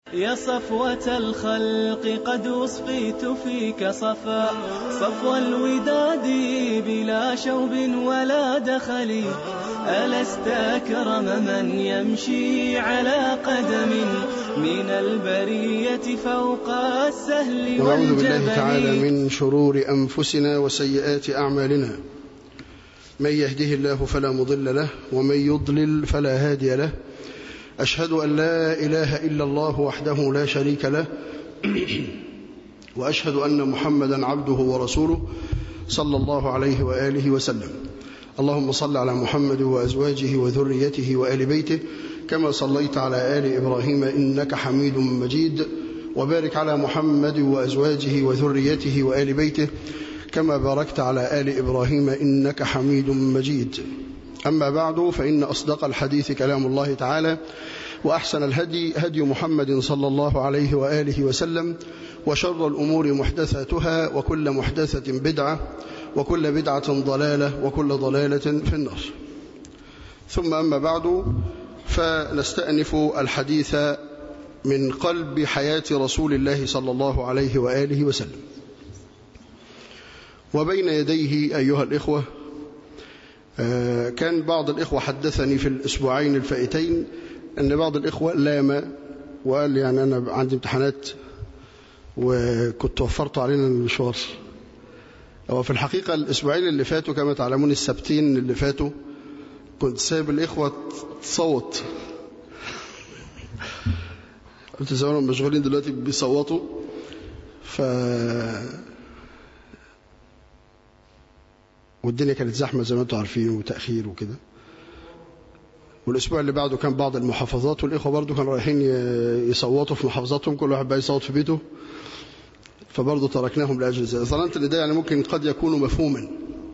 يا صفوة الخلق قد وصفيت فيك صفا صفو الوداد بلا شوب ولا دخل ألست أكرم من يمشي على قدم من البرية فوق السهل ونعوذ بالله تعالى والجبل من شرور أنفسنا وسيئات أعمالنا من يهده الله فلا مضل له ومن يضلل فلا هادي له أشهد أن لا إله إلا الله وحده لا شريك له وأشهد أن محمدا عبده ورسوله صلى الله عليه وآله وسلم اللهم صل على محمد وأزواجه وذريته وآل بيته كما صليت على آل إبراهيم إنك حميد مجيد وبارك على محمد وأزواجه وذريته وآل بيته كما باركت على آل إبراهيم إنك حميد مجيد أما بعد فإن أصدق الحديث كلام الله تعالى وأحسن الهدي هدي محمد صلى الله عليه وآله وسلم وشر الأمور محدثاتها وكل محدثة بدعة وكل بدعة ضلالة وكل ضلالة في النار ثم أما بعد فنستأنف الحديث من قلب حياة رسول الله صلى الله عليه وآله وسلم وبين يديه أيها الإخوة آه، كان بعض الإخوة حدثني في الأسبوعين الفائتين أن بعض الإخوة لام وقال لي يعني أنا عندي امتحانات وكنت وفرت علينا المشوار هو في الحقيقة الأسبوعين اللي فاتوا كما تعلمون السبتين اللي فاتوا كنت سايب الإخوة تصوت قلت زمانهم مشغولين دلوقتي بيصوتوا ف والدنيا كانت زحمة زي ما انتم عارفين وتأخير وكده والأسبوع اللي بعده كان بعض المحافظات والإخوة برضو كانوا رايحين ي- يصوتوا في محافظاتهم كل واحد بقى يصوت في بيته فبرضه تركناهم لأجل ذلك ظننت ان ده يعني ممكن قد يكون مفهوما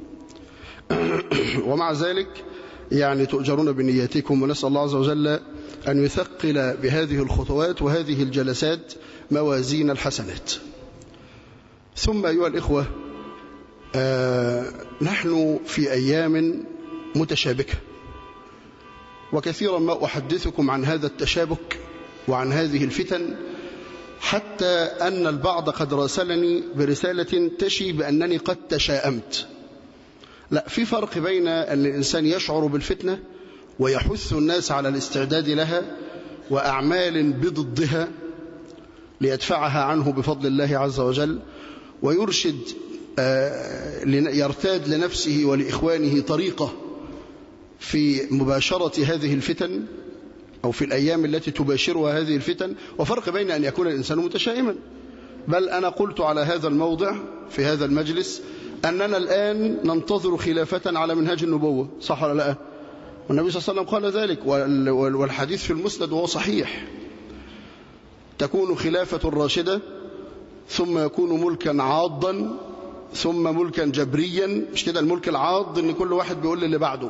ومع ذلك يعني تؤجرون بنياتكم ونسأل الله عز وجل أن يثقل بهذه الخطوات وهذه الجلسات موازين الحسنات ثم أيها الإخوة آه نحن في أيام متشابكة وكثيرا ما أحدثكم عن هذا التشابك وعن هذه الفتن حتى أن البعض قد راسلني برسالة تشي بأنني قد تشاءمت لا في فرق بين أن الإنسان يشعر بالفتنة ويحث الناس على الاستعداد لها وأعمال بضدها ليدفعها عنه بفضل الله عز وجل ويرشد آه، لن- يرتاد لنفسه ولإخوانه طريقة في مباشرة هذه الفتن أو في الأيام التي تباشرها هذه الفتن وفرق بين أن يكون الإنسان متشائما بل أنا قلت على هذا الموضع في هذا المجلس أننا الآن ننتظر خلافة على منهاج النبوة صح ولا لا والنبي صلى الله عليه وسلم قال ذلك وال- وال- والحديث في المسند وهو صحيح تكون خلافة راشدة ثم يكون ملكا عاضا ثم ملكا جبريا مش كده الملك العاض ان كل واحد بيقول للي بعده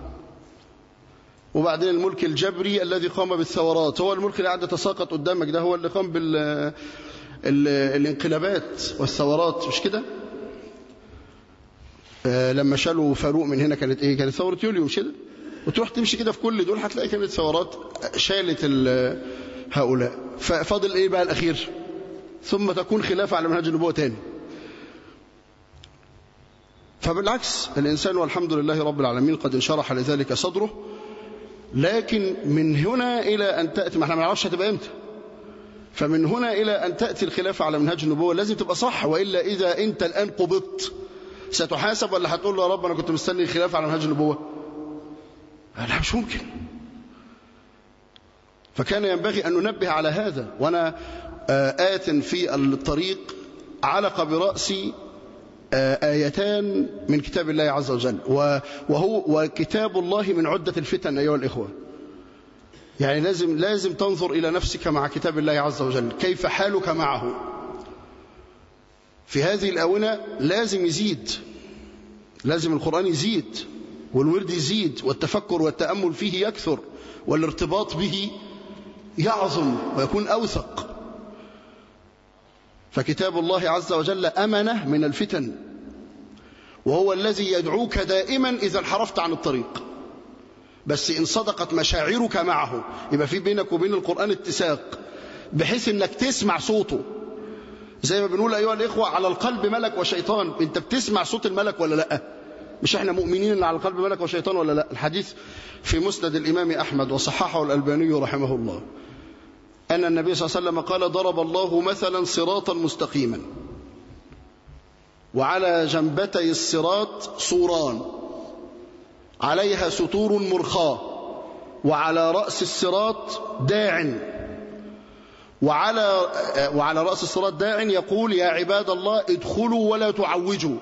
وبعدين الملك الجبري الذي قام بالثورات هو الملك اللي قاعد يتساقط قدامك ده هو اللي قام بال ال- الانقلابات والثورات مش كده آه، لما شالوا فاروق من هنا كانت ايه كانت ثورة يوليو مش كده وتروح تمشي كده في كل دول هتلاقي كانت ثورات شالت ال- هؤلاء ففاضل ايه بقى الاخير ثم تكون خلافة على منهج النبوة تاني فبالعكس الإنسان والحمد لله رب العالمين قد انشرح لذلك صدره لكن من هنا إلى أن تأتي ما احنا ما نعرفش هتبقى امتى فمن هنا إلى أن تأتي الخلافة على منهج النبوة لازم تبقى صح وإلا إذا أنت الآن قبضت ستحاسب ولا هتقول له يا رب أنا كنت مستني الخلافة على منهج النبوة لا مش ممكن فكان ينبغي أن ننبه على هذا وأنا آه، آت في الطريق علق برأسي آه، آيتان من كتاب الله عز وجل و- وهو وكتاب الله من عدة الفتن أيها الإخوة يعني لازم لازم تنظر إلى نفسك مع كتاب الله عز وجل كيف حالك معه في هذه الآونة لازم يزيد لازم القرآن يزيد والورد يزيد والتفكر والتأمل فيه يكثر والارتباط به يعظم ويكون أوثق فكتاب الله عز وجل أمنة من الفتن وهو الذي يدعوك دائما إذا انحرفت عن الطريق بس إن صدقت مشاعرك معه يبقى في بينك وبين القرآن اتساق بحيث انك تسمع صوته زي ما بنقول ايها الاخوه على القلب ملك وشيطان انت بتسمع صوت الملك ولا لا مش احنا مؤمنين ان على القلب ملك وشيطان ولا لا الحديث في مسند الامام احمد وصححه الالباني رحمه الله ان النبي صلى الله عليه وسلم قال ضرب الله مثلا صراطا مستقيما وعلى جنبتي الصراط سوران عليها ستور مرخاه وعلى راس الصراط داع وعلى وعلى راس الصراط داع يقول يا عباد الله ادخلوا ولا تعوجوا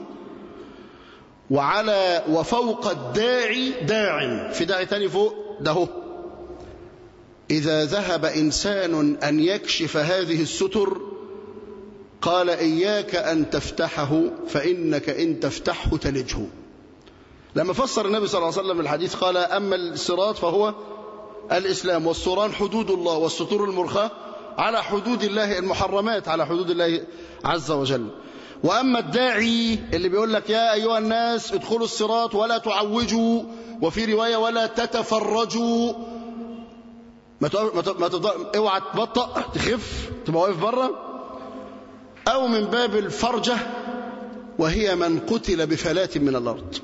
وعلى وفوق الداعي داع في داعي تاني فوق ده هو إذا ذهب إنسان أن يكشف هذه الستر قال إياك أن تفتحه فإنك إن تفتحه تلجه لما فسر النبي صلى الله عليه وسلم الحديث قال أما الصراط فهو الإسلام والسوران حدود الله والسطور المرخاة على حدود الله المحرمات على حدود الله عز وجل وأما الداعي اللي بيقول لك يا أيها الناس ادخلوا الصراط ولا تعوجوا وفي رواية ولا تتفرجوا ما ما اوعى تبطأ تخف تبقى واقف بره أو من باب الفرجة وهي من قتل بفلاة من الأرض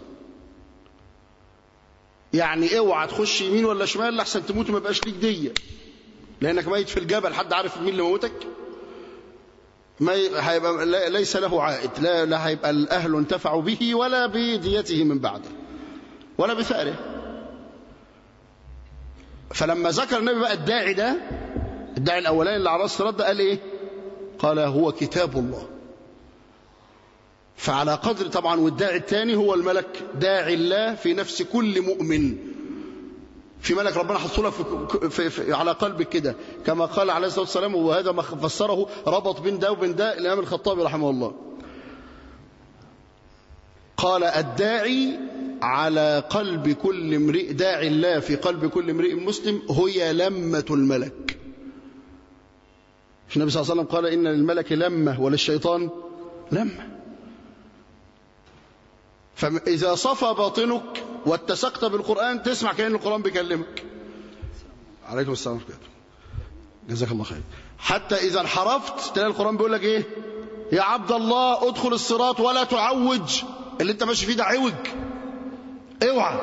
يعني اوعى تخش يمين ولا شمال لحسن تموت وما يبقاش ليك دية لأنك ميت في الجبل حد عارف مين اللي موتك ما هيبقى ليس له عائد لا, لا هيبقى الأهل انتفعوا به ولا بديته من بعده ولا بثاره فلما ذكر النبي بقى الداعي ده الداعي الأولاني اللي على الصراط ده قال إيه قال هو كتاب الله فعلى قدر طبعا والداعي الثاني هو الملك داعي الله في نفس كل مؤمن في ملك ربنا حطه لك في, في, في على قلبك كده كما قال عليه الصلاه والسلام وهذا ما فسره ربط بين ده وبين ده الامام الخطابي رحمه الله قال الداعي على قلب كل امرئ داعي الله في قلب كل امرئ مسلم هي لمة الملك النبي صلى الله عليه وسلم قال إن للملك لمة وللشيطان لمة فإذا صفى باطنك واتسقت بالقرآن تسمع كأن القرآن بيكلمك عليكم السلام ورحمة الله جزاك الله خير حتى إذا انحرفت تلاقي القرآن بيقول لك إيه يا عبد الله ادخل الصراط ولا تعوج اللي انت ماشي فيه ده عوج اوعى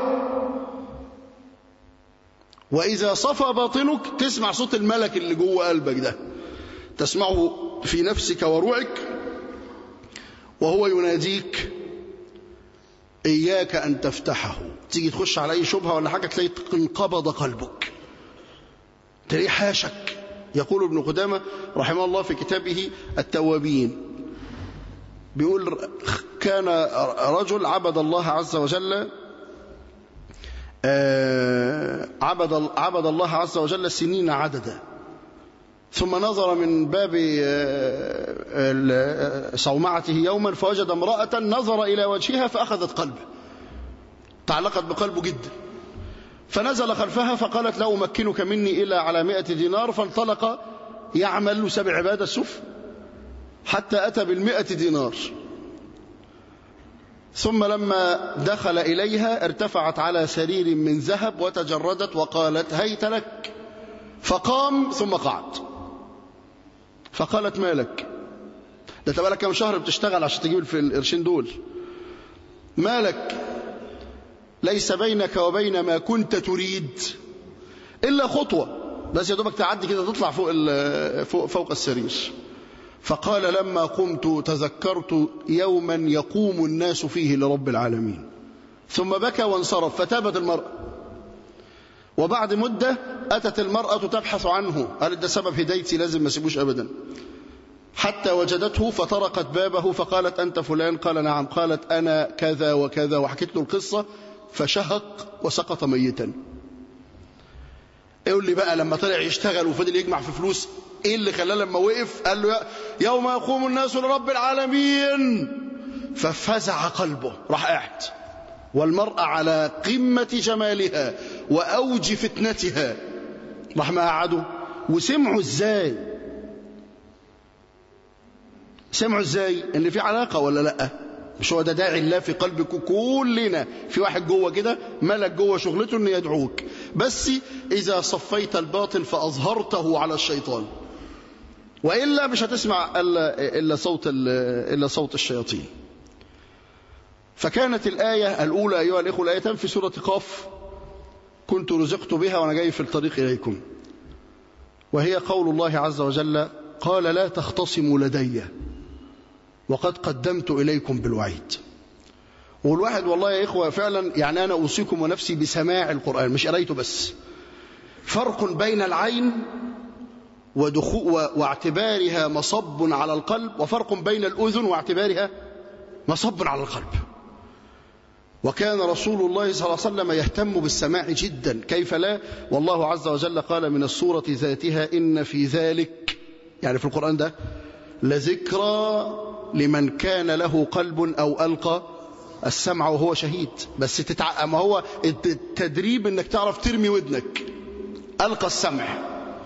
وإذا صفى باطنك تسمع صوت الملك اللي جوه قلبك ده تسمعه في نفسك وروعك وهو يناديك إياك أن تفتحه تيجي تخش على أي شبهة ولا حاجة تلاقي انقبض قلبك تلاقيه حاشك يقول ابن قدامة رحمه الله في كتابه التوابين بيقول كان رجل عبد الله عز وجل عبد عبد الله عز وجل سنين عددا ثم نظر من باب صومعته يوما فوجد امرأة نظر إلى وجهها فأخذت قلبه تعلقت بقلبه جدا فنزل خلفها فقالت لا أمكنك مني إلا على مئة دينار فانطلق يعمل سبع عبادة السف حتى أتى بالمئة دينار ثم لما دخل إليها ارتفعت على سرير من ذهب وتجردت وقالت هيت لك فقام ثم قعد فقالت مالك ده تبقى كم شهر بتشتغل عشان تجيب في القرشين دول مالك ليس بينك وبين ما كنت تريد إلا خطوة بس يا دوبك تعدي كده تطلع فوق, فوق, فوق السرير فقال لما قمت تذكرت يوما يقوم الناس فيه لرب العالمين ثم بكى وانصرف فتابت المرأة وبعد مدة أتت المرأة تبحث عنه قالت ده سبب هدايتي لازم ما سيبوش أبدا حتى وجدته فطرقت بابه فقالت أنت فلان قال نعم قالت أنا كذا وكذا وحكيت له القصة فشهق وسقط ميتا يقول لي بقى لما طلع يشتغل وفضل يجمع في فلوس ايه اللي خلاه لما وقف قال له يوم يقوم الناس لرب العالمين ففزع قلبه راح قاعد والمرأة على قمة جمالها وأوج فتنتها راح ما قعدوا وسمعوا ازاي سمعوا ازاي ان في علاقة ولا لا مش هو ده داعي الله في قلبك كلنا في واحد جوه كده ملك جوه شغلته انه يدعوك بس اذا صفيت الباطل فاظهرته على الشيطان وإلا مش هتسمع إلا, إلا, صوت, إلا صوت الشياطين فكانت الآية الأولى أيها الإخوة الآيتان في سورة قاف كنت رزقت بها وأنا جاي في الطريق إليكم وهي قول الله عز وجل قال لا تختصموا لدي وقد قدمت إليكم بالوعيد والواحد والله يا إخوة فعلا يعني أنا أوصيكم ونفسي بسماع القرآن مش قريته بس فرق بين العين ودخول واعتبارها مصب على القلب وفرق بين الأذن واعتبارها مصب على القلب وكان رسول الله صلى الله عليه وسلم يهتم بالسماع جدا كيف لا والله عز وجل قال من السورة ذاتها إن في ذلك يعني في القرآن ده لذكرى لمن كان له قلب أو ألقى السمع وهو شهيد بس تتع... ما هو التدريب انك تعرف ترمي ودنك ألقى السمع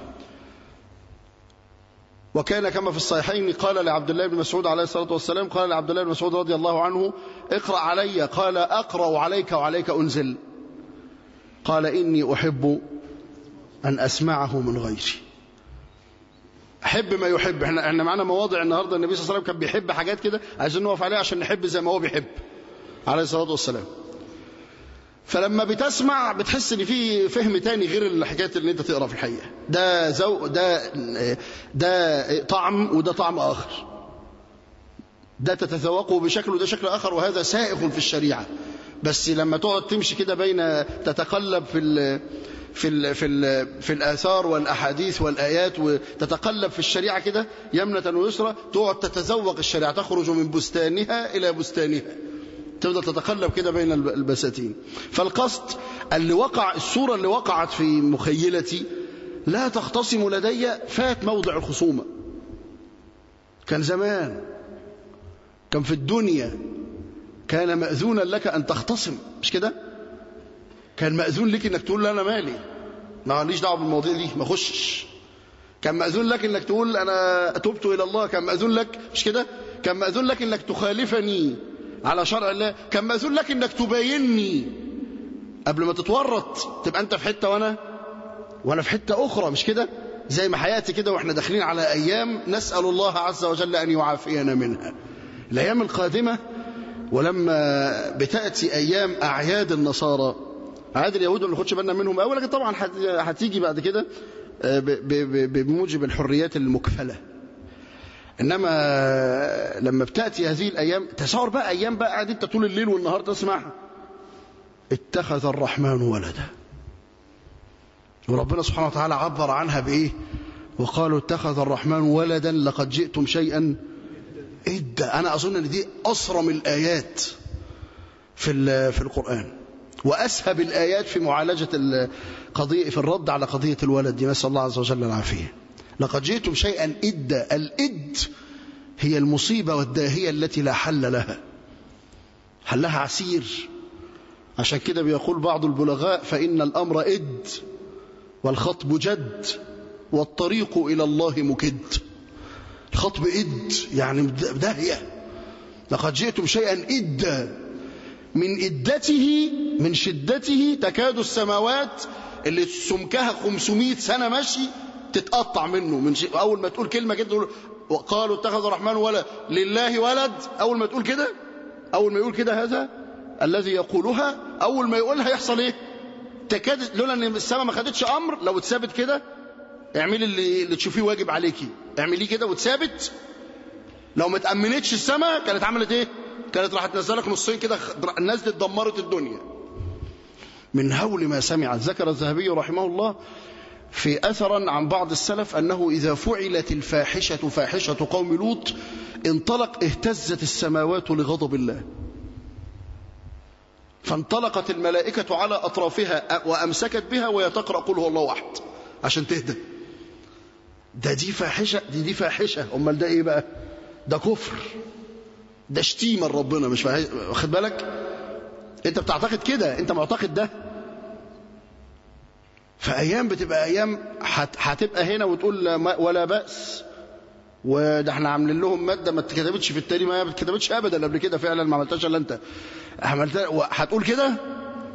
وكان كما في الصحيحين قال لعبد الله بن مسعود عليه الصلاة والسلام قال لعبد الله بن مسعود رضي الله عنه اقرأ علي قال أقرأ عليك وعليك أنزل قال إني أحب أن أسمعه من غيري أحب ما يحب احنا, احنا معنا مواضع النهاردة النبي صلى الله عليه وسلم كان بيحب حاجات كده عايزين نقف عليها عشان نحب زي ما هو بيحب عليه الصلاة والسلام فلما بتسمع بتحس ان في فهم تاني غير الحكايه اللي انت تقرا في الحقيقه ده زو ده ده طعم وده طعم اخر ده تتذوقه بشكل وده شكل اخر وهذا سائغ في الشريعه بس لما تقعد تمشي كده بين تتقلب في ال في ال في ال في الاثار والاحاديث والايات وتتقلب في الشريعه كده يمنه ويسرى تقعد تتذوق الشريعه تخرج من بستانها الى بستانها تفضل تتقلب كده بين البساتين فالقصد اللي وقع الصورة اللي وقعت في مخيلتي لا تختصم لدي فات موضع الخصومة كان زمان كان في الدنيا كان مأذونا لك أن تختصم مش كده كان مأذون لك أنك تقول أنا مالي ما ليش دعوة بالمواضيع دي ما خشش كان مأذون لك أنك تقول أنا تبت إلى الله كان مأذون لك مش كده كان مأذون لك أنك تخالفني على شرع الله كان مأذون لك انك تباينني قبل ما تتورط تبقى انت في حته وانا وانا في حته اخرى مش كده زي ما حياتي كده واحنا داخلين على ايام نسال الله عز وجل ان يعافينا منها الايام القادمه ولما بتاتي ايام اعياد النصارى اعياد اليهود ما ناخدش بالنا منهم اول لكن طبعا هتيجي بعد كده بموجب الحريات المكفله إنما لما بتأتي هذه الأيام تصور بقى أيام بقى قاعد أنت طول الليل والنهار تسمعها اتخذ الرحمن ولدا وربنا سبحانه وتعالى عبر عنها بإيه وقالوا اتخذ الرحمن ولدا لقد جئتم شيئا إدا أنا أظن أن دي أصرم الآيات في في القرآن وأسهب الآيات في معالجة القضية في الرد على قضية الولد دي نسأل الله عز وجل العافية لقد جئتم شيئا إدا الإد هي المصيبة والداهية التي لا حل لها حلها عسير عشان كده بيقول بعض البلغاء فإن الأمر إد والخطب جد والطريق إلى الله مكد الخطب إد يعني داهية لقد جئتم شيئا إدا من إدته من شدته تكاد السماوات اللي سمكها 500 سنة مشي تتقطع منه من شيء اول ما تقول كلمه كده تقول قالوا اتخذ الرحمن ولد لله ولد اول ما تقول كده اول ما يقول كده هذا الذي يقولها اول ما يقولها يحصل ايه تكاد لولا ان السماء ما خدتش امر لو اتثابت كده اعملي اللي, اللي تشوفيه واجب عليكي اعمليه كده وتثابت لو ما تامنتش السماء كانت عملت ايه كانت راح تنزلك نصين كده نزلت دمرت الدنيا من هول ما سمعت ذكر الذهبي رحمه الله في أثرا عن بعض السلف أنه إذا فعلت الفاحشة فاحشة قوم لوط انطلق اهتزت السماوات لغضب الله فانطلقت الملائكة على أطرافها وأمسكت بها وهي تقرأ قل هو الله أحد عشان تهدى ده دي فاحشة دي دي فاحشة أمال ده إيه بقى ده كفر ده شتيمة ربنا مش واخد بالك أنت بتعتقد كده أنت معتقد ده فأيام بتبقى أيام هتبقى هنا وتقول ولا بأس وده احنا عاملين لهم مادة ما اتكتبتش في التاريخ ما اتكتبتش أبدا قبل كده فعلا ما عملتهاش إلا أنت عملتها هتقول كده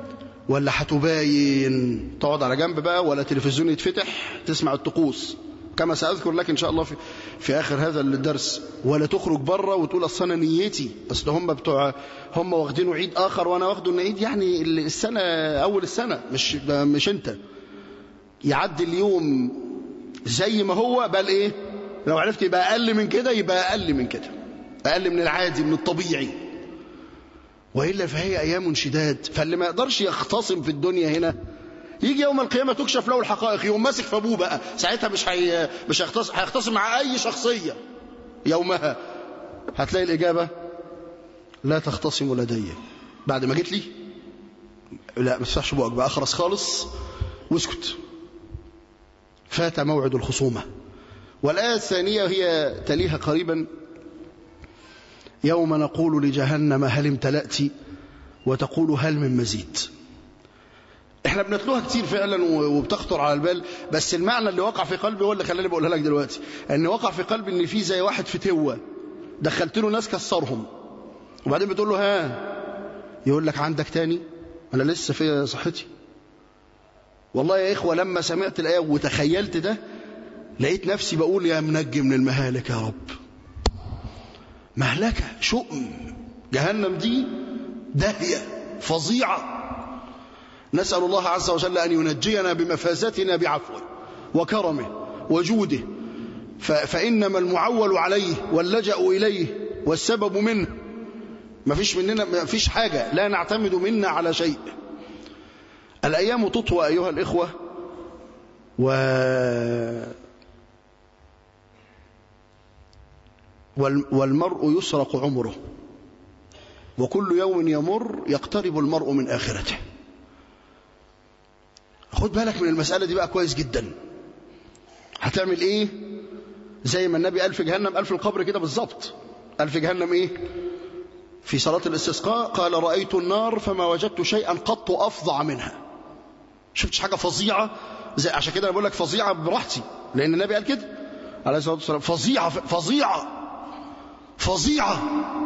ولا هتباين تقعد على جنب بقى ولا تلفزيون يتفتح تسمع الطقوس كما سأذكر لك إن شاء الله في, في آخر هذا الدرس ولا تخرج بره وتقول أصل أنا نيتي أصل هم بتوع هم واخدينه عيد آخر وأنا واخده عيد يعني السنة أول السنة مش مش أنت يعدي اليوم زي ما هو بل إيه لو عرفت يبقى أقل من كده يبقى أقل من كده أقل من العادي من الطبيعي وإلا فهي أيام شداد فاللي ما يقدرش يختصم في الدنيا هنا يجي يوم القيامة تكشف له الحقائق يقوم ماسك في أبوه بقى ساعتها مش هي مش هيختصم هيختصم مع أي شخصية يومها هتلاقي الإجابة لا تختصم لدي بعد ما جيت لي لا ما تفتحش بقك بقى أخرس خالص واسكت فات موعد الخصومة والآية الثانية هي تليها قريبا يوم نقول لجهنم هل امتلأت وتقول هل من مزيد احنا بنتلوها كتير فعلا وبتخطر على البال بس المعنى اللي وقع في قلبي هو اللي خلاني بقولها لك دلوقتي ان وقع في قلبي ان في زي واحد في توه دخلت له ناس كسرهم وبعدين بتقول له ها يقول لك عندك تاني انا لسه في صحتي والله يا اخوه لما سمعت الايه وتخيلت ده لقيت نفسي بقول يا منجي من المهالك يا رب مهلكه شؤم جهنم دي داهيه فظيعه نسأل الله عز وجل أن ينجينا بمفازتنا بعفوه وكرمه وجوده فإنما المعول عليه واللجأ إليه والسبب منه ما فيش مننا ما فيش حاجة لا نعتمد منا على شيء الأيام تطوى أيها الإخوة و والمرء يسرق عمره وكل يوم يمر يقترب المرء من آخرته خد بالك من المسألة دي بقى كويس جدا هتعمل ايه زي ما النبي قال في جهنم قال في القبر كده بالظبط قال في جهنم ايه في صلاة الاستسقاء قال رأيت النار فما وجدت شيئا قط أفظع منها شفتش حاجة فظيعة زي عشان كده أنا بقول لك فظيعة براحتي لأن النبي قال كده عليه الصلاة والسلام فظيعة فظيعة فظيعة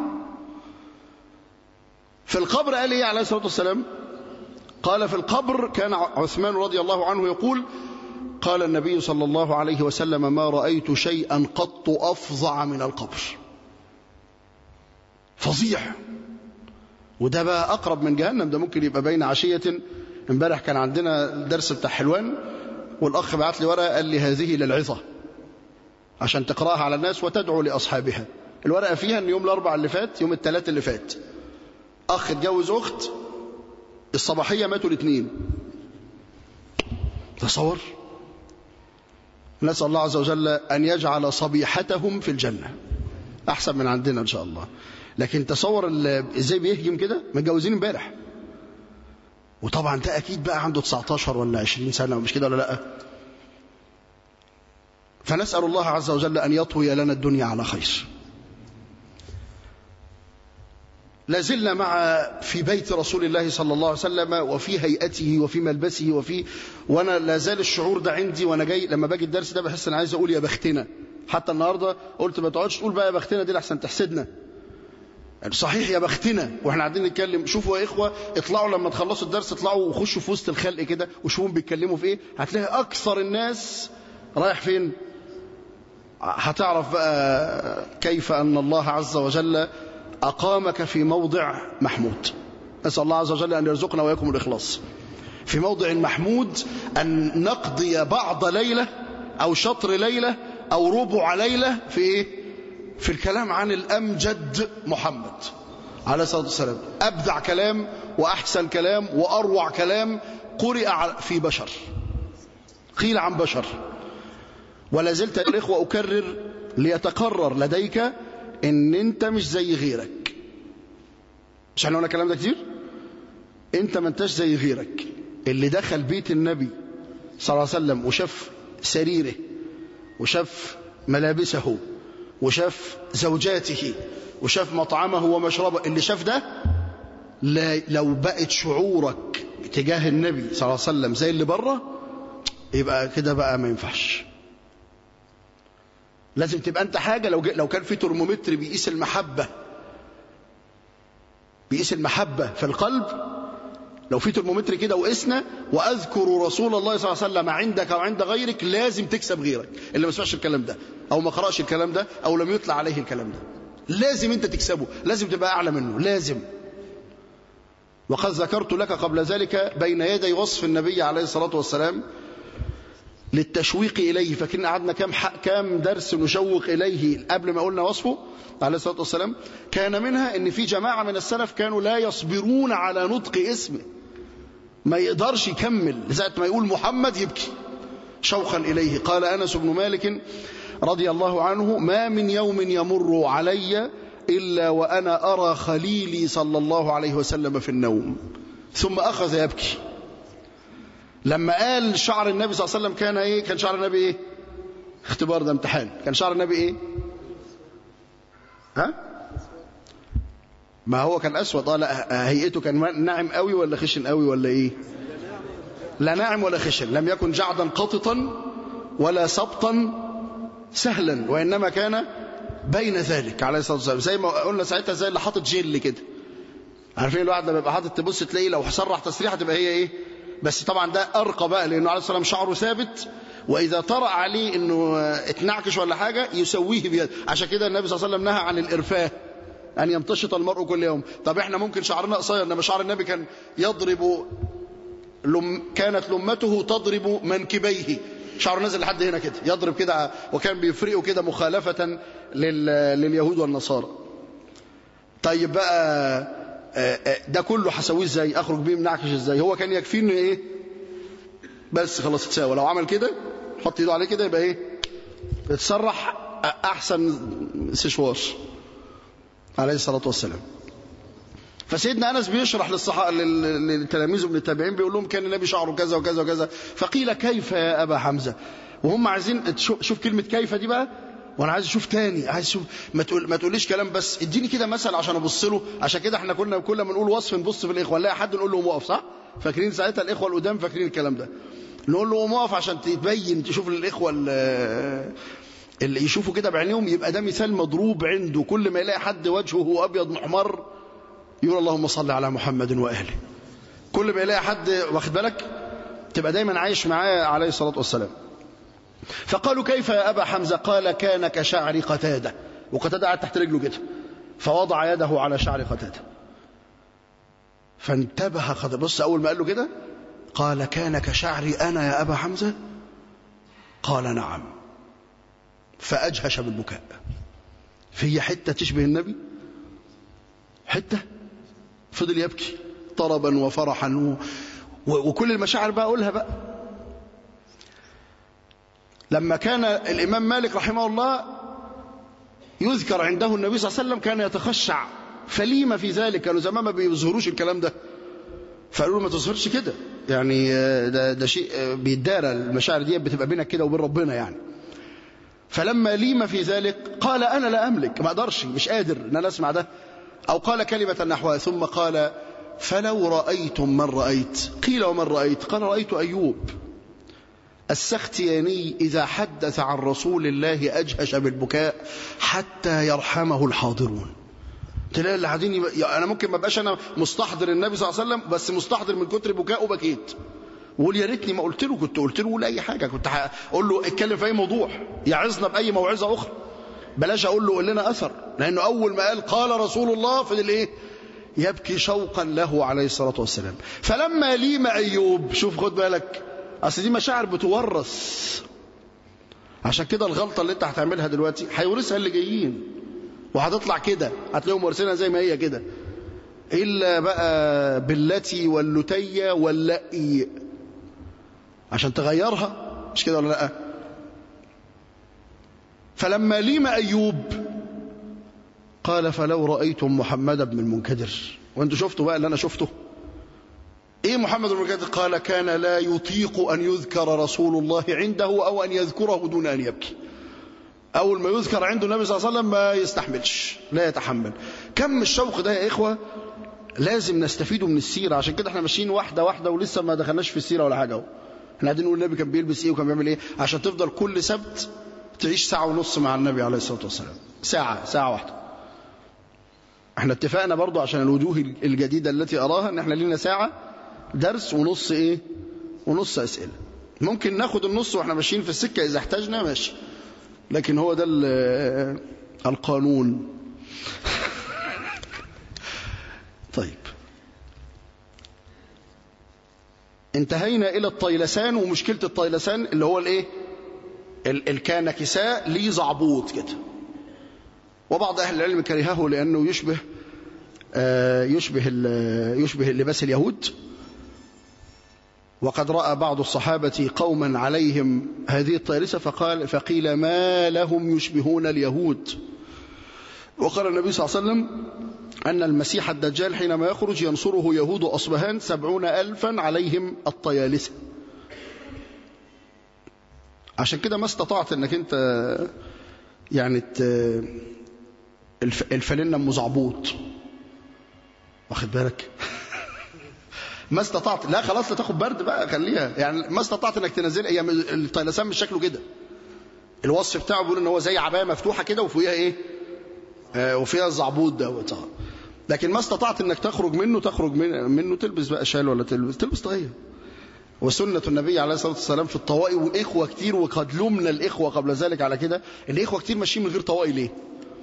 في القبر قال ايه عليه الصلاة والسلام قال في القبر كان عثمان رضي الله عنه يقول قال النبي صلى الله عليه وسلم ما رأيت شيئا قط أفظع من القبر فظيع وده بقى أقرب من جهنم ده ممكن يبقى بين عشية امبارح كان عندنا الدرس بتاع حلوان والأخ بعت لي ورقة قال لي هذه للعظة عشان تقرأها على الناس وتدعو لأصحابها الورقة فيها أن يوم الأربع اللي فات يوم الثلاث اللي فات أخ اتجوز أخت الصباحية ماتوا الاثنين تصور نسأل الله عز وجل أن يجعل صبيحتهم في الجنة أحسن من عندنا إن شاء الله لكن تصور إزاي بيهجم كده متجوزين امبارح وطبعا ده أكيد بقى عنده 19 ولا 20 سنة مش كده ولا لأ فنسأل الله عز وجل أن يطوي لنا الدنيا على خير لازلنا مع في بيت رسول الله صلى الله عليه وسلم وفي هيئته وفي ملبسه وفي وانا لازال الشعور ده عندي وانا جاي لما باجي الدرس ده بحس ان عايز اقول يا بختنا حتى النهارده قلت ما تقعدش تقول بقى يا بختنا دي لحسن تحسدنا صحيح يا بختنا واحنا قاعدين نتكلم شوفوا يا اخوه اطلعوا لما تخلصوا الدرس اطلعوا وخشوا في وسط الخلق كده وشوفوا بيتكلموا في ايه هتلاقي اكثر الناس رايح فين هتعرف بقى كيف ان الله عز وجل أقامك في موضع محمود نسأل الله عز وجل أن يرزقنا وإياكم الإخلاص في موضع محمود أن نقضي بعض ليلة أو شطر ليلة أو ربع ليلة في إيه؟ في الكلام عن الأمجد محمد عليه الصلاة والسلام أبدع كلام وأحسن كلام وأروع كلام قرئ في بشر قيل عن بشر ولا زلت الإخوة أكرر ليتقرر لديك ان انت مش زي غيرك مش احنا قلنا الكلام ده كتير انت ما انتش زي غيرك اللي دخل بيت النبي صلى الله عليه وسلم وشاف سريره وشاف ملابسه وشاف زوجاته وشاف مطعمه ومشربه اللي شاف ده لا لو بقت شعورك تجاه النبي صلى الله عليه وسلم زي اللي بره يبقى كده بقى ما ينفعش لازم تبقى انت حاجة لو لو كان في ترمومتر بيقيس المحبة بيقيس المحبة في القلب لو في ترمومتر كده وقسنا واذكر رسول الله صلى الله عليه وسلم عندك او عند غيرك لازم تكسب غيرك اللي ما سمعش الكلام ده او ما قراش الكلام ده او لم يطلع عليه الكلام ده لازم انت تكسبه لازم تبقى اعلى منه لازم وقد ذكرت لك قبل ذلك بين يدي وصف النبي عليه الصلاه والسلام للتشويق إليه فاكرين قعدنا كام كام درس نشوق إليه قبل ما قلنا وصفه عليه الصلاة والسلام كان منها ان في جماعة من السلف كانوا لا يصبرون على نطق اسمه ما يقدرش يكمل لذلك ما يقول محمد يبكي شوقا إليه قال أنس بن مالك رضي الله عنه ما من يوم يمر علي إلا وأنا أرى خليلي صلى الله عليه وسلم في النوم ثم أخذ يبكي لما قال شعر النبي صلى الله عليه وسلم كان ايه كان شعر النبي ايه اختبار ده امتحان كان شعر النبي ايه ها ما هو كان اسود اه لا هيئته كان ناعم قوي ولا خشن قوي ولا ايه لا ناعم ولا خشن لم يكن جعدا قططا ولا سبطا سهلا وانما كان بين ذلك عليه الصلاه والسلام زي ما قلنا ساعتها زي اللي حاطط جل كده عارفين الواحد لما يبقى حاطط تبص تلاقيه لو سرح تسريحه تبقى هي ايه بس طبعا ده أرقى بقى لأنه عليه الصلاة والسلام شعره ثابت وإذا طرأ عليه أنه اتنعكش ولا حاجة يسويه بيد عشان كده النبي صلى الله عليه وسلم نهى عن الإرفاه أن يمتشط المرء كل يوم طب إحنا ممكن شعرنا قصير إنما شعر النبي كان يضرب لم كانت لمته تضرب منكبيه شعره نازل لحد هنا كده يضرب كده وكان بيفرقه كده مخالفة لل... لليهود والنصارى طيب بقى ده كله هسويه ازاي اخرج بيه منعكش ازاي هو كان يكفيني ايه بس خلاص اتساوى لو عمل كده حط ايده عليه كده يبقى ايه اتسرح احسن سشوار عليه الصلاه والسلام فسيدنا انس بيشرح للصحابه للتلاميذ من التابعين بيقول لهم كان النبي شعره كذا وكذا وكذا فقيل كيف يا ابا حمزه وهم عايزين شوف كلمه كيف دي بقى وانا عايز اشوف تاني عايز اشوف ما تقول ما تقوليش كلام بس اديني كده مثل عشان ابص له عشان كده احنا كنا كل ما نقول وصف نبص في الاخوه نلاقي حد نقول له قوم اقف صح فاكرين ساعتها الاخوه القدام فاكرين الكلام ده نقول له قوم اقف عشان تبين تشوف الاخوه اللي يشوفوا كده بعينيهم يبقى ده مثال مضروب عنده كل ما يلاقي حد وجهه ابيض محمر يقول اللهم صل على محمد واهله كل ما يلاقي حد واخد بالك تبقى دايما عايش معاه عليه الصلاه والسلام فقالوا كيف يا أبا حمزة قال كان كشعر قتادة وقتادة قاعد تحت رجله كده فوضع يده على شعر قتادة فانتبه قتادة بص أول ما قال له كده قال كان كشعري أنا يا أبا حمزة قال نعم فأجهش بالبكاء في حتة تشبه النبي حتة فضل يبكي طربا وفرحا و... وكل المشاعر بقى أقولها بقى لما كان الإمام مالك رحمه الله يذكر عنده النبي صلى الله عليه وسلم كان يتخشع فليما في ذلك كانوا زمان ما بيظهروش الكلام ده فقالوا له ما تظهرش كده يعني ده, ده شيء بيدارى المشاعر دي بتبقى بينك كده وبين ربنا يعني فلما ليم في ذلك قال أنا لا أملك ما أقدرش مش قادر أن أنا أسمع ده أو قال كلمة نحوها ثم قال فلو رأيتم من رأيت قيل ومن رأيت قال رأيت أيوب السختياني إذا حدث عن رسول الله أجهش بالبكاء حتى يرحمه الحاضرون تلاقي اللي قاعدين يبقى انا ممكن ما ابقاش انا مستحضر النبي صلى الله عليه وسلم بس مستحضر من كتر بكائه بكيت وقول يا ريتني ما قلت له كنت قلت له ولا اي حاجه كنت اقول له اتكلم في اي موضوع يعظنا باي موعظه اخرى بلاش اقول له قول لنا اثر لانه اول ما قال قال رسول الله فضل ايه يبكي شوقا له عليه الصلاه والسلام فلما ليم ايوب شوف خد بالك اصل دي مشاعر بتورث عشان كده الغلطه اللي انت هتعملها دلوقتي هيورثها اللي جايين وهتطلع كده هتلاقيهم وارثينها زي ما هي كده الا بقى بالتي واللتي واللئي عشان تغيرها مش كده ولا لا فلما ليم ايوب قال فلو رايتم محمد بن المنكدر وانتوا شفتوا بقى اللي انا شفته ايه محمد بن المنكدر قال كان لا يطيق ان يذكر رسول الله عنده او ان يذكره دون ان يبكي أول ما يذكر عنده النبي صلى الله عليه وسلم ما يستحملش لا يتحمل كم الشوق ده يا إخوة لازم نستفيده من السيرة عشان كده احنا ماشيين واحدة واحدة ولسه ما دخلناش في السيرة ولا حاجة اهو احنا قاعدين نقول النبي كان بيلبس ايه وكان بيعمل ايه عشان تفضل كل سبت تعيش ساعة ونص مع النبي عليه الصلاة والسلام ساعة ساعة واحدة احنا اتفقنا برضو عشان الوجوه الجديدة التي أراها ان احنا لنا ساعة درس ونص ايه ونص اسئله ممكن ناخد النص واحنا ماشيين في السكه اذا احتاجنا ماشي لكن هو ده ال- القانون طيب انتهينا الى الطيلسان ومشكله الطيلسان اللي هو الايه ال- ال- كان كساء ليه زعبوط كده وبعض اهل العلم كرهه لانه يشبه آه، يشبه ال- يشبه لباس اليهود وقد راى بعض الصحابه قوما عليهم هذه الطيلسه فقال فقيل ما لهم يشبهون اليهود وقال النبي صلى الله عليه وسلم أن المسيح الدجال حينما يخرج ينصره يهود أصبهان سبعون ألفا عليهم الطيالسة عشان كده ما استطعت أنك أنت يعني ت... الف... الفلنة مزعبوط واخد بالك ما استطعت لا خلاص لا تاخد برد بقى خليها يعني ما استطعت انك تنزل هي الطيلسان مش شكله كده الوصف بتاعه بيقول ان هو زي عبايه مفتوحه كده وفوقيها ايه آه وفيها الزعبوط دوت آه. لكن ما استطعت انك تخرج منه تخرج من منه تلبس بقى شال ولا تلبس تلبس طاقيه وسنة النبي عليه الصلاة والسلام في الطواقي وإخوة كتير وقد لمنا الإخوة قبل ذلك على كده الإخوة كتير ماشيين من غير طواقي ليه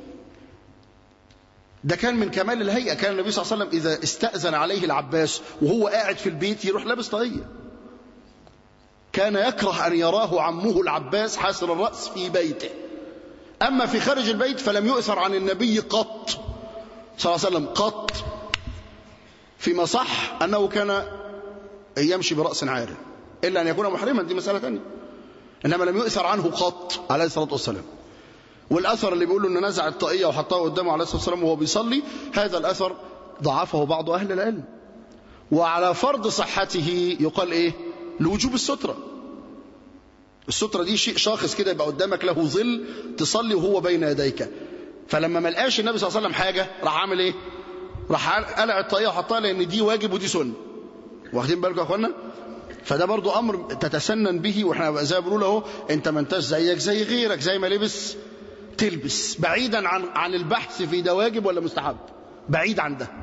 ده كان من كمال الهيئة كان النبي صلى الله عليه وسلم إذا استأذن عليه العباس وهو قاعد في البيت يروح لابس طاقية كان يكره أن يراه عمه العباس حاسر الرأس في بيته أما في خارج البيت فلم يؤثر عن النبي قط صلى الله عليه وسلم قط فيما صح أنه كان يمشي برأس عاري إلا أن يكون محرما دي مسألة ثانية إنما لم يؤثر عنه قط عليه الصلاة والسلام والأثر اللي بيقول أنه نزع الطاقية وحطها قدامه عليه الصلاة والسلام وهو بيصلي هذا الأثر ضعفه بعض أهل العلم وعلى فرض صحته يقال إيه لوجوب السترة السترة دي شيء شاخص كده يبقى قدامك له ظل تصلي وهو بين يديك فلما ما لقاش النبي صلى الله عليه وسلم حاجة راح عامل ايه راح قلع الطاقية وحطها لان دي واجب ودي سنة واخدين بالكم يا اخوانا فده برضو امر تتسنن به واحنا زي ما بنقول اهو انت ما انتش زيك زي غيرك زي ما لبس تلبس بعيدا عن عن البحث في ده واجب ولا مستحب بعيد عن ده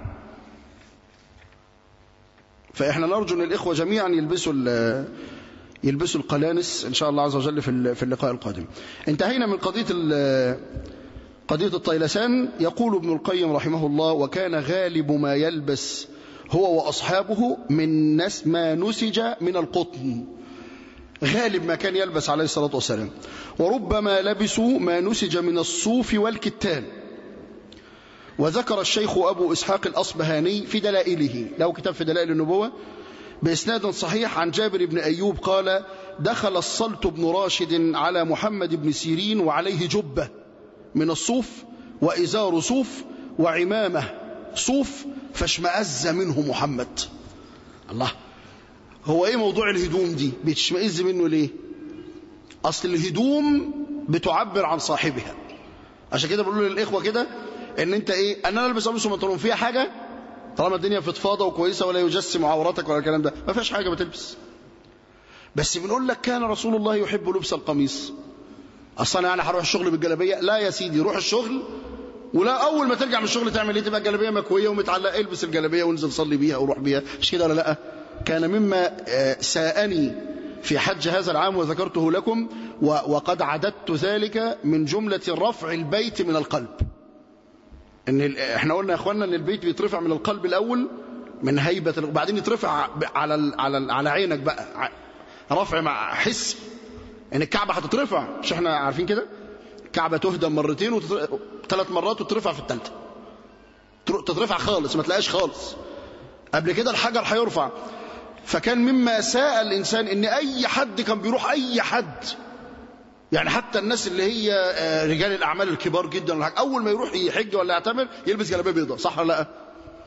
فاحنا نرجو ان الاخوه جميعا يلبسوا يلبسوا القلانس ان شاء الله عز وجل في في اللقاء القادم انتهينا من قضيه قضيه الطيلسان يقول ابن القيم رحمه الله وكان غالب ما يلبس هو واصحابه من نس ما نسج من القطن غالب ما كان يلبس عليه الصلاه والسلام وربما لبسوا ما نسج من الصوف والكتان وذكر الشيخ أبو إسحاق الأصبهاني في دلائله له كتاب في دلائل النبوة بإسناد صحيح عن جابر بن أيوب قال دخل الصلت بن راشد على محمد بن سيرين وعليه جبة من الصوف وإزار صوف وعمامة صوف فاشمأز منه محمد الله هو ايه موضوع الهدوم دي بتشمئز منه ليه اصل الهدوم بتعبر عن صاحبها عشان كده بقول للاخوه كده ان انت ايه ان انا البس قميص وبنطلون فيها حاجه طالما الدنيا فضفاضه وكويسه ولا يجسم عورتك ولا الكلام ده ما فيهاش حاجه ما تلبس بس بنقول لك كان رسول الله يحب لبس القميص اصلا انا يعني هروح الشغل بالجلابيه لا يا سيدي روح الشغل ولا اول ما ترجع من الشغل تعمل ايه تبقى الجلابيه مكويه ومتعلقه البس الجلابيه وانزل صلي بيها وروح بيها مش كده ولا لا كان مما ساءني في حج هذا العام وذكرته لكم وقد عددت ذلك من جمله رفع البيت من القلب ان احنا قلنا يا اخوانا ان البيت بيترفع من القلب الاول من هيبه وبعدين يترفع على ال على ال على عينك بقى رفع مع حس ان الكعبه هتترفع مش احنا عارفين كده الكعبه تهدم مرتين وثلاث مرات وترفع في الثالثه تترفع خالص ما تلاقيش خالص قبل كده الحجر هيرفع فكان مما ساء الانسان ان اي حد كان بيروح اي حد يعني حتى الناس اللي هي رجال الاعمال الكبار جدا ولا اول ما يروح يحج ولا يعتمر يلبس جلابيه بيضاء صح ولا لا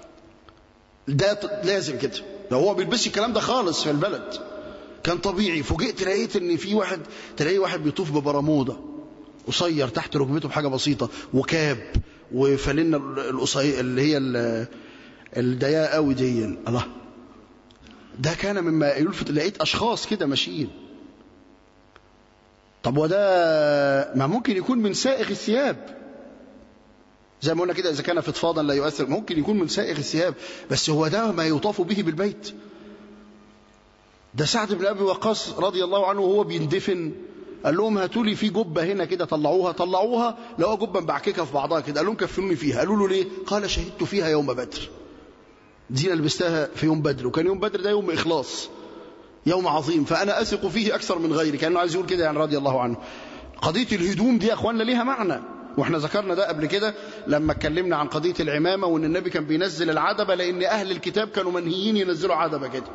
ده لازم كده لو هو بيلبسش الكلام ده خالص في البلد كان طبيعي فوجئت لقيت ان في واحد تلاقي واحد بيطوف ببرموده قصير تحت ركبته بحاجه بسيطه وكاب وفانلة القصير اللي هي الضيقه قوي دي الله ده كان مما يلفت لقيت اشخاص كده ماشيين طب وده ما ممكن يكون من سائغ الثياب زي ما قلنا كده اذا كان فضفاضا لا يؤثر ممكن يكون من سائغ الثياب بس هو ده ما يطاف به بالبيت ده سعد بن أبي وقاص رضي الله عنه وهو بيندفن قال لهم هاتوا لي في جبة هنا كده طلعوها طلعوها لقوا جبة مبعككة في بعضها كده قال لهم كفنوني فيها قالوا له ليه قال شهدت فيها يوم بدر دي أنا لبستها في يوم بدر وكان يوم بدر ده يوم إخلاص يوم عظيم فأنا أثق فيه أكثر من غيري كأنه عايز يقول كده يعني رضي الله عنه قضية الهدوم دي يا أخواننا ليها معنى واحنا ذكرنا ده قبل كده لما اتكلمنا عن قضية العمامة وان النبي كان بينزل العدبة لان اهل الكتاب كانوا منهيين ينزلوا عدبة كده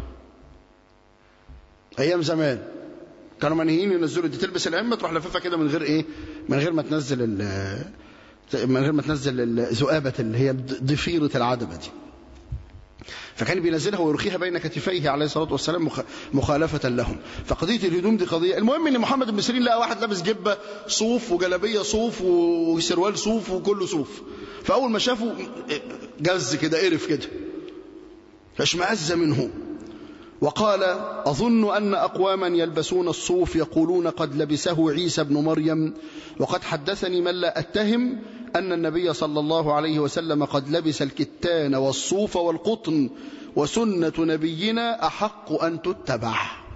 ايام زمان كانوا منهيين ينزلوا دي تلبس العمة تروح لففها كده من غير ايه من غير ما تنزل من غير ما تنزل الذؤابة اللي هي ضفيرة العدبة دي فكان بينزلها ويرخيها بين كتفيه عليه الصلاة والسلام مخالفة لهم فقضية الهدوم دي قضية المهم ان محمد بن سيرين لقى واحد لابس جبة صوف وجلابية صوف وسروال صوف وكله صوف فأول ما شافه جز كده قرف كده فاشمأز منه وقال أظن أن أقواما يلبسون الصوف يقولون قد لبسه عيسى بن مريم وقد حدثني من لا أتهم أن النبي صلى الله عليه وسلم قد لبس الكتان والصوف والقطن وسنة نبينا أحق أن تتبع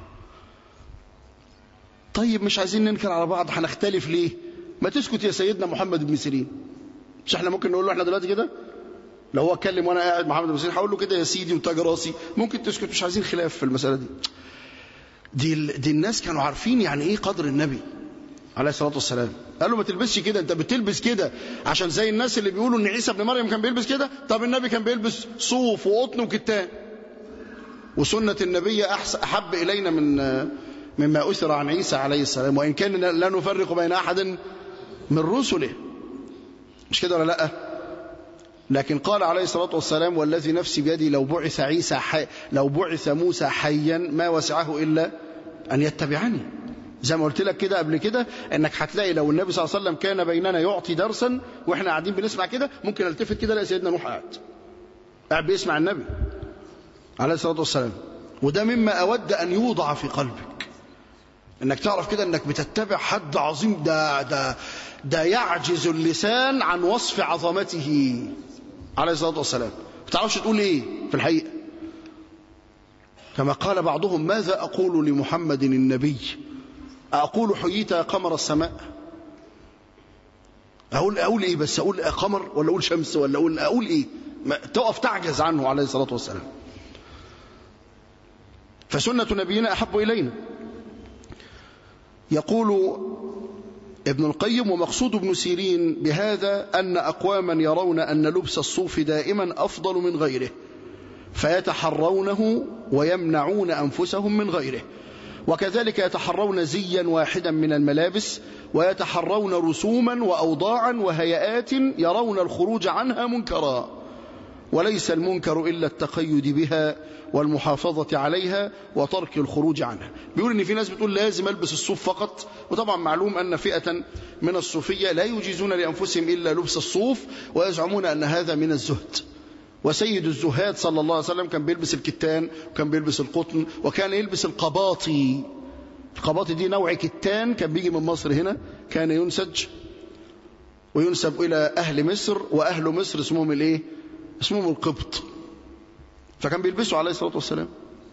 طيب مش عايزين ننكر على بعض هنختلف ليه ما تسكت يا سيدنا محمد بن سيرين مش احنا ممكن نقول له احنا دلوقتي كده لو هو اتكلم وانا قاعد محمد بن سيرين هقول له كده يا سيدي وتاج راسي ممكن تسكت مش عايزين خلاف في المسألة دي دي, دي الناس كانوا عارفين يعني ايه قدر النبي عليه الصلاة والسلام قال له ما تلبسش كده انت بتلبس كده عشان زي الناس اللي بيقولوا ان عيسى ابن مريم كان بيلبس كده طب النبي كان بيلبس صوف وقطن وكتان وسنة النبي أحب إلينا من مما أثر عن عيسى عليه السلام وإن كان لا نفرق بين أحد من رسله مش كده ولا لا لكن قال عليه الصلاة والسلام والذي نفسي بيدي لو بعث عيسى حي لو بعث موسى حيا ما وسعه إلا أن يتبعني زي ما قلت لك كده قبل كده انك هتلاقي لو النبي صلى الله عليه وسلم كان بيننا يعطي درسا واحنا قاعدين بنسمع كده ممكن التفت كده الاقي سيدنا نوح قاعد قاعد بيسمع النبي عليه الصلاه والسلام وده مما اود ان يوضع في قلبك انك تعرف كده انك بتتبع حد عظيم ده ده ده يعجز اللسان عن وصف عظمته عليه الصلاه والسلام ما تعرفش تقول ايه في الحقيقه كما قال بعضهم ماذا اقول لمحمد النبي أقول حييت يا قمر السماء أقول أقول إيه بس أقول قمر ولا أقول شمس ولا أقول أقول إيه ما تقف تعجز عنه عليه الصلاة والسلام فسنة نبينا أحب إلينا يقول ابن القيم ومقصود ابن سيرين بهذا أن أقواما يرون أن لبس الصوف دائما أفضل من غيره فيتحرونه ويمنعون أنفسهم من غيره وكذلك يتحرون زيا واحدا من الملابس ويتحرون رسوما وأوضاعا وهيئات يرون الخروج عنها منكرا وليس المنكر إلا التقيد بها والمحافظة عليها وترك الخروج عنها بيقول ان في ناس بتقول لازم البس الصوف فقط وطبعا معلوم ان فئة من الصوفية لا يجيزون لأنفسهم إلا لبس الصوف ويزعمون أن هذا من الزهد وسيد الزهاد صلى الله عليه وسلم كان بيلبس الكتان وكان بيلبس القطن وكان يلبس القباطي القباطي دي نوع كتان كان بيجي من مصر هنا كان ينسج وينسب إلى أهل مصر وأهل مصر اسمهم الإيه اسمهم القبط فكان بيلبسوا عليه الصلاة والسلام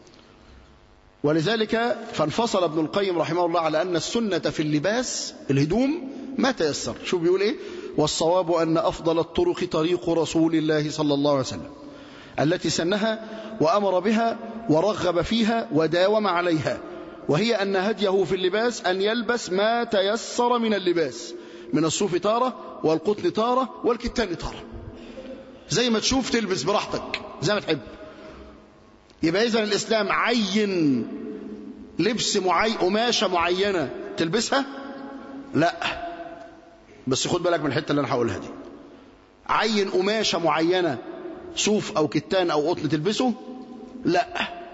ولذلك فانفصل ابن القيم رحمه الله على أن السنة في اللباس الهدوم ما تيسر شو بيقول إيه والصواب أن أفضل الطرق طريق رسول الله صلى الله عليه وسلم التي سنها وأمر بها ورغب فيها وداوم عليها وهي أن هديه في اللباس أن يلبس ما تيسر من اللباس من الصوف تارة والقطن تارة والكتان تارة زي ما تشوف تلبس براحتك زي ما تحب يبقى إذن الإسلام عين لبس معين قماشة معينة تلبسها لا بس خد بالك من الحتة اللي أنا هقولها دي عين قماشة معينة صوف أو كتان أو قطن تلبسه لا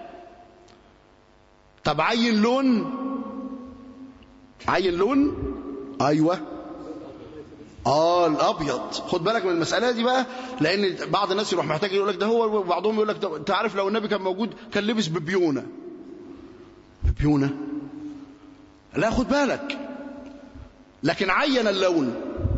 طب عين لون عين لون أيوة اه الابيض خد بالك من المساله دي بقى لان بعض الناس يروح محتاج يقول لك ده هو وبعضهم يقول لك ده انت عارف لو النبي كان موجود كان لبس ببيونه ببيونه لا خد بالك لكن عين اللون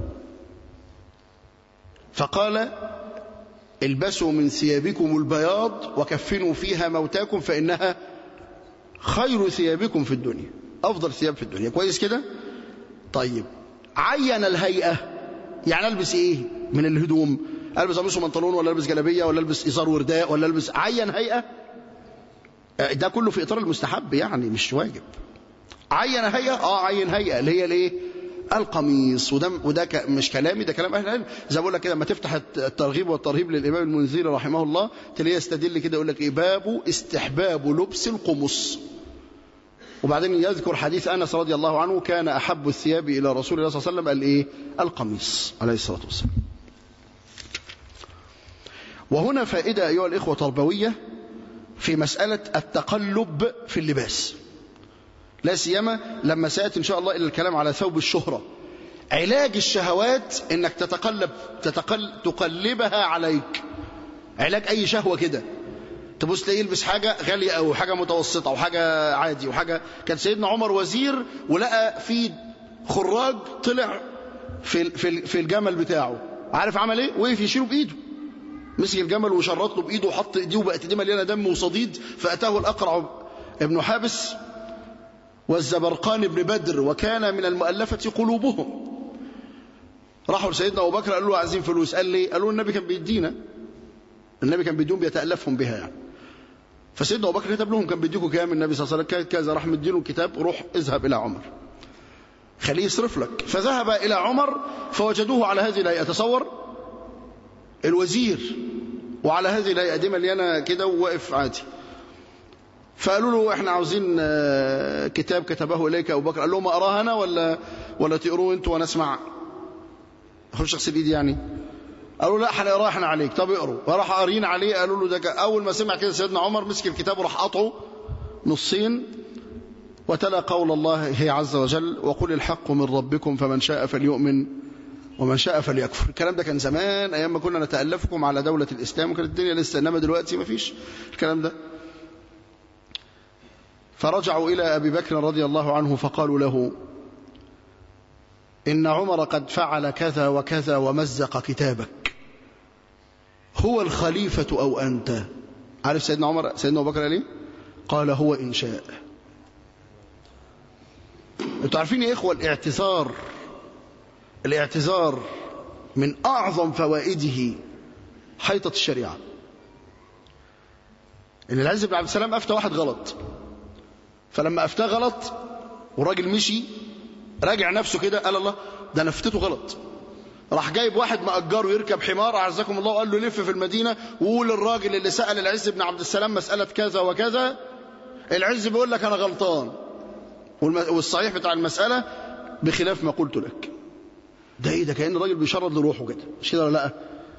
فقال البسوا من ثيابكم البياض وكفنوا فيها موتاكم فإنها خير ثيابكم في الدنيا أفضل ثياب في الدنيا كويس كده طيب عين الهيئة يعني ألبس إيه من الهدوم ألبس قميص وبنطلون ولا ألبس جلابية ولا ألبس إزار ورداء ولا ألبس عين هيئة ده كله في إطار المستحب يعني مش واجب عين هيئة اه عين هيئة اللي هي الايه القميص وده وده ك- مش كلامي ده كلام اهل العلم زي ما بقول لك كده لما تفتح الت- الترغيب والترهيب للامام المنذري رحمه الله تلاقيه يستدل كده يقول لك ايه باب استحباب لبس القمص وبعدين يذكر حديث انس رضي الله عنه كان احب الثياب الى رسول الله صلى الله عليه وسلم الايه القميص عليه الصلاه والسلام وهنا فائده ايها الاخوه تربويه في مساله التقلب في اللباس لا سيما لما سيأتي إن شاء الله إلى الكلام على ثوب الشهرة علاج الشهوات إنك تتقلب تتقل تقلبها عليك علاج أي شهوة كده تبص تلاقيه يلبس حاجة غالية أو حاجة متوسطة أو حاجة عادي وحاجة كان سيدنا عمر وزير ولقى في خراج طلع في في في الجمل بتاعه عارف عمل ايه وقف يشيله بايده مسك الجمل وشرط له بايده وحط ايديه وبقت ايديه مليانه دم وصديد فاتاه الاقرع ابن حابس والزبرقان بن بدر وكان من المؤلفة قلوبهم راحوا لسيدنا أبو بكر قالوا له عايزين فلوس قال لي قالوا النبي كان بيدينا النبي كان بيديهم بيتألفهم بها يعني فسيدنا أبو بكر كتب لهم كان بيديكوا كام النبي صلى الله عليه وسلم كذا راح مديله الكتاب روح اذهب إلى عمر خليه يصرف لك فذهب إلى عمر فوجدوه على هذه الهيئة تصور الوزير وعلى هذه الهيئة دي مليانة كده وواقف عادي فقالوا له احنا عاوزين آه، كتاب كتبه اليك ابو بكر قال لهم اقراه انا ولا ولا تقروه انتوا وانا اسمع اخش اغسل ايدي يعني قالوا لا هنقراه احنا عليك طب اقروا فراح قارين عليه قالوا له ده ك- اول ما سمع كده سيدنا عمر مسك الكتاب وراح قطعه نصين وتلا قول الله هي عز وجل وقل الحق من ربكم فمن شاء فليؤمن ومن شاء فليكفر الكلام ده كان زمان ايام ما كنا نتالفكم على دوله الاسلام وكانت الدنيا لسه انما دلوقتي ما فيش الكلام ده فرجعوا إلى أبي بكر رضي الله عنه فقالوا له إن عمر قد فعل كذا وكذا ومزق كتابك هو الخليفة أو أنت عارف سيدنا عمر سيدنا أبو بكر قال إيه؟ قال هو إن شاء انتوا عارفين يا إخوة الاعتذار الاعتذار من أعظم فوائده حيطة الشريعة إن العز بن عبد السلام أفتى واحد غلط فلما افتاه غلط والراجل مشي راجع نفسه كده قال الله ده انا افتته غلط راح جايب واحد مأجره يركب حمار أعزكم الله وقال له لف في المدينة وقول للراجل اللي سأل العز بن عبد السلام مسألة كذا وكذا العز بيقول لك أنا غلطان والم- والصحيح بتاع المسألة بخلاف ما قلت لك ده ايه ده كأن الراجل بيشرد لروحه كده مش كده ولا لا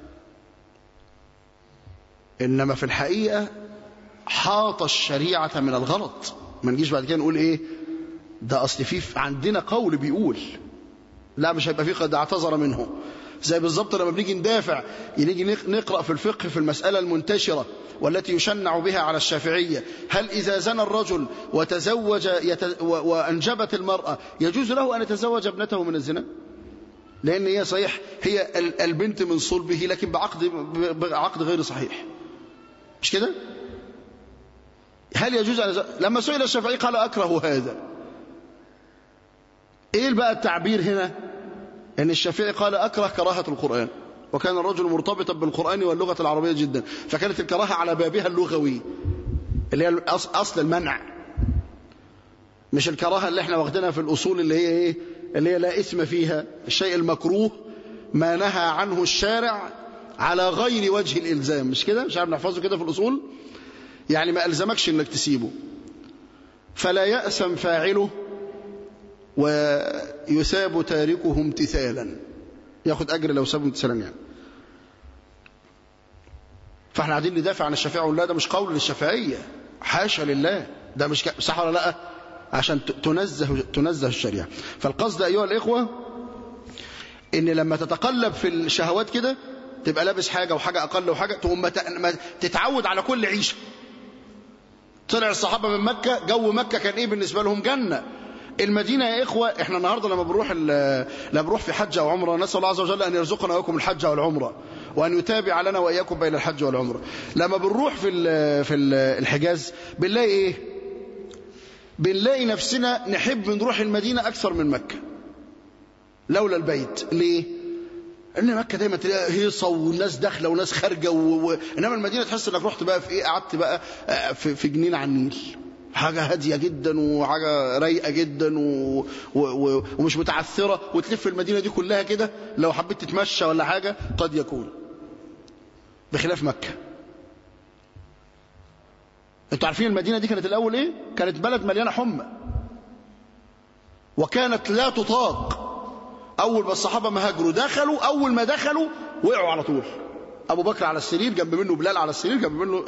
إنما في الحقيقة حاط الشريعة من الغلط ما نجيش بعد كده نقول ايه ده اصل في عندنا قول بيقول لا مش هيبقى فيه قد اعتذر منه زي بالظبط لما بنيجي ندافع نيجي نق- نقرا في الفقه في المساله المنتشره والتي يشنع بها على الشافعيه هل اذا زنى الرجل وتزوج يت... و... وانجبت المراه يجوز له ان يتزوج ابنته من الزنا لان هي صحيح هي ال- البنت من صلبه لكن بعقد ب- بعقد غير صحيح مش كده هل يجوز أن لما سئل الشافعي قال أكره هذا إيه بقى التعبير هنا أن الشافعي قال أكره كراهة القرآن وكان الرجل مرتبطا بالقرآن واللغة العربية جدا فكانت الكراهة على بابها اللغوي اللي هي الأص- أصل المنع مش الكراهة اللي احنا واخدينها في الأصول اللي هي إيه اللي هي لا إثم فيها الشيء المكروه ما نهى عنه الشارع على غير وجه الإلزام مش كده مش عارف نحفظه كده في الأصول يعني ما ألزمكش انك تسيبه فلا يأسم فاعله ويثاب تاركه امتثالا ياخد أجر لو سابه امتثالا يعني فاحنا قاعدين ندافع عن الشافعي ولا ده مش قول للشافعية حاشا لله ده مش ك... صح ولا لا عشان ت- تنزه تنزه الشريعة فالقصد أيها الإخوة إن لما تتقلب في الشهوات كده تبقى لابس حاجة وحاجة أقل وحاجة تقوم ما ت- ما تتعود على كل عيشة طلع الصحابة من مكة جو مكة كان ايه بالنسبة لهم جنة المدينة يا إخوة إحنا النهاردة لما بنروح ال- لما بنروح في حج أو عمرة نسأل الله عز وجل أن يرزقنا وإياكم الحج والعمرة وأن يتابع لنا وإياكم بين الحج والعمرة لما بنروح في ال- في ال- الحجاز بنلاقي إيه بنلاقي نفسنا نحب نروح المدينة أكثر من مكة لولا البيت ليه؟ ان مكه دايما تلاقي هيصه والناس داخله وناس خارجه و... و... انما المدينه تحس انك رحت بقى في ايه قعدت بقى في, في جنينه على النيل حاجه هاديه جدا وحاجه رايقه جدا و... و... و... ومش متعثره وتلف المدينه دي كلها كده لو حبيت تتمشى ولا حاجه قد يكون بخلاف مكه انتوا عارفين المدينه دي كانت الاول ايه كانت بلد مليانه حمى وكانت لا تطاق أول ما الصحابة ما هاجروا دخلوا أول ما دخلوا وقعوا على طول أبو بكر على السرير جنب منه بلال على السرير جنب منه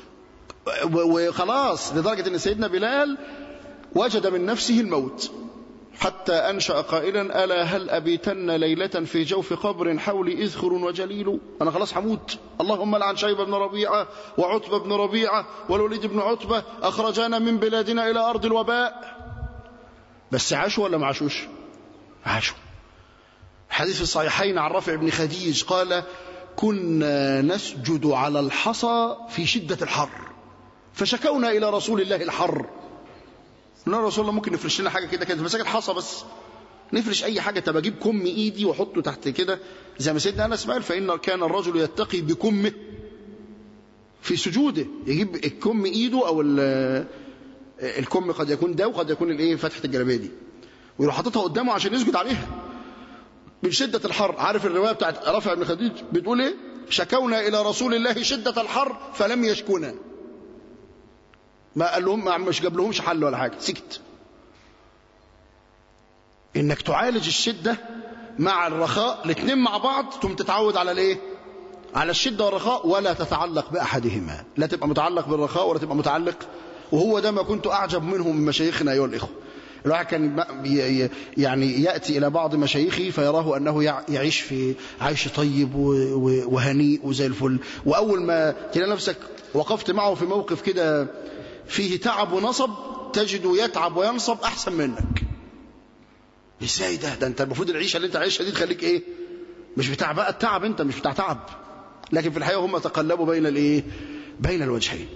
وخلاص لدرجة أن سيدنا بلال وجد من نفسه الموت حتى أنشأ قائلا ألا هل أبيتن ليلة في جوف قبر حولي إذخر وجليل أنا خلاص هموت اللهم لعن شيبة بن ربيعة وعتبة بن ربيعة والوليد بن عتبة أخرجانا من بلادنا إلى أرض الوباء بس عاشوا ولا ما عاشوش عاشوا حديث الصحيحين عن رافع بن خديج قال كنا نسجد على الحصى في شدة الحر فشكونا إلى رسول الله الحر قلنا رسول الله ممكن نفرش لنا حاجة كده كده مساجد حصى بس نفرش أي حاجة طب أجيب كم إيدي وأحطه تحت كده زي ما سيدنا أنس قال فإن كان الرجل يتقي بكمه في سجوده يجيب الكم إيده أو الكم قد يكون ده وقد يكون الإيه فتحة الجلابية دي ويروح حاططها قدامه عشان يسجد عليها من شدة الحر عارف الرواية بتاعت رافع بن خديج بتقول ايه شكونا إلى رسول الله شدة الحر فلم يشكونا ما قال لهم ما مش جاب لهمش حل ولا حاجة سكت انك تعالج الشدة مع الرخاء الاثنين مع بعض ثم تتعود على الايه على الشدة والرخاء ولا تتعلق بأحدهما لا تبقى متعلق بالرخاء ولا تبقى متعلق وهو ده ما كنت أعجب منه من مشايخنا أيها الإخوة الواحد كان يعني يأتي إلى بعض مشايخه فيراه أنه يعيش في عيش طيب وهنيء وزي الفل وأول ما تلاقي نفسك وقفت معه في موقف كده فيه تعب ونصب تجده يتعب وينصب أحسن منك ازاي ده ده انت المفروض العيشه اللي انت عايشها دي تخليك ايه مش بتاع بقى التعب انت مش بتاع تعب لكن في الحقيقه هم تقلبوا بين الايه بين الوجهين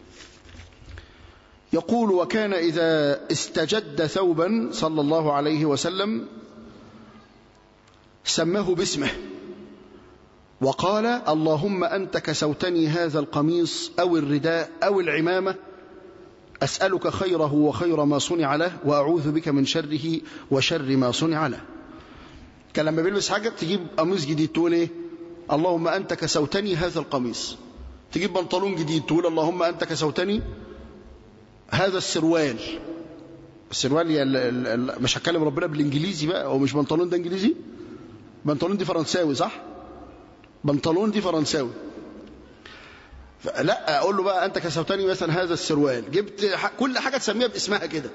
يقول وكان إذا استجد ثوبا صلى الله عليه وسلم سماه باسمه وقال اللهم أنت كسوتني هذا القميص أو الرداء أو العمامة أسألك خيره وخير ما صنع له وأعوذ بك من شره وشر ما صنع له كان لما بيلبس حاجة تجيب قميص جديد تقول إيه اللهم أنت كسوتني هذا القميص تجيب بنطلون جديد تقول اللهم أنت كسوتني هذا السروال السروال يعني مش هتكلم ربنا بالانجليزي بقى هو مش بنطلون ده انجليزي بنطلون دي فرنساوي صح بنطلون دي فرنساوي لا اقول له بقى انت كسوتني مثلا هذا السروال جبت كل حاجه تسميها باسمها كده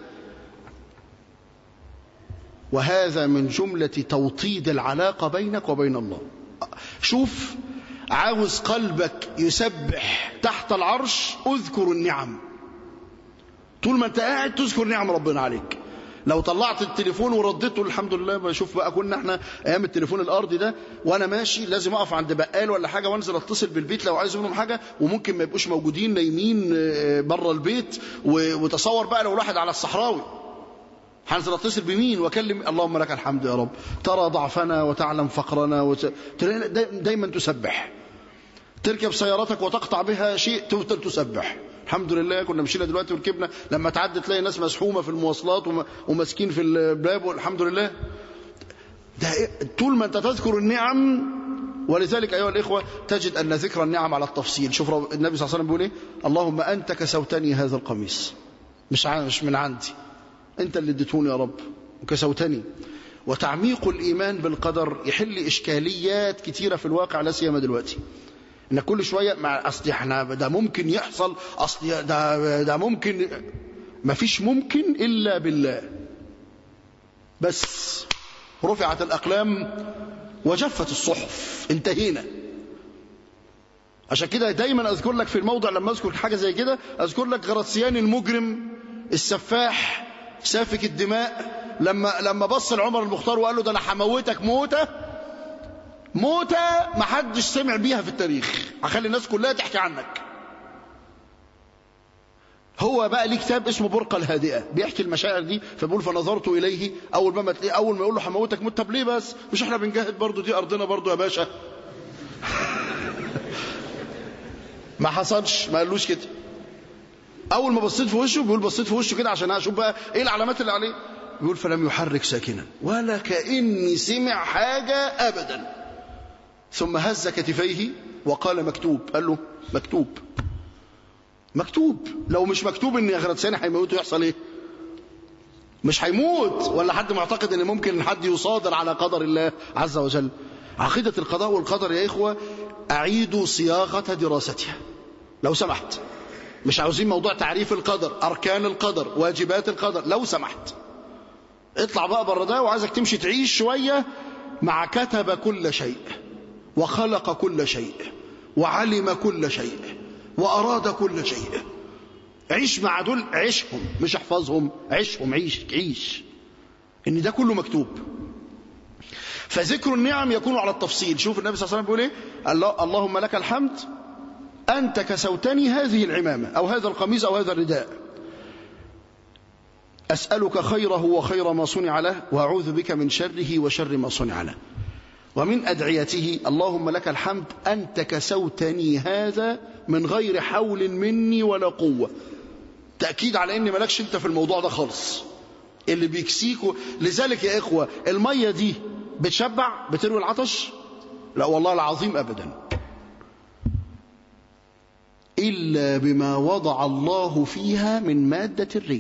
وهذا من جمله توطيد العلاقه بينك وبين الله شوف عاوز قلبك يسبح تحت العرش اذكر النعم طول ما انت قاعد تذكر نعم ربنا عليك لو طلعت التليفون ورديته الحمد لله بشوف بقى كنا احنا ايام التليفون الارضي ده وانا ماشي لازم اقف عند بقال ولا حاجه وانزل اتصل بالبيت لو عايز منهم حاجه وممكن ما يبقوش موجودين نايمين بره البيت وتصور بقى لو الواحد على الصحراوي هنزل اتصل بمين واكلم اللهم لك الحمد يا رب ترى ضعفنا وتعلم فقرنا وت... دايما تسبح تركب سيارتك وتقطع بها شيء تفضل تسبح الحمد لله كنا مشينا دلوقتي وركبنا لما تعدي تلاقي ناس مسحومه في المواصلات وماسكين في الباب والحمد لله ده طول ما انت تذكر النعم ولذلك ايها الاخوه تجد ان ذكر النعم على التفصيل شوف النبي صلى الله عليه وسلم بيقول ايه اللهم انت كسوتني هذا القميص مش مش من عندي انت اللي اديتوني يا رب وكسوتني وتعميق الايمان بالقدر يحل اشكاليات كتيره في الواقع لا سيما دلوقتي ان كل شويه مع اصل احنا ده ممكن يحصل اصل ده ده ممكن ما فيش ممكن الا بالله بس رفعت الاقلام وجفت الصحف انتهينا عشان كده دايما اذكر لك في الموضع لما اذكر حاجه زي كده اذكر لك غرسيان المجرم السفاح سافك الدماء لما لما بص لعمر المختار وقال له ده انا هموتك موته موتة ما حدش سمع بيها في التاريخ هخلي الناس كلها تحكي عنك هو بقى ليه كتاب اسمه برقة الهادئة بيحكي المشاعر دي فبيقول فنظرت إليه أول ما مت... أول ما يقول له حموتك مت طب ليه بس مش احنا بنجاهد برضو دي أرضنا برضو يا باشا ما حصلش ما قالوش كده أول ما بصيت في وشه بيقول بصيت في وشه كده عشان أشوف بقى إيه العلامات اللي عليه بيقول فلم يحرك ساكنا ولا كأني سمع حاجة أبدا ثم هز كتفيه وقال مكتوب قال له مكتوب مكتوب لو مش مكتوب ان غرتساني هيموته يحصل ايه مش هيموت ولا حد معتقد ان ممكن حد يصادر على قدر الله عز وجل عقيدة القضاء والقدر يا إخوة أعيدوا صياغة دراستها لو سمحت مش عاوزين موضوع تعريف القدر أركان القدر واجبات القدر لو سمحت اطلع بقى بره ده وعايزك تمشي تعيش شوية مع كتب كل شيء وخلق كل شيء وعلم كل شيء وأراد كل شيء عيش مع دول عيشهم مش احفظهم عيشهم عيش عيش ان ده كله مكتوب فذكر النعم يكون على التفصيل شوف النبي صلى الله عليه وسلم بيقول ايه الله اللهم لك الحمد أنت كسوتني هذه العمامة أو هذا القميص أو هذا الرداء أسألك خيره وخير ما صنع له وأعوذ بك من شره وشر ما صنع له ومن أدعيته اللهم لك الحمد أنت كسوتني هذا من غير حول مني ولا قوة تأكيد على أن ملكش أنت في الموضوع ده خالص اللي بيكسيكوا لذلك يا إخوة المية دي بتشبع بتروي العطش لا والله العظيم أبدا إلا بما وضع الله فيها من مادة الري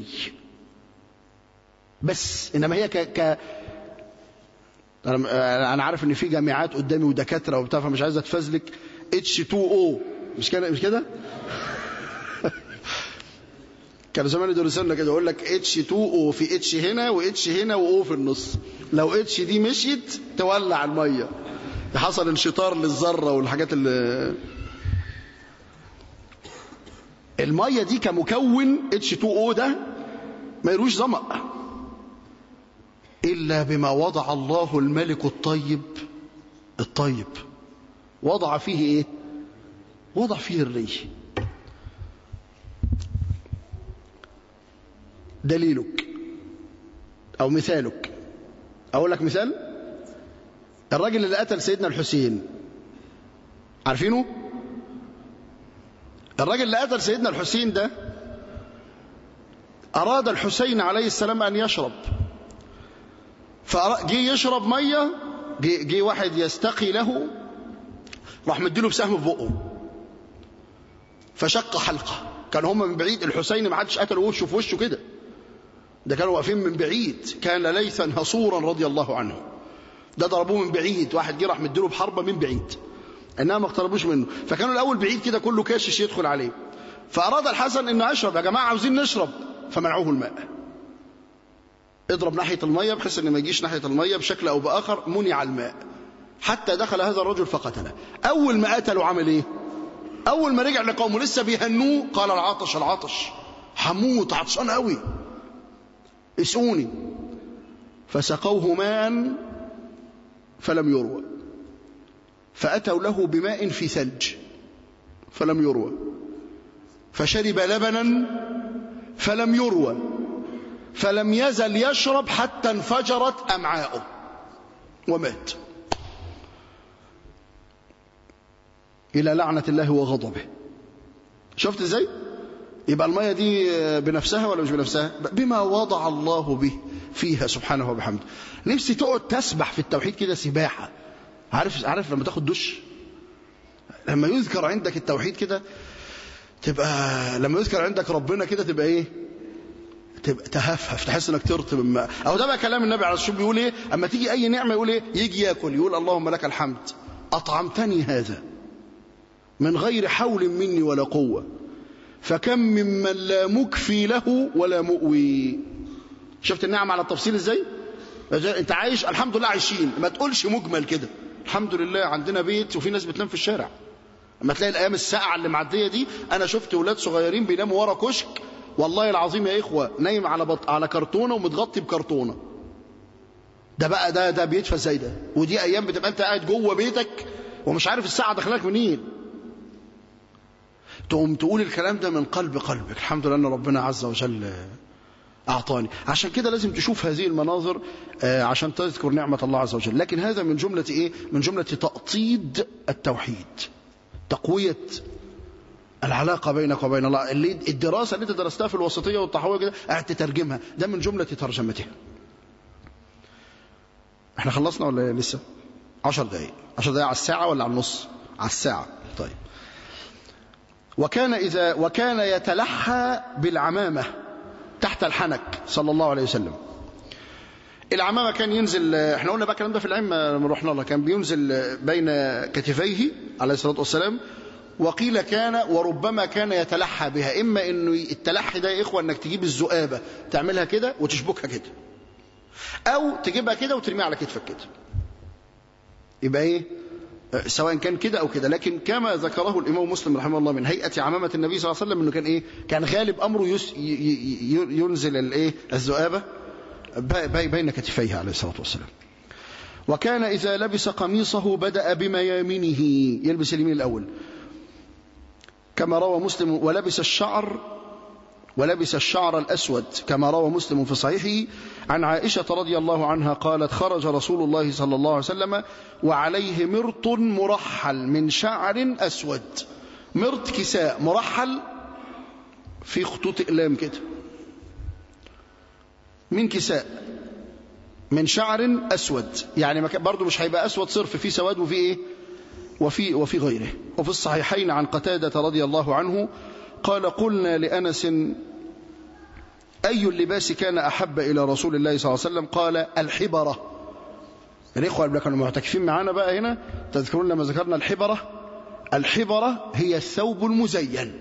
بس إنما هي ك... ك... أنا عارف إن في جامعات قدامي ودكاترة وبتاع فمش عايز أتفزلك H2O مش كده مش كده؟ كانوا زمان يدرسونا كده يقول لك H2O في H هنا وH هنا وO في النص لو H دي مشيت تولع المية حصل انشطار للذرة والحاجات اللي المية دي كمكون H2O ده ما يروش ظمأ إلا بما وضع الله الملك الطيب الطيب وضع فيه إيه وضع فيه الري دليلك أو مثالك أقول لك مثال الراجل اللي قتل سيدنا الحسين عارفينه الراجل اللي قتل سيدنا الحسين ده أراد الحسين عليه السلام أن يشرب فجي يشرب مية جه واحد يستقي له راح مديله بسهم في بقه فشق حلقة كان هم من بعيد الحسين ما حدش قتله وشه في وشه كده ده كانوا واقفين من بعيد كان ليثا هصورا رضي الله عنه ده ضربوه من بعيد واحد جه راح مديله بحربة من بعيد انما ما اقتربوش منه فكانوا الاول بعيد كده كله كاشش يدخل عليه فاراد الحسن انه يشرب يا جماعه عاوزين نشرب فمنعوه الماء اضرب ناحيه الميه بحيث ان ما يجيش ناحيه الميه بشكل او باخر منع الماء حتى دخل هذا الرجل فقتله اول ما قتله عمل ايه اول ما رجع لقومه لسه بيهنوه قال العطش العطش حموت عطشان قوي اسقوني فسقوه ماء فلم يروى فأتوا له بماء في ثلج فلم يروى فشرب لبنا فلم يروى فلم يزل يشرب حتى انفجرت أمعاؤه ومات إلى لعنة الله وغضبه شفت ازاي يبقى المية دي بنفسها ولا مش بنفسها بما وضع الله به فيها سبحانه وبحمده نفسي تقعد تسبح في التوحيد كده سباحة عارف عارف لما تاخد دش لما يذكر عندك التوحيد كده تبقى لما يذكر عندك ربنا كده تبقى ايه تبقى تهفهف تحس انك ترطب الماء او ده بقى كلام النبي عليه الصلاه بيقول ايه اما تيجي اي نعمه يقول ايه يجي ياكل يقول اللهم لك الحمد اطعمتني هذا من غير حول مني ولا قوه فكم ممن لا مكفي له ولا مؤوي شفت النعم على التفصيل ازاي انت عايش الحمد لله عايشين ما تقولش مجمل كده الحمد لله عندنا بيت وفي ناس بتنام في الشارع اما تلاقي الايام الساقعه اللي معديه دي انا شفت ولاد صغيرين بيناموا ورا كشك والله العظيم يا اخوه نايم على بط... على كرتونه ومتغطي بكرتونه ده بقى ده ده بيدفى ازاي ده ودي ايام بتبقى انت قاعد جوه بيتك ومش عارف الساعه داخلك منين تقوم تقول الكلام ده من قلب قلبك الحمد لله ان ربنا عز وجل أعطاني عشان كده لازم تشوف هذه المناظر عشان تذكر نعمة الله عز وجل لكن هذا من جملة إيه؟ من جملة تأطيد التوحيد تقوية العلاقة بينك وبين الله اللي الدراسة اللي انت درستها في الوسطية والطحوية كده قاعد تترجمها ده من جملة ترجمتها احنا خلصنا ولا لسه عشر دقايق عشر دقايق على الساعة ولا على النص على الساعة طيب وكان إذا وكان يتلحى بالعمامة تحت الحنك صلى الله عليه وسلم العمامة كان ينزل احنا قلنا بقى الكلام ده في العلم لما رحنا الله كان بينزل بين كتفيه عليه الصلاة والسلام وقيل كان وربما كان يتلحى بها إما أنه التلحي ده يا إخوة أنك تجيب الذؤابة تعملها كده وتشبكها كده أو تجيبها كده وترميها على كتفك كده يبقى إيه سواء كان كده أو كده لكن كما ذكره الإمام مسلم رحمه الله من هيئة عمامة النبي صلى الله عليه وسلم أنه كان إيه كان غالب أمره يس ينزل الإيه الذؤابة بين كتفيه عليه الصلاة والسلام وكان إذا لبس قميصه بدأ بميامنه يلبس اليمين الأول كما روى مسلم ولبس الشعر ولبس الشعر الأسود كما روى مسلم في صحيحه عن عائشة رضي الله عنها قالت خرج رسول الله صلى الله عليه وسلم وعليه مرط مرحل من شعر أسود مرط كساء مرحل في خطوط إقلام كده من كساء من شعر أسود يعني برضه مش هيبقى أسود صرف في سواد وفي إيه وفي, وفي غيره وفي الصحيحين عن قتادة رضي الله عنه قال قلنا لأنس أي اللباس كان أحب إلى رسول الله صلى الله عليه وسلم قال الحبرة الإخوة اللي كانوا معتكفين معانا بقى هنا تذكرون لما ذكرنا الحبرة الحبرة هي الثوب المزين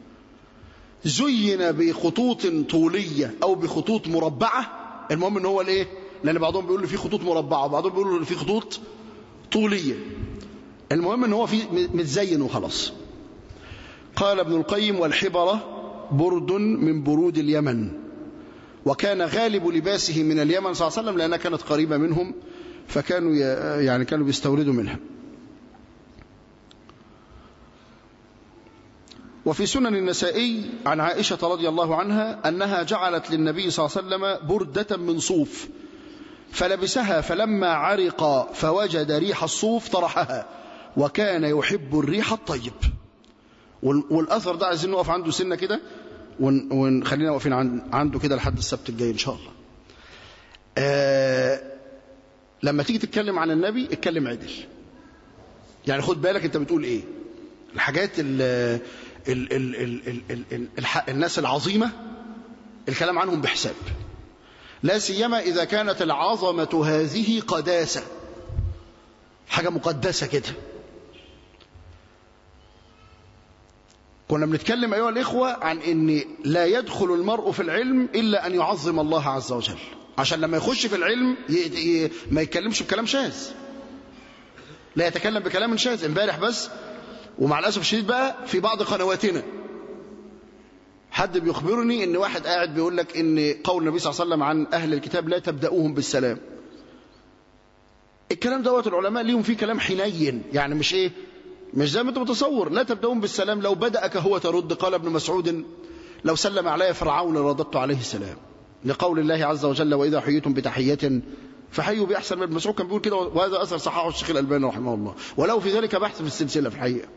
زين بخطوط طولية أو بخطوط مربعة المهم ان هو الايه لأن بعضهم بيقول في خطوط مربعة وبعضهم بيقول في خطوط طولية المهم ان هو في متزين وخلاص قال ابن القيم والحبرة برد من برود اليمن وكان غالب لباسه من اليمن صلى الله عليه وسلم لأنها كانت قريبة منهم فكانوا يعني كانوا بيستوردوا منها وفي سنن النسائي عن عائشة رضي الله عنها أنها جعلت للنبي صلى الله عليه وسلم بردة من صوف فلبسها فلما عرق فوجد ريح الصوف طرحها وكان يحب الريح الطيب والأثر ده عايزين نقف عنده سنة كده ونخلينا واقفين عنده كده لحد السبت الجاي إن شاء الله آه لما تيجي تتكلم عن النبي اتكلم عدل يعني خد بالك انت بتقول ايه الحاجات ال ال ال ال ال ال ال الناس العظيمة الكلام عنهم بحساب لا سيما إذا كانت العظمة هذه قداسة حاجة مقدسة كده كنا بنتكلم أيها الإخوة عن أن لا يدخل المرء في العلم إلا أن يعظم الله عز وجل عشان لما يخش في العلم ي... ي... ما يتكلمش بكلام شاذ لا يتكلم بكلام شاذ امبارح بس ومع الأسف الشديد بقى في بعض قنواتنا حد بيخبرني ان واحد قاعد بيقول لك ان قول النبي صلى الله عليه وسلم عن أهل الكتاب لا تبدأوهم بالسلام الكلام دوت العلماء ليهم فيه كلام حنين يعني مش ايه مش زي ما انت متصور لا تبدأهم بالسلام لو بدأك هو ترد قال ابن مسعود لو سلم علي فرعون لرددت عليه السلام لقول الله عز وجل وإذا حييتم بتحية فحيوا بأحسن من ابن مسعود كان بيقول كده وهذا أثر صححه الشيخ الألباني رحمه الله ولو في ذلك بحث في السلسلة في الحقيقة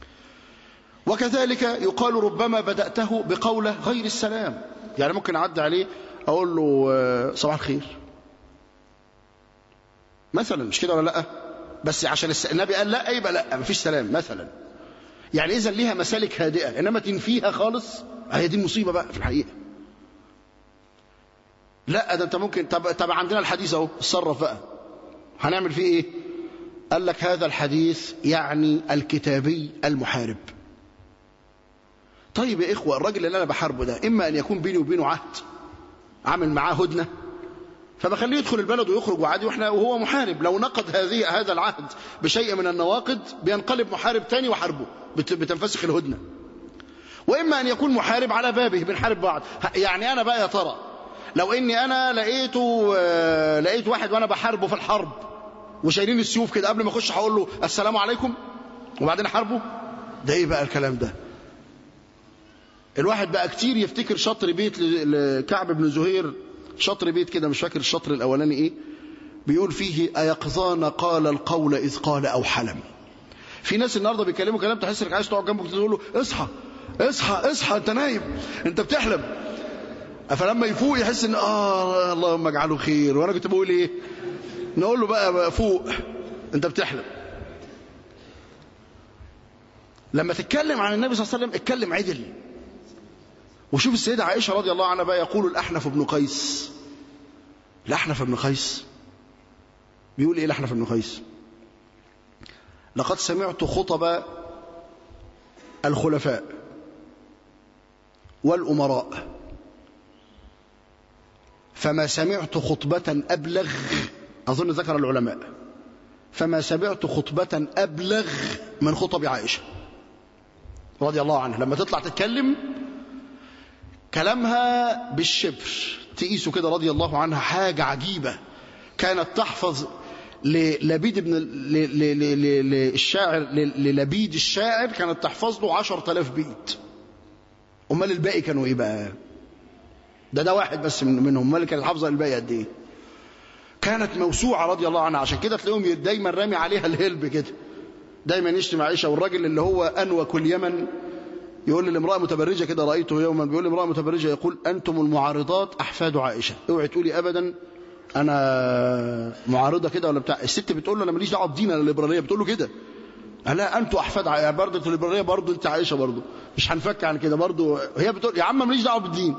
وكذلك يقال ربما بدأته بقوله غير السلام يعني ممكن أعدي عليه أقول له صباح الخير مثلا مش كده ولا لا بس عشان النبي قال لا يبقى لا مفيش سلام مثلا يعني إذا ليها مسالك هادئة إنما تنفيها خالص هي دي المصيبة بقى في الحقيقة لا ده انت ممكن طب, طب عندنا الحديث اهو اتصرف بقى هنعمل فيه ايه قال لك هذا الحديث يعني الكتابي المحارب طيب يا إخوة الراجل اللي أنا بحاربه ده إما أن يكون بيني وبينه عهد عامل معاه هدنة فبخليه يدخل البلد ويخرج وعادي واحنا وهو محارب لو نقض هذه هذا العهد بشيء من النواقض بينقلب محارب تاني وحاربه بتنفسخ الهدنة وإما أن يكون محارب على بابه بنحارب بعض يعني أنا بقى يا ترى لو إني أنا لقيته لقيت واحد وأنا بحاربه في الحرب وشايلين السيوف كده قبل ما أخش هقول له السلام عليكم وبعدين أحاربه ده إيه بقى الكلام ده الواحد بقى كتير يفتكر شطر بيت ل- لكعب بن زهير شطر بيت كده مش فاكر الشطر الاولاني ايه بيقول فيه ايقظان قال القول اذ قال او حلم في ناس النهارده بيكلموا كلام تحس انك عايز تقعد جنبك تقول له اصحى اصحى اصحى انت نايم انت بتحلم فلما يفوق يحس ان اه اللهم اجعله خير وانا كنت بقول ايه نقول له بقى, بقى فوق انت بتحلم لما تتكلم عن النبي صلى الله عليه وسلم اتكلم عدل وشوف السيدة عائشة رضي الله عنها بقى يقول الأحنف بن قيس الأحنف بن قيس بيقول إيه الأحنف بن قيس لقد سمعت خطب الخلفاء والأمراء فما سمعت خطبة أبلغ أظن ذكر العلماء فما سمعت خطبة أبلغ من خطب عائشة رضي الله عنها لما تطلع تتكلم كلامها بالشبر تقيسه كده رضي الله عنها حاجة عجيبة كانت تحفظ للبيد بن للشاعر للبيد الشاعر كانت تحفظ له عشر تلاف بيت امال الباقي كانوا ايه بقى ده ده واحد بس من منهم امال كانت حافظه الباقي قد ايه كانت موسوعه رضي الله عنها عشان كده تلاقيهم دايما رامي عليها الهلب كده دايما يشتم عائشه والراجل اللي هو انوك اليمن يقول للامراه متبرجه كده رايته يوما بيقول لامراه متبرجه يقول انتم المعارضات احفاد عائشه اوعي تقولي ابدا انا معارضه كده ولا بتاع الست بتقول له انا ماليش دعوه بدين انا الليبراليه بتقول له كده لا انتوا احفاد عائشه برضه الليبراليه برضه انت عائشه برضه مش هنفك عن كده برضه هي بتقول يا عم ماليش دعوه بالدين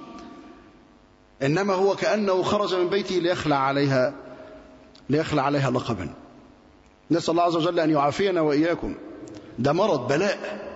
انما هو كانه خرج من بيته ليخلع عليها ليخلع عليها لقبا نسال الله عز وجل ان يعافينا واياكم ده مرض بلاء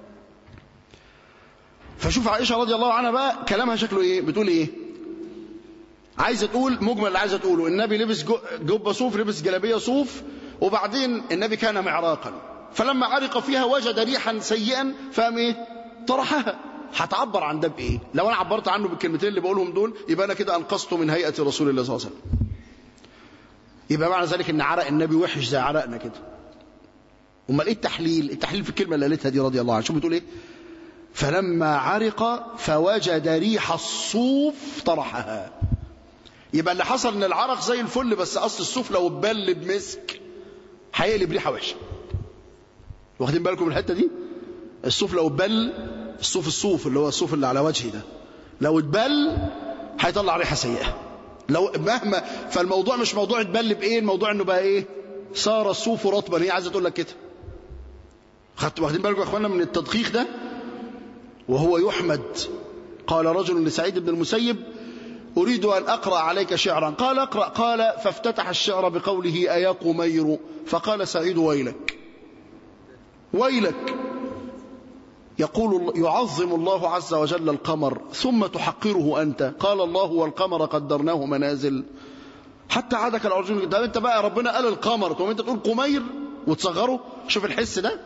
فشوف عائشه رضي الله عنها بقى كلامها شكله ايه بتقول ايه عايزه تقول مجمل اللي عايزه تقوله النبي لبس جبه صوف لبس جلابيه صوف وبعدين النبي كان معراقا فلما عرق فيها وجد ريحا سيئا فقام ايه طرحها هتعبر عن ده بايه لو انا عبرت عنه بالكلمتين اللي بقولهم دول يبقى انا كده انقذته من هيئه رسول الله صلى الله عليه وسلم يبقى معنى ذلك ان عرق النبي وحش زي عرقنا كده امال ايه التحليل التحليل في الكلمه اللي قالتها دي رضي الله عنها شوف بتقول ايه فلما عرق فوجد ريح الصوف طرحها يبقى اللي حصل ان العرق زي الفل بس اصل الصوف لو اتبل بمسك هيقلب ريحه وحشه واخدين بالكم من الحته دي الصوف لو اتبل الصوف الصوف اللي هو الصوف اللي على وجهي ده لو اتبل هيطلع ريحه سيئه لو مهما فالموضوع مش موضوع اتبل بايه الموضوع انه بقى ايه صار الصوف رطبا هي عايزه تقول لك كده خدتوا واخدين بالكم يا اخوانا من التدقيق ده وهو يحمد قال رجل لسعيد بن المسيب أريد أن أقرأ عليك شعرا قال اقرأ قال فافتتح الشعر بقوله أيا قمير فقال سعيد ويلك ويلك يقول يعظم الله عز وجل القمر ثم تحقره أنت قال الله والقمر قدرناه منازل حتى عادك الأرجون ده أنت بقى ربنا قال القمر تقوم أنت تقول قمير وتصغره شوف الحس ده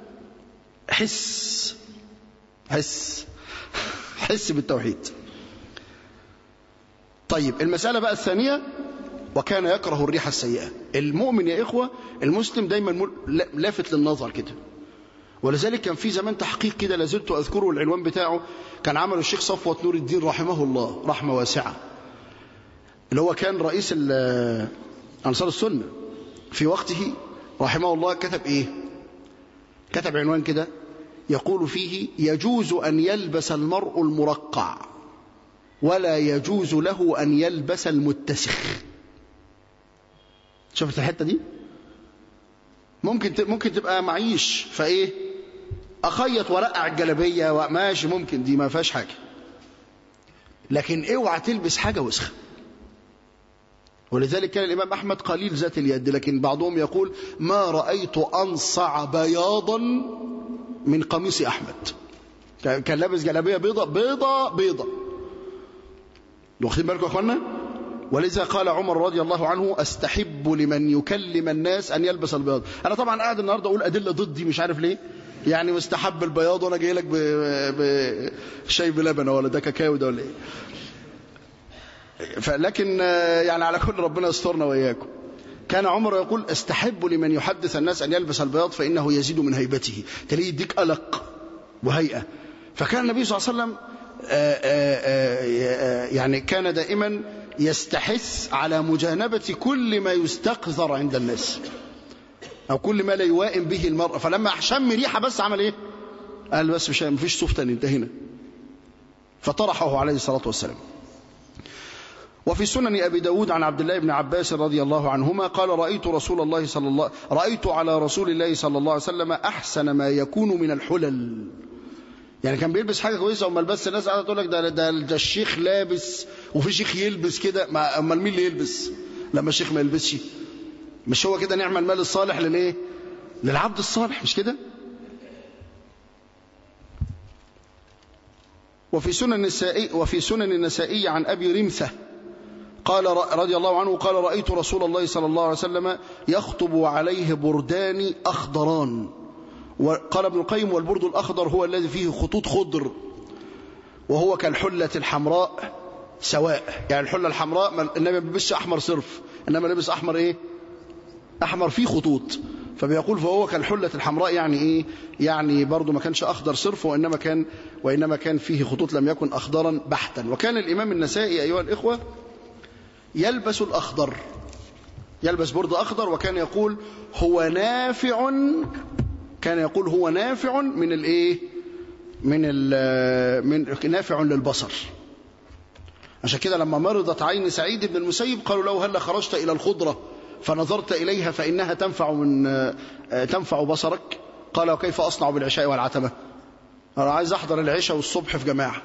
حس حس حس بالتوحيد طيب المسألة بقى الثانية وكان يكره الريحة السيئة المؤمن يا إخوة المسلم دايما لافت للنظر كده ولذلك كان في زمان تحقيق كده لازلت أذكره العنوان بتاعه كان عمله الشيخ صفوة نور الدين رحمه الله رحمة واسعة اللي هو كان رئيس أنصار السنة في وقته رحمه الله كتب إيه كتب عنوان كده يقول فيه يجوز أن يلبس المرء المرقع ولا يجوز له أن يلبس المتسخ شفت الحتة دي ممكن ممكن تبقى معيش فايه اخيط ورقع الجلابيه وماشي ممكن دي ما فيهاش حاجه لكن اوعى تلبس حاجه وسخه ولذلك كان الامام احمد قليل ذات اليد لكن بعضهم يقول ما رايت انصع بياضا من قميص احمد كان لابس جلابيه بيضه بيضه بيضه واخدين بالكم يا اخوانا ولذا قال عمر رضي الله عنه استحب لمن يكلم الناس ان يلبس البياض انا طبعا قاعد النهارده اقول ادله ضدي مش عارف ليه يعني مستحب البياض وانا جاي لك بشاي بلبن ولا ده كاكاو ده ولا ايه فلكن يعني على كل ربنا يسترنا واياكم كان عمر يقول استحب لمن يحدث الناس ان يلبس البياض فانه يزيد من هيبته تلاقيه يديك قلق وهيئه فكان النبي صلى الله عليه وسلم آآ آآ يعني كان دائما يستحث على مجانبة كل ما يستقذر عند الناس أو كل ما لا يوائم به المرأة فلما شم ريحة بس عمل إيه قال بس مش مفيش صوف تاني انتهينا فطرحه عليه الصلاة والسلام وفي سنن أبي داود عن عبد الله بن عباس رضي الله عنهما قال رأيت رسول الله صلى الله رأيت على رسول الله صلى الله عليه وسلم أحسن ما يكون من الحلل يعني كان بيلبس حاجة كويسة أمال بس الناس قاعدة تقول لك ده, ده, ده الشيخ لابس وفي شيخ يلبس كده أمال مين اللي يلبس لما الشيخ ما يلبسش مش هو كده نعمل المال الصالح للايه للعبد الصالح مش كده وفي سنن النسائي وفي سنن النسائي عن أبي رمثة قال رضي الله عنه قال رأيت رسول الله صلى الله عليه وسلم يخطب عليه بردان أخضران وقال ابن القيم والبرد الأخضر هو الذي فيه خطوط خضر وهو كالحلة الحمراء سواء يعني الحلة الحمراء النبي ما بيلبسش أحمر صرف إنما لبس أحمر إيه أحمر فيه خطوط فبيقول فهو كالحلة الحمراء يعني إيه يعني برضه ما كانش أخضر صرف وإنما كان وإنما كان فيه خطوط لم يكن أخضرا بحتا وكان الإمام النسائي أيها الإخوة يلبس الأخضر يلبس برد أخضر وكان يقول هو نافع كان يقول هو نافع من الايه من ال من نافع للبصر عشان كده لما مرضت عين سعيد بن المسيب قالوا له هل خرجت إلى الخضرة فنظرت إليها فإنها تنفع من تنفع بصرك قال وكيف أصنع بالعشاء والعتمة أنا عايز أحضر العشاء والصبح في جماعة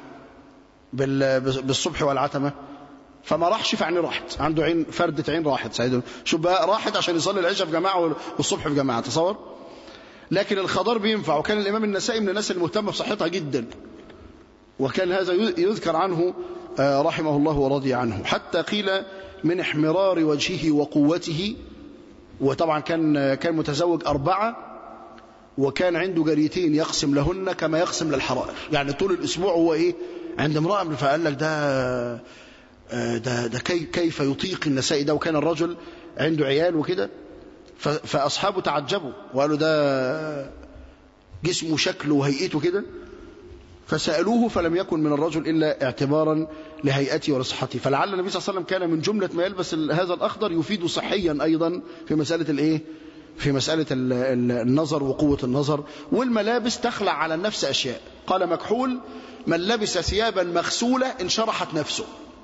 بالصبح والعتمة فما راحش فعني راحت عنده عين فردة عين راحت سعيد شوف بقى راحت عشان يصلي العشاء في جماعة والصبح في جماعة تصور لكن الخضار بينفع وكان الإمام النسائي من الناس المهتمة بصحتها جدا وكان هذا يذكر عنه رحمه الله ورضي عنه حتى قيل من احمرار وجهه وقوته وطبعا كان كان متزوج أربعة وكان عنده جريتين يقسم لهن كما يقسم للحرائر يعني طول الأسبوع هو إيه عند امرأة فقال لك ده ده, ده كي كيف يطيق النسائي ده وكان الرجل عنده عيال وكده فأصحابه تعجبوا وقالوا ده جسمه شكله وهيئته كده فسألوه فلم يكن من الرجل إلا اعتبارا لهيئته ولصحته فلعل النبي صلى الله عليه وسلم كان من جملة ما يلبس هذا الأخضر يفيد صحيا أيضا في مسألة الإيه في مسألة النظر وقوة النظر والملابس تخلع على النفس أشياء قال مكحول من لبس ثيابا مغسولة انشرحت نفسه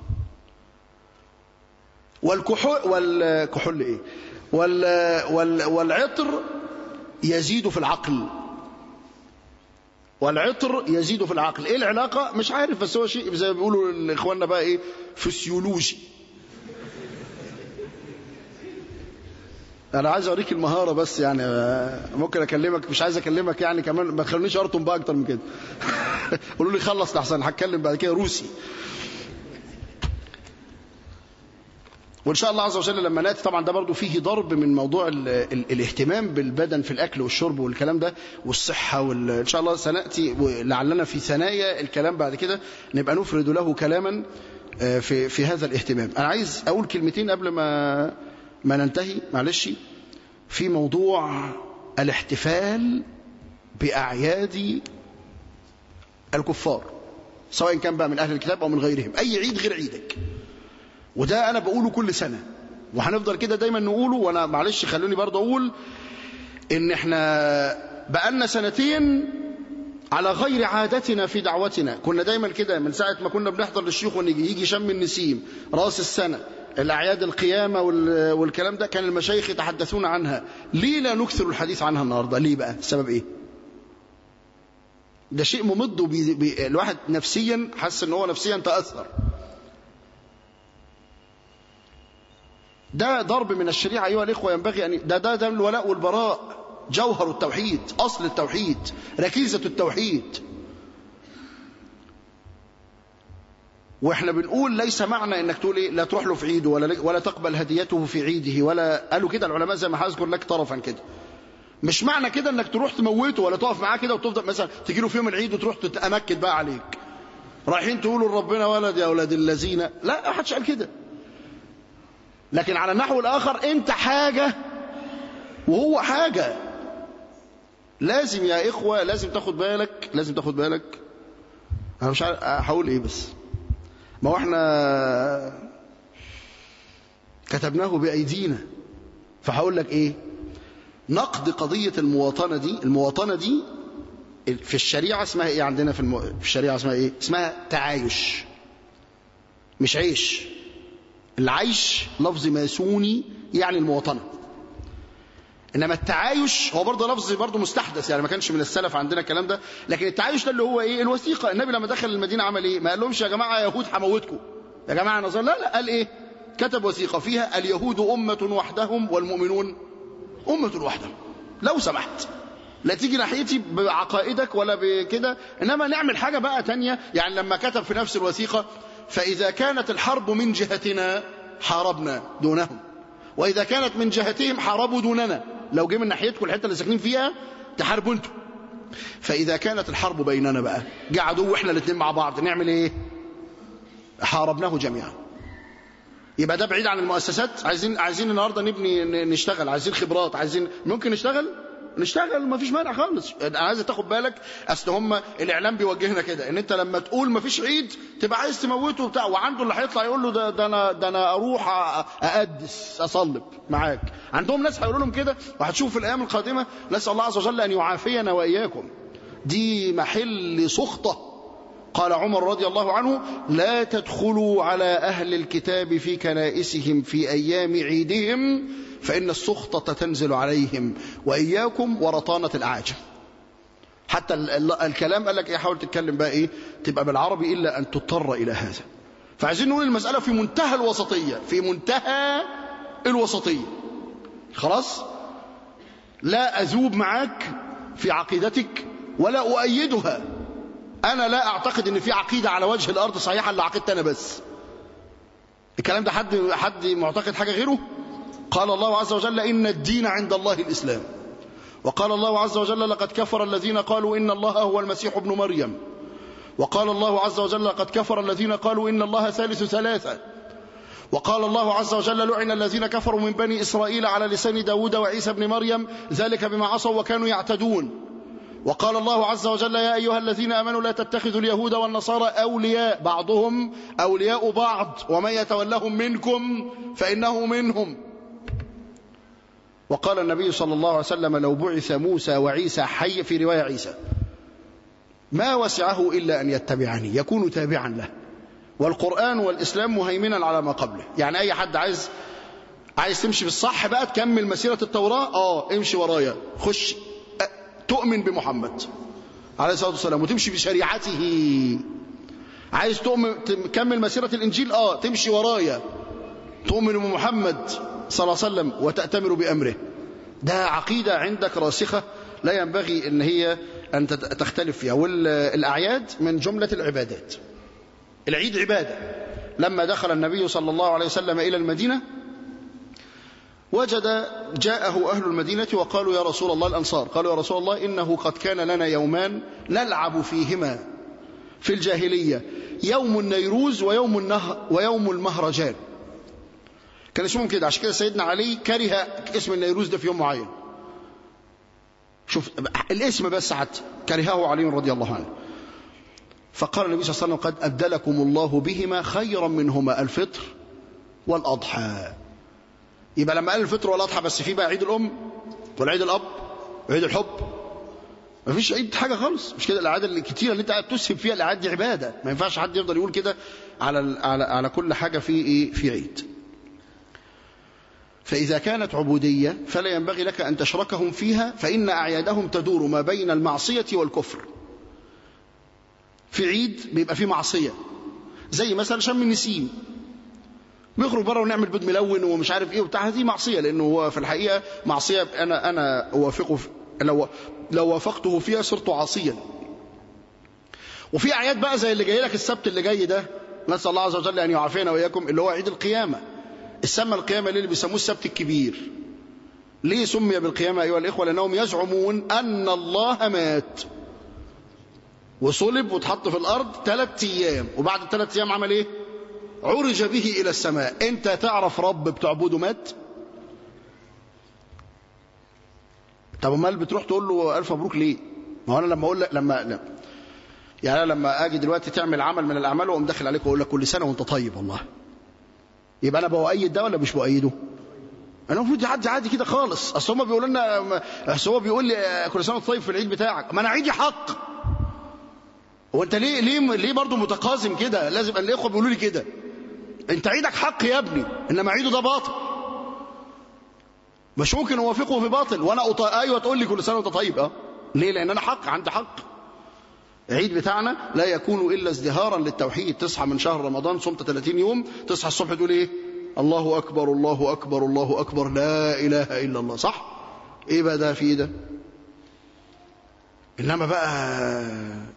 والكحول والكحول إيه وال وال والعطر يزيد في العقل والعطر يزيد في العقل ايه العلاقه مش عارف بس هو شيء زي ما بيقولوا اخواننا بقى ايه فسيولوجي انا عايز اوريك المهاره بس يعني ممكن اكلمك مش عايز اكلمك يعني كمان ما تخلونيش ارطم بقى اكتر من كده قولوا لي خلص لحسن هتكلم بعد كده روسي وإن شاء الله عز وجل لما نأتي طبعا ده برضو فيه ضرب من موضوع ال ال الاهتمام بالبدن في الأكل والشرب والكلام ده والصحة وال... إن شاء الله سنأتي لعلنا في ثنايا الكلام بعد كده نبقى نفرد له كلاما في, في هذا الاهتمام أنا عايز أقول كلمتين قبل ما, ما ننتهي معلش في موضوع الاحتفال بأعياد الكفار سواء كان بقى من أهل الكتاب أو من غيرهم أي عيد غير عيدك وده أنا بقوله كل سنة وهنفضل كده دايما نقوله وأنا معلش خلوني برضه أقول إن إحنا بقالنا سنتين على غير عادتنا في دعوتنا كنا دايما كده من ساعة ما كنا بنحضر للشيوخ ونيجي يجي شم النسيم راس السنة الأعياد القيامة والكلام ده كان المشايخ يتحدثون عنها ليه لا نكثر الحديث عنها النهاردة ليه بقى السبب إيه ده شيء ممد وبي... بي... الواحد نفسيا حس ان هو نفسيا تأثر ده ضرب من الشريعة أيها الإخوة ينبغي أن ده ده, ده الولاء والبراء جوهر التوحيد أصل التوحيد ركيزة التوحيد واحنا بنقول ليس معنى انك تقول ايه لا تروح له في عيده ولا ولا تقبل هديته في عيده ولا قالوا كده العلماء زي ما هذكر لك طرفا كده مش معنى كده انك تروح تموته ولا تقف معاه كده وتفضل مثلا تجي له في يوم العيد وتروح تتأمكد بقى عليك رايحين تقولوا لربنا ولد يا اولاد الذين لا حدش قال كده لكن على النحو الآخر أنت حاجة وهو حاجة لازم يا إخوة لازم تاخد بالك لازم تاخد بالك انا مش عارف هقول ايه بس ما هو احنا كتبناه بايدينا فهقول لك ايه نقد قضيه المواطنه دي المواطنه دي في الشريعه اسمها ايه عندنا في, المو... في الشريعه اسمها ايه اسمها تعايش مش عيش العيش لفظ ماسوني يعني المواطنه انما التعايش هو برضه لفظ برضه مستحدث يعني ما كانش من السلف عندنا الكلام ده لكن التعايش ده اللي هو ايه الوثيقه النبي لما دخل المدينه عمل ايه ما قال لهمش يا جماعه يهود هموتكم يا جماعه نظر لا لا قال ايه كتب وثيقه فيها اليهود امه وحدهم والمؤمنون امه وحدهم لو سمحت لا تيجي ناحيتي بعقائدك ولا بكده انما نعمل حاجه بقى تانية يعني لما كتب في نفس الوثيقه فاذا كانت الحرب من جهتنا حاربنا دونهم واذا كانت من جهتهم حاربوا دوننا لو جه من ناحيتكم الحته اللي ساكنين فيها تحاربوا انتوا فاذا كانت الحرب بيننا بقى جه عدو احنا الاثنين مع بعض نعمل ايه حاربناه جميعا يبقى ده بعيد عن المؤسسات عايزين عايزين النهارده نبني نشتغل عايزين خبرات عايزين ممكن نشتغل نشتغل ما فيش مانع خالص انا عايز تاخد بالك اصل هم الاعلام بيوجهنا كده ان انت لما تقول ما فيش عيد تبقى عايز تموته وبتاع وعنده اللي هيطلع يقول له ده, ده انا ده انا اروح اقدس اصلب معاك عندهم ناس هيقولوا لهم كده وهتشوف في الايام القادمه نسال الله عز وجل ان يعافينا واياكم دي محل سخطه قال عمر رضي الله عنه لا تدخلوا على اهل الكتاب في كنائسهم في ايام عيدهم فإن السخطة تنزل عليهم وإياكم ورطانة الأعاجم حتى الكلام قال لك ايه حاول تتكلم بقى ايه تبقى بالعربي إلا أن تضطر إلى هذا فعايزين نقول المسألة في منتهى الوسطية في منتهى الوسطية خلاص لا أذوب معاك في عقيدتك ولا أؤيدها أنا لا أعتقد أن في عقيدة على وجه الأرض صحيحة اللي عقيدتي أنا بس الكلام ده حد حد معتقد حاجة غيره قال الله عز وجل إن الدين عند الله الإسلام وقال الله عز وجل لقد كفر الذين قالوا إن الله هو المسيح ابن مريم وقال الله عز وجل لقد كفر الذين قالوا إن الله ثالث ثلاثة وقال الله عز وجل لعن الذين كفروا من بني إسرائيل على لسان داود وعيسى بن مريم ذلك بما عصوا وكانوا يعتدون وقال الله عز وجل يا أيها الذين أمنوا لا تتخذوا اليهود والنصارى أولياء بعضهم أولياء بعض ومن يتولهم منكم فإنه منهم وقال النبي صلى الله عليه وسلم لو بعث موسى وعيسى حي في رواية عيسى ما وسعه إلا أن يتبعني يكون تابعا له والقرآن والإسلام مهيمنا على ما قبله يعني أي حد عايز عايز تمشي بالصح بقى تكمل مسيرة التوراة آه امشي ورايا خش تؤمن بمحمد عليه الصلاة والسلام وتمشي بشريعته عايز تؤمن تكمل مسيرة الإنجيل آه تمشي ورايا تؤمن بمحمد صلى الله عليه وسلم وتأتمر بأمره ده عقيدة عندك راسخة لا ينبغي أن هي أن تختلف فيها والأعياد من جملة العبادات العيد عبادة لما دخل النبي صلى الله عليه وسلم إلى المدينة وجد جاءه أهل المدينة وقالوا يا رسول الله الأنصار قالوا يا رسول الله إنه قد كان لنا يومان نلعب فيهما في الجاهلية يوم النيروز ويوم, النهر ويوم المهرجان كان اسمهم كده عشان كده سيدنا علي كره اسم النيروز ده في يوم معين شوف الاسم بس حتى كرهه علي رضي الله عنه فقال النبي صلى الله عليه وسلم قد أبدلكم الله بهما خيرا منهما الفطر والأضحى يبقى لما قال الفطر والأضحى بس في بقى عيد الأم والعيد الأب وعيد الحب ما فيش عيد حاجة خالص مش كده الأعياد الكتيرة اللي أنت قاعد تسهب فيها الأعياد دي عبادة ما ينفعش حد يفضل يقول كده على على على كل حاجة في إيه في عيد فإذا كانت عبودية فلا ينبغي لك أن تشركهم فيها فإن أعيادهم تدور ما بين المعصية والكفر في عيد بيبقى فيه معصية زي مثلا شم النسيم بيخرج بره ونعمل بيض ملون ومش عارف ايه وبتاع هذه معصيه لانه هو في الحقيقه معصيه انا انا اوافقه لو لو وافقته فيها صرت عاصيا وفي اعياد بقى زي اللي جاي لك السبت اللي جاي ده نسال الله عز وجل ان يعافينا واياكم اللي هو عيد القيامه السمى القيامه ليه اللي بيسموه السبت الكبير ليه سمي بالقيامه ايها الاخوه لانهم يزعمون ان الله مات وصلب واتحط في الارض ثلاث ايام وبعد الثلاث ايام عمل ايه عرج به الى السماء انت تعرف رب بتعبده مات طب امال بتروح تقول له الف مبروك ليه ما هو انا لما اقول لك لما يعني أنا لما أجي دلوقتي تعمل عمل من الأعمال وأقوم داخل عليك وأقول لك كل سنة وأنت طيب والله يبقى أنا بؤيد ده ولا مش بؤيده؟ أنا المفروض يعدي عادي كده خالص أصل هم بيقولوا لنا أصل هو بيقول لي كل سنة وأنت طيب في العيد بتاعك ما أنا عيدي حق هو أنت ليه ليه ليه برضه متقازم كده؟ لازم الإخوة بيقولوا لي كده أنت عيدك حق يا ابني إنما عيده ده باطل مش ممكن اوافقه في باطل وانا أط... ايوه تقول لي كل سنه وانت طيب اه ليه لان انا حق عندي حق العيد بتاعنا لا يكون الا ازدهارا للتوحيد تصحى من شهر رمضان صمت 30 يوم تصحى الصبح تقول ايه الله اكبر الله اكبر الله اكبر لا اله الا الله صح ايه بقى ده في ده انما بقى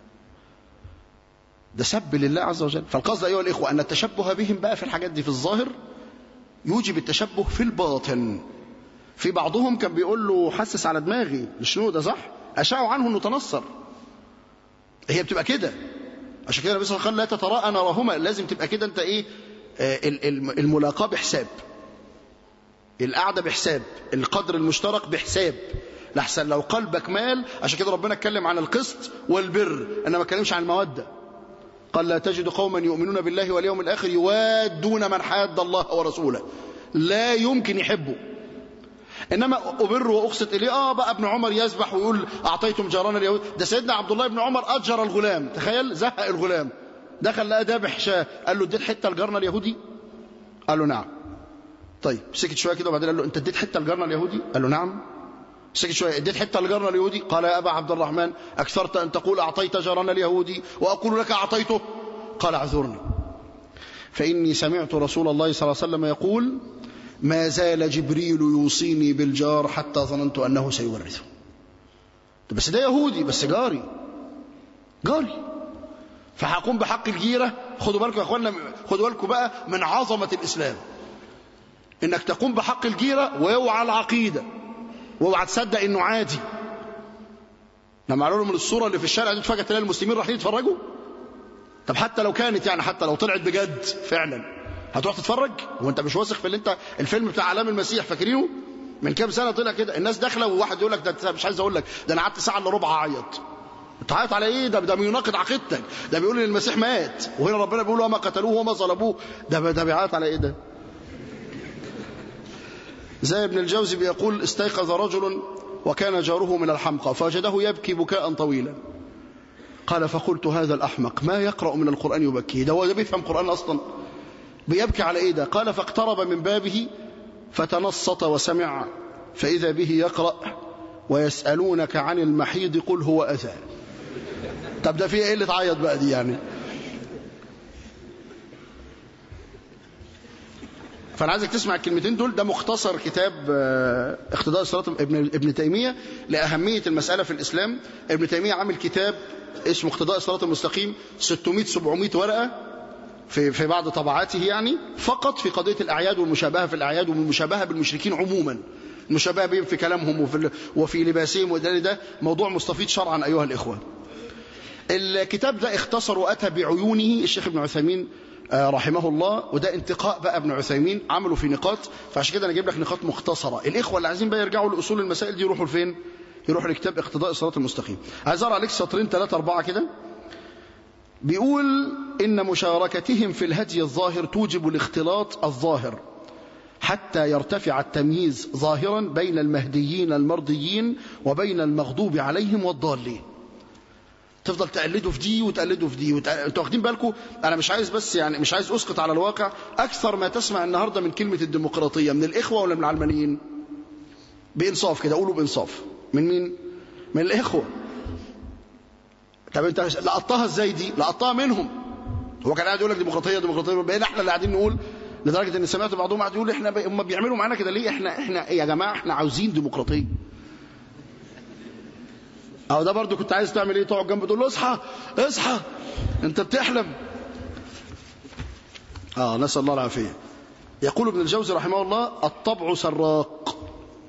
ده سب لله عز وجل فالقصد ايها الاخوه ان التشبه بهم بقى في الحاجات دي في الظاهر يوجب التشبه في الباطن في بعضهم كان بيقول له حسس على دماغي شنو ده صح اشاعوا عنه انه تنصر هي بتبقى كده عشان كده النبي صلى الله عليه وسلم لا تتراءى نراهما لازم تبقى كده انت ايه آه الملاقاه بحساب القعده بحساب القدر المشترك بحساب لحسن لو قلبك مال عشان كده ربنا اتكلم عن القسط والبر انا ما اتكلمش عن الموده قال لا تجد قوما يؤمنون بالله واليوم الاخر يوادون من حاد الله ورسوله لا يمكن يحبوا انما ابر واقسط اليه اه بقى ابن عمر يسبح ويقول اعطيتم جارنا اليهود ده سيدنا عبد الله بن عمر اجر الغلام تخيل زهق الغلام دخل لقى ذابح شاه قال له اديت حته لجارنا اليهودي قال له نعم طيب سكت شويه كده وبعدين قال له انت اديت حته لجارنا اليهودي قال له نعم سكت شويه اديت حته لجارنا اليهودي قال يا ابا عبد الرحمن اكثرت ان تقول اعطيت جارنا اليهودي واقول لك اعطيته قال اعذرني فاني سمعت رسول الله صلى الله عليه وسلم يقول ما زال جبريل يوصيني بالجار حتى ظننت أنه سيورثه بس ده يهودي بس جاري جاري فهقوم بحق الجيرة خدوا بالكم يا أخوانا خدوا بالكم بقى من عظمة الإسلام إنك تقوم بحق الجيرة ويوعى العقيدة واوعى تصدق إنه عادي لما قالوا لهم الصورة اللي في الشارع دي فجأة تلاقي المسلمين رايحين يتفرجوا طب حتى لو كانت يعني حتى لو طلعت بجد فعلا هتروح تتفرج وانت مش واثق في اللي انت الفيلم بتاع علام المسيح فاكرينه من كام سنه طلع كده الناس داخله وواحد يقول لك ده مش عايز اقول لك ده انا قعدت ساعه الا ربع اعيط تعيط على ايه ده ده بيناقض عقيدتك ده بيقول ان المسيح مات وهنا ربنا بيقول وما قتلوه وما صلبوه ده ده بيعيط على ايه ده زي ابن الجوزي بيقول استيقظ رجل وكان جاره من الحمقى فوجده يبكي بكاء طويلا قال فقلت هذا الأحمق ما يقرأ من القرآن يبكي ده هو ده بيفهم قرآن أصلا بيبكي على إيه ده قال فاقترب من بابه فتنصت وسمع فإذا به يقرأ ويسألونك عن المحيض قل هو أذى طب ده فيه ايه اللي تعيط بقى دي يعني فانا عايزك تسمع الكلمتين دول ده مختصر كتاب اقتضاء الصراط ابن ابن تيميه لاهميه المساله في الاسلام ابن تيميه عامل كتاب اسمه اقتضاء الصراط المستقيم 600 700 ورقه في في بعض طبعاته يعني فقط في قضيه الاعياد والمشابهه في الاعياد والمشابهه بالمشركين عموما المشابهه بهم في كلامهم وفي وفي لباسهم وده ده موضوع مستفيض شرعا ايها الاخوه الكتاب ده اختصر واتى بعيونه الشيخ ابن عثيمين رحمه الله وده انتقاء بقى ابن عثيمين عملوا في نقاط فعشان كده انا اجيب لك نقاط مختصره الاخوه اللي عايزين بقى يرجعوا لاصول المسائل دي يروحوا لفين يروحوا لكتاب اقتضاء الصراط المستقيم عايز اقرا عليك سطرين ثلاثه اربعه كده بيقول ان مشاركتهم في الهدي الظاهر توجب الاختلاط الظاهر حتى يرتفع التمييز ظاهرا بين المهديين المرضيين وبين المغضوب عليهم والضالين تفضل تقلده في دي وتقلده في دي وت... انتوا واخدين بالكم انا مش عايز بس يعني مش عايز اسقط على الواقع اكثر ما تسمع النهارده من كلمه الديمقراطيه من الاخوه ولا من العلمانيين بانصاف كده قولوا بانصاف من مين من الاخوه طب انت لقطتها ازاي دي لقطتها منهم هو كان قاعد يقول لك ديمقراطيه ديمقراطيه بقينا احنا اللي قاعدين نقول لدرجه ان سمعت بعضهم قاعد يقول احنا هم بيعملوا معانا كده ليه احنا احنا يا جماعه احنا عاوزين ديمقراطيه او ده برضو كنت عايز تعمل ايه تقعد جنبه تقول له اصحى اصحى انت بتحلم اه نسال الله العافيه يقول ابن الجوزي رحمه الله الطبع سراق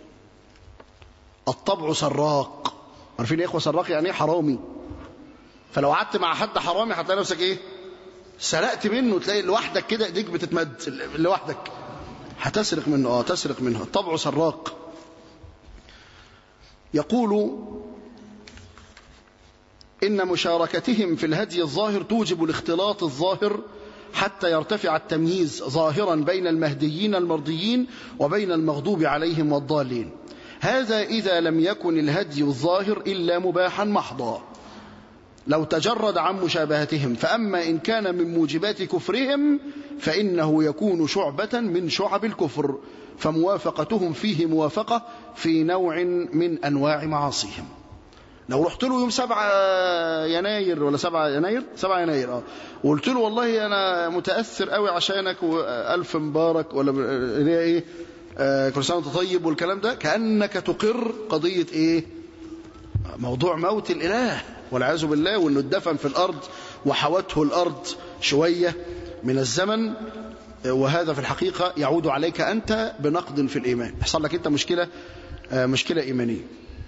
الطبع سراق عارفين يا اخوه سراق يعني ايه حرامي فلو قعدت مع حد حرامي هتلاقي نفسك ايه سرقت منه تلاقي لوحدك كده ايديك بتتمد لوحدك هتسرق منه اه تسرق منه الطبع سراق يقول إن مشاركتهم في الهدي الظاهر توجب الاختلاط الظاهر حتى يرتفع التمييز ظاهرا بين المهديين المرضيين وبين المغضوب عليهم والضالين هذا إذا لم يكن الهدي الظاهر إلا مباحا محضا لو تجرد عن مشابهتهم فأما إن كان من موجبات كفرهم فإنه يكون شعبة من شعب الكفر فموافقتهم فيه موافقة في نوع من أنواع معاصيهم لو رحت له يوم 7 يناير ولا 7 يناير 7 يناير اه وقلت له والله انا متاثر قوي عشانك والف مبارك ولا اللي هي ايه آه كل سنه وانت طيب والكلام ده كانك تقر قضيه ايه موضوع موت الاله والعياذ بالله وانه اتدفن في الارض وحوته الارض شويه من الزمن وهذا في الحقيقه يعود عليك انت بنقد في الايمان يحصل لك انت مشكله آه مشكله ايمانيه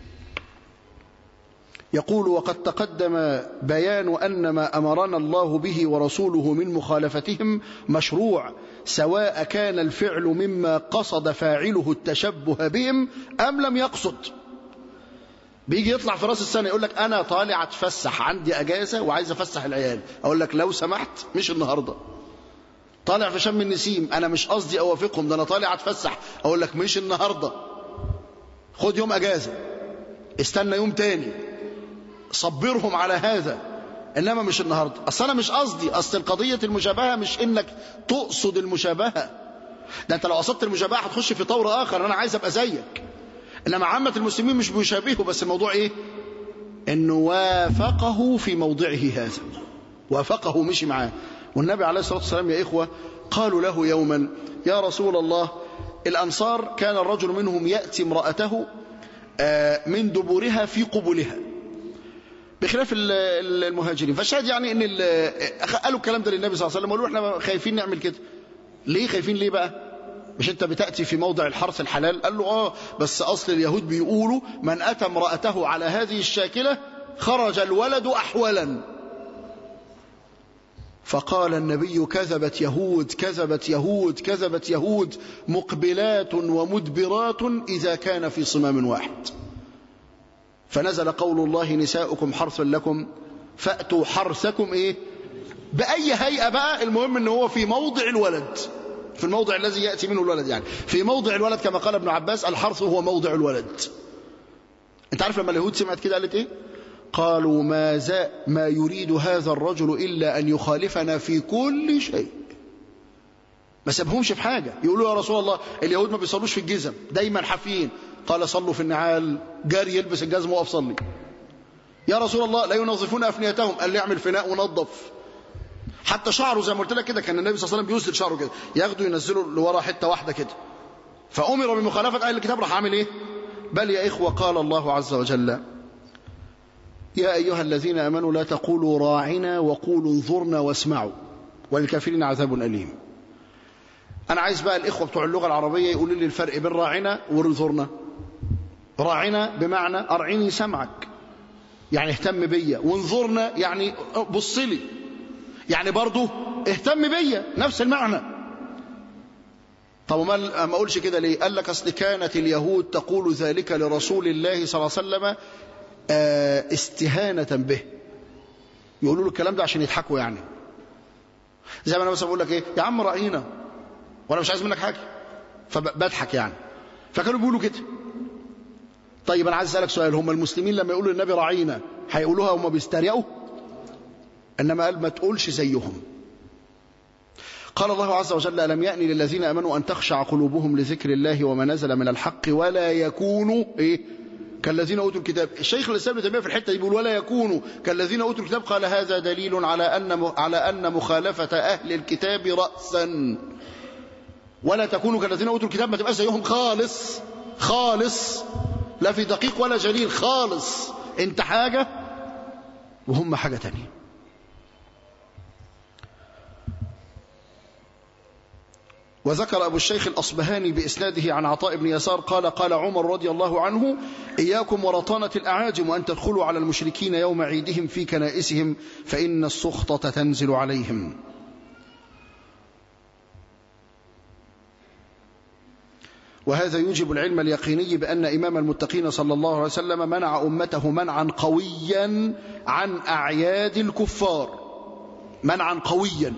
يقول وقد تقدم بيان أن ما أمرنا الله به ورسوله من مخالفتهم مشروع سواء كان الفعل مما قصد فاعله التشبه بهم أم لم يقصد بيجي يطلع في راس السنة يقول لك أنا طالع أتفسح عندي أجازة وعايز أفسح العيال أقول لك لو سمحت مش النهاردة طالع في شم النسيم أنا مش قصدي أوافقهم ده أنا طالع أتفسح أقول لك مش النهاردة خد يوم أجازة استنى يوم تاني صبرهم على هذا انما مش النهارده اصل انا مش قصدي اصل القضيه المشابهه مش انك تقصد المشابهه ده انت لو قصدت المشابهه هتخش في طور اخر انا عايز ابقى زيك انما عامه المسلمين مش بيشابهوا بس الموضوع ايه انه وافقه في موضعه هذا وافقه مشي معاه والنبي عليه الصلاه والسلام يا اخوه قالوا له يوما يا رسول الله الانصار كان الرجل منهم ياتي امراته من دبورها في قبلها بخلاف المهاجرين فالشاهد يعني ان قالوا الكلام ده للنبي صلى الله عليه وسلم وقالوا احنا خايفين نعمل كده ليه خايفين ليه بقى مش انت بتاتي في موضع الحرث الحلال قال له اه بس اصل اليهود بيقولوا من اتى امراته على هذه الشاكله خرج الولد احولا فقال النبي كذبت يهود كذبت يهود كذبت يهود مقبلات ومدبرات اذا كان في صمام واحد فنزل قول الله نساؤكم حرث لكم فأتوا حرثكم إيه بأي هيئة بقى المهم أنه هو في موضع الولد في الموضع الذي يأتي منه الولد يعني في موضع الولد كما قال ابن عباس الحرث هو موضع الولد انت عارف لما اليهود سمعت كده قالت ايه قالوا ما, زا ما يريد هذا الرجل إلا أن يخالفنا في كل شيء ما سابهمش في حاجة يقولوا يا رسول الله اليهود ما بيصلوش في الجزم دايما حافين قال صلوا في النعال جاري يلبس الجزم وقف صلي يا رسول الله لا ينظفون أفنيتهم قال لي اعمل فناء ونظف حتى شعره زي ما قلت لك كده كان النبي صلى الله عليه وسلم بيسدل شعره كده ياخده ينزله لورا حته واحده كده فأمر بمخالفة أهل الكتاب راح عامل إيه بل يا إخوة قال الله عز وجل يا أيها الذين آمنوا لا تقولوا راعنا وقولوا انظرنا واسمعوا وللكافرين عذاب أليم أنا عايز بقى الإخوة بتوع اللغة العربية يقولوا لي الفرق بين راعنا وانظرنا راعنا بمعنى أرعيني سمعك يعني اهتم بيا وانظرنا يعني بص لي يعني برضه اهتم بيا نفس المعنى طب ما ما اقولش كده ليه قال لك اصل كانت اليهود تقول ذلك لرسول الله صلى الله عليه وسلم استهانة به يقولوا له الكلام ده عشان يضحكوا يعني زي ما انا مثلا بقول لك ايه يا عم راعينا وانا مش عايز منك حاجه فبضحك يعني فكانوا بيقولوا كده طيب انا عايز اسالك سؤال هم المسلمين لما يقولوا للنبي راعينا هيقولوها هم بيستريقوا انما قال ما تقولش زيهم قال الله عز وجل ألم يأني للذين أمنوا أن تخشع قلوبهم لذكر الله وما نزل من الحق ولا يكونوا إيه كالذين أوتوا الكتاب الشيخ الإسلام ابن تيمية في الحتة دي بيقول ولا يكونوا كالذين أوتوا الكتاب قال هذا دليل على أن على أن مخالفة أهل الكتاب رأسا ولا تكونوا كالذين أوتوا الكتاب ما تبقاش زيهم خالص خالص لا في دقيق ولا جليل خالص انت حاجة وهم حاجة تانية وذكر أبو الشيخ الأصبهاني بإسناده عن عطاء بن يسار قال قال عمر رضي الله عنه إياكم ورطانة الأعاجم وأن تدخلوا على المشركين يوم عيدهم في كنائسهم فإن السخطة تنزل عليهم وهذا يوجب العلم اليقيني بأن إمام المتقين صلى الله عليه وسلم منع أمته منعا قويا عن أعياد الكفار منعا قويا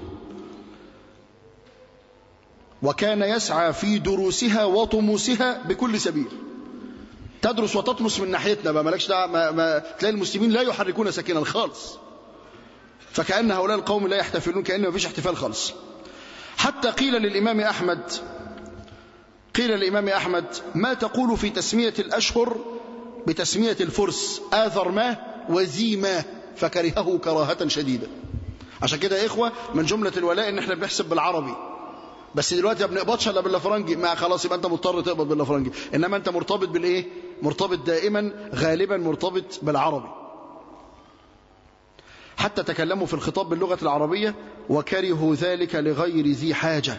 وكان يسعى في دروسها وطموسها بكل سبيل تدرس وتطمس من ناحيتنا بقى مالكش دعوه ما, ما تلاقي المسلمين لا يحركون سكينا خالص فكأن هؤلاء القوم لا يحتفلون كأن ما فيش احتفال خالص حتى قيل للإمام أحمد قيل للإمام أحمد ما تقول في تسمية الأشهر بتسمية الفرس آذر ما وزي ما فكرهه كراهة شديدة عشان كده يا إخوة من جملة الولاء إن إحنا بنحسب بالعربي بس دلوقتي ما بنقبضش الا بالافرنجي ما خلاص يبقى انت مضطر تقبض بالافرنجي انما انت مرتبط بالايه مرتبط دائما غالبا مرتبط بالعربي حتى تكلموا في الخطاب باللغه العربيه وكرهوا ذلك لغير ذي حاجه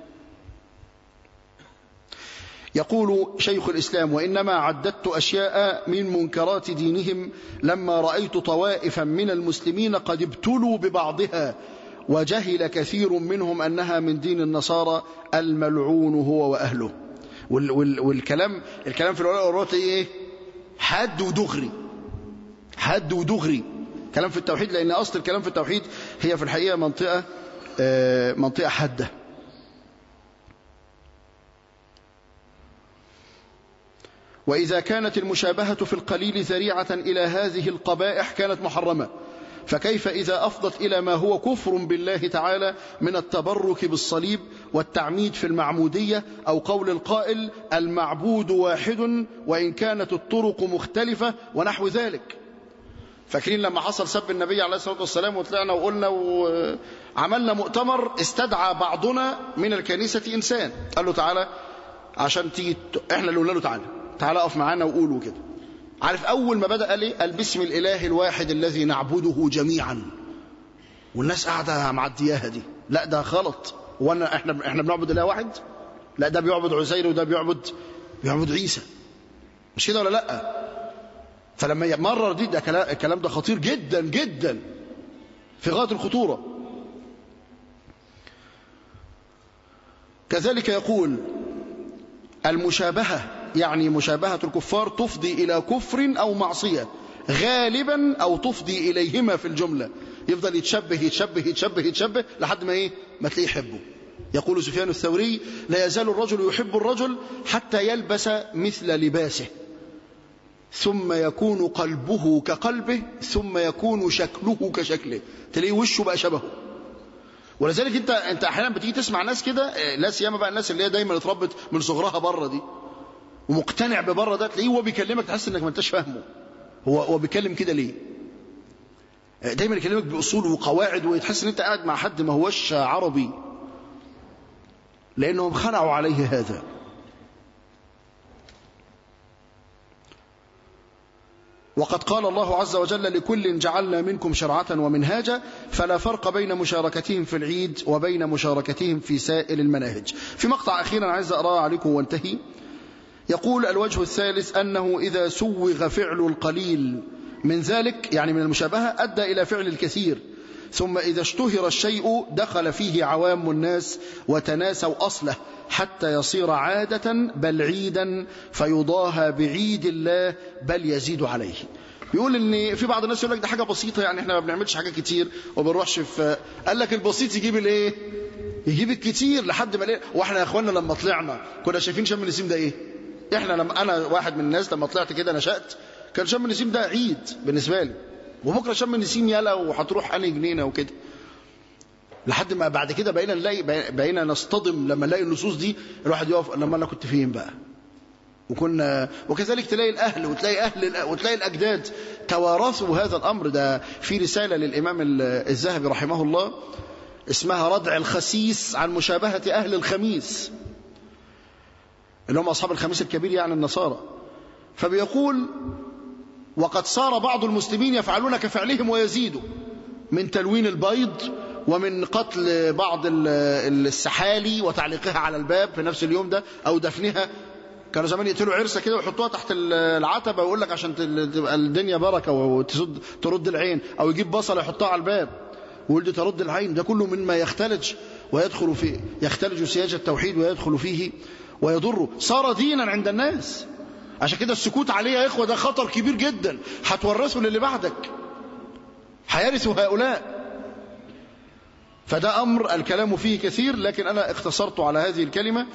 يقول شيخ الإسلام وإنما عددت أشياء من منكرات دينهم لما رأيت طوائفا من المسلمين قد ابتلوا ببعضها وجهل كثير منهم أنها من دين النصارى الملعون هو وأهله وال وال والكلام الكلام في الولاء والبراء ايه حد ودغري حد ودغري كلام في التوحيد لأن أصل الكلام في التوحيد هي في الحقيقة منطقة منطقة حادة وإذا كانت المشابهة في القليل ذريعة إلى هذه القبائح كانت محرمة فكيف إذا أفضت إلى ما هو كفر بالله تعالى من التبرك بالصليب والتعميد في المعمودية أو قول القائل المعبود واحد وإن كانت الطرق مختلفة ونحو ذلك فاكرين لما حصل سب النبي عليه الصلاة والسلام وطلعنا وقلنا وعملنا مؤتمر استدعى بعضنا من الكنيسة إنسان قال له تعالى عشان تيجي احنا اللي قلنا له تعالى تعالى اقف معانا وقولوا كده عارف أول ما بدأ لي قال باسم الإله الواحد الذي نعبده جميعا والناس قاعدة معدياها دي لا ده غلط وانا احنا احنا بنعبد اله واحد لا ده بيعبد عزير وده بيعبد بيعبد عيسى مش كده ولا لا فلما يمرر دي ده الكلام ده خطير جدا جدا في غايه الخطوره كذلك يقول المشابهه يعني مشابهة الكفار تفضي إلى كفر أو معصية غالبا أو تفضي إليهما في الجملة يفضل يتشبه يتشبه يتشبه يتشبه لحد ما إيه ما تلاقيه يحبه يقول سفيان الثوري لا يزال الرجل يحب الرجل حتى يلبس مثل لباسه ثم يكون قلبه كقلبه ثم يكون شكله كشكله تلاقيه وشه بقى شبهه ولذلك انت انت احيانا بتيجي تسمع ناس كده لا سيما بقى الناس اللي هي دايما اتربت من صغرها بره دي ومقتنع ببره ده تلاقيه هو بيكلمك تحس انك ما انتش فاهمه هو هو بيتكلم كده ليه دايما يكلمك باصول وقواعد وتحس ان انت قاعد مع حد ما هوش عربي لانهم خلعوا عليه هذا وقد قال الله عز وجل لكل جعلنا منكم شرعة ومنهاجا فلا فرق بين مشاركتهم في العيد وبين مشاركتهم في سائر المناهج في مقطع أخيرا عايز أقرأ عليكم وانتهي يقول الوجه الثالث أنه إذا سوغ فعل القليل من ذلك يعني من المشابهة أدى إلى فعل الكثير ثم إذا اشتهر الشيء دخل فيه عوام الناس وتناسوا أصله حتى يصير عادة بل عيدا فيضاهى بعيد الله بل يزيد عليه يقول ان في بعض الناس يقول لك ده حاجه بسيطه يعني احنا ما بنعملش حاجه كتير وما بنروحش في قال لك البسيط يجيب الايه يجيب الكتير لحد ما واحنا يا اخوانا لما طلعنا كنا شايفين شم النسيم ده ايه احنا لما انا واحد من الناس لما طلعت كده نشأت كان شم النسيم ده عيد بالنسبه لي وبكره شم النسيم يلا وهتروح انهي جنينه وكده لحد ما بعد كده بقينا نلاقي بقينا نصطدم لما نلاقي النصوص دي الواحد يقف لما انا كنت فين بقى وكنا وكذلك تلاقي الاهل وتلاقي اهل وتلاقي الاجداد توارثوا هذا الامر ده في رساله للامام الذهبي رحمه الله اسمها ردع الخسيس عن مشابهه اهل الخميس اللي هم أصحاب الخميس الكبير يعني النصارى فبيقول وقد صار بعض المسلمين يفعلون كفعلهم ويزيدوا من تلوين البيض ومن قتل بعض السحالي وتعليقها على الباب في نفس اليوم ده أو دفنها كانوا زمان يقتلوا عرسة كده ويحطوها تحت العتبة ويقول لك عشان تبقى الدنيا بركة وترد العين أو يجيب بصلة يحطها على الباب ويقول دي ترد العين ده كله مما يختلج ويدخل في يختلج سياج التوحيد ويدخل فيه ويضره صار دينا عند الناس عشان كده السكوت عليه يا إخوة ده خطر كبير جدا هتورثه للي بعدك هيرثوا هؤلاء فده أمر الكلام فيه كثير لكن أنا اختصرت على هذه الكلمة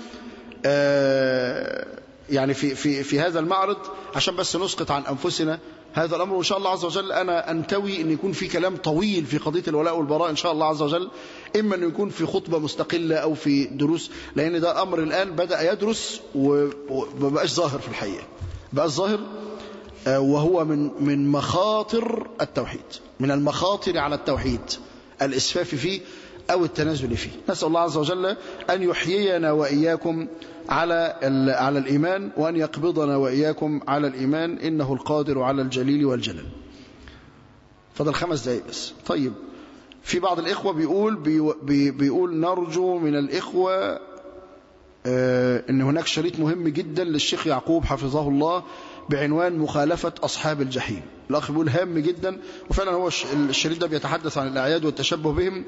يعني في, في, في هذا المعرض عشان بس نسقط عن أنفسنا هذا الأمر وإن شاء الله عز وجل أنا أنتوي أن يكون في كلام طويل في قضية الولاء والبراء إن شاء الله عز وجل إما أن يكون في خطبة مستقلة أو في دروس لأن ده أمر الآن بدأ يدرس ومبقاش ظاهر في الحقيقة بقى ظاهر وهو من من مخاطر التوحيد من المخاطر على التوحيد الإسفاف فيه أو التنازل فيه نسأل الله عز وجل أن يحيينا وإياكم على على الإيمان وأن يقبضنا وإياكم على الإيمان إنه القادر على الجليل والجلال فضل خمس دقايق بس طيب في بعض الإخوة بيقول بي بيقول نرجو من الإخوة آه أن هناك شريط مهم جدا للشيخ يعقوب حفظه الله بعنوان مخالفة أصحاب الجحيم الأخ بيقول هام جدا وفعلا هو الشريط ده بيتحدث عن الأعياد والتشبه بهم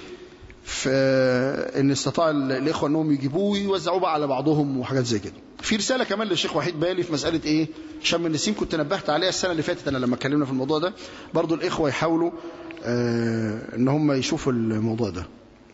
فإن استطاع الإخوة أنهم يجيبوه ويوزعوه بقى على بعضهم وحاجات زي كده في رسالة كمان للشيخ وحيد بالي في مسألة إيه شم النسيم كنت نبهت عليها السنة اللي فاتت أنا لما اتكلمنا في الموضوع ده برضو الإخوة يحاولوا آه أن هم يشوفوا الموضوع ده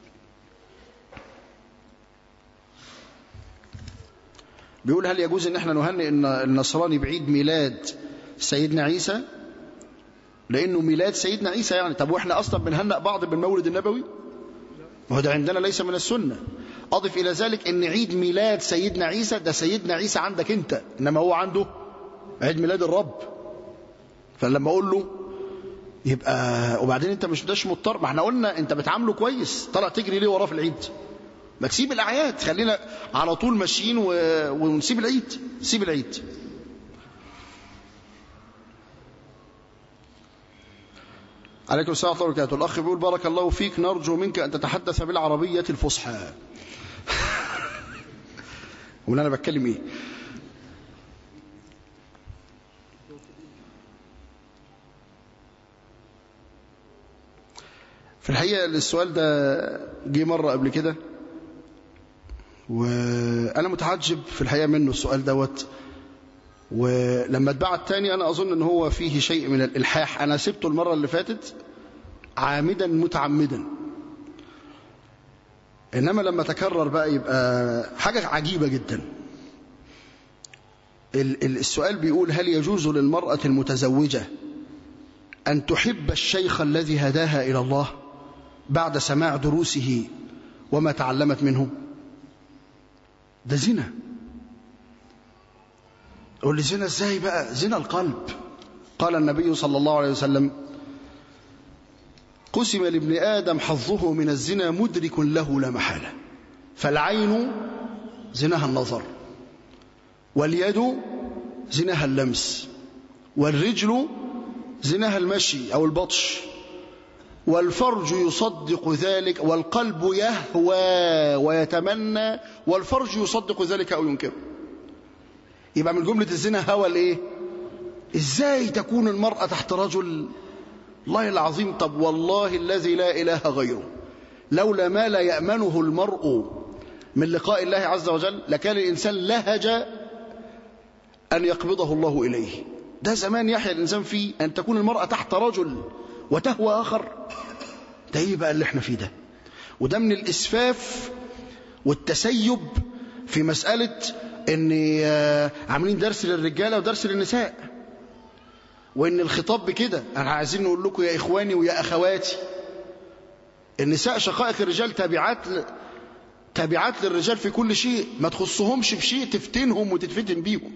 بيقول هل يجوز ان احنا نهنئ النصراني بعيد ميلاد سيدنا عيسى لانه ميلاد سيدنا عيسى يعني طب واحنا اصلا بنهنئ بعض بالمولد النبوي ما هو ده عندنا ليس من السنه اضف الى ذلك ان عيد ميلاد سيدنا عيسى ده سيدنا عيسى عندك انت انما هو عنده عيد ميلاد الرب فلما اقول له يبقى وبعدين انت مش مش مضطر ما احنا قلنا انت بتعامله كويس طلع تجري ليه وراه في العيد ما تسيب الأعياد خلينا على طول ماشيين و... ونسيب العيد سيب العيد عليكم السلام ورحمة الله وبركاته الأخ بيقول بارك الله فيك نرجو منك أن تتحدث بالعربية الفصحى ومن أنا بتكلم إيه في الحقيقة السؤال ده جه مرة قبل كده وأنا متعجب في الحقيقة منه السؤال دوت ولما اتبعت تاني أنا أظن أن هو فيه شيء من الإلحاح أنا سبته المرة اللي فاتت عامدا متعمدا إنما لما تكرر بقى يبقى حاجة عجيبة جدا السؤال بيقول هل يجوز للمرأة المتزوجة أن تحب الشيخ الذي هداها إلى الله بعد سماع دروسه وما تعلمت منه ده زنا قول لي زنا ازاي بقى زنا القلب قال النبي صلى الله عليه وسلم قسم لابن آدم حظه من الزنا مدرك له لا محالة فالعين زناها النظر واليد زناها اللمس والرجل زناها المشي أو البطش والفرج يصدق ذلك والقلب يهوى ويتمنى والفرج يصدق ذلك أو ينكره يبقى من جملة الزنا هوى الايه ازاي تكون المرأة تحت رجل الله العظيم طب والله الذي لا إله غيره لولا ما لا يأمنه المرء من لقاء الله عز وجل لكان الإنسان لهج أن يقبضه الله إليه ده زمان يحيى الإنسان فيه أن تكون المرأة تحت رجل وتهوى آخر ده ايه بقى اللي احنا فيه ده وده من الإسفاف والتسيب في مسألة ان عاملين درس للرجالة ودرس للنساء وان الخطاب بكده انا عايزين نقول لكم يا اخواني ويا اخواتي النساء شقائق الرجال تابعات ل... تابعات للرجال في كل شيء ما تخصهمش في شيء تفتنهم وتتفتن بيهم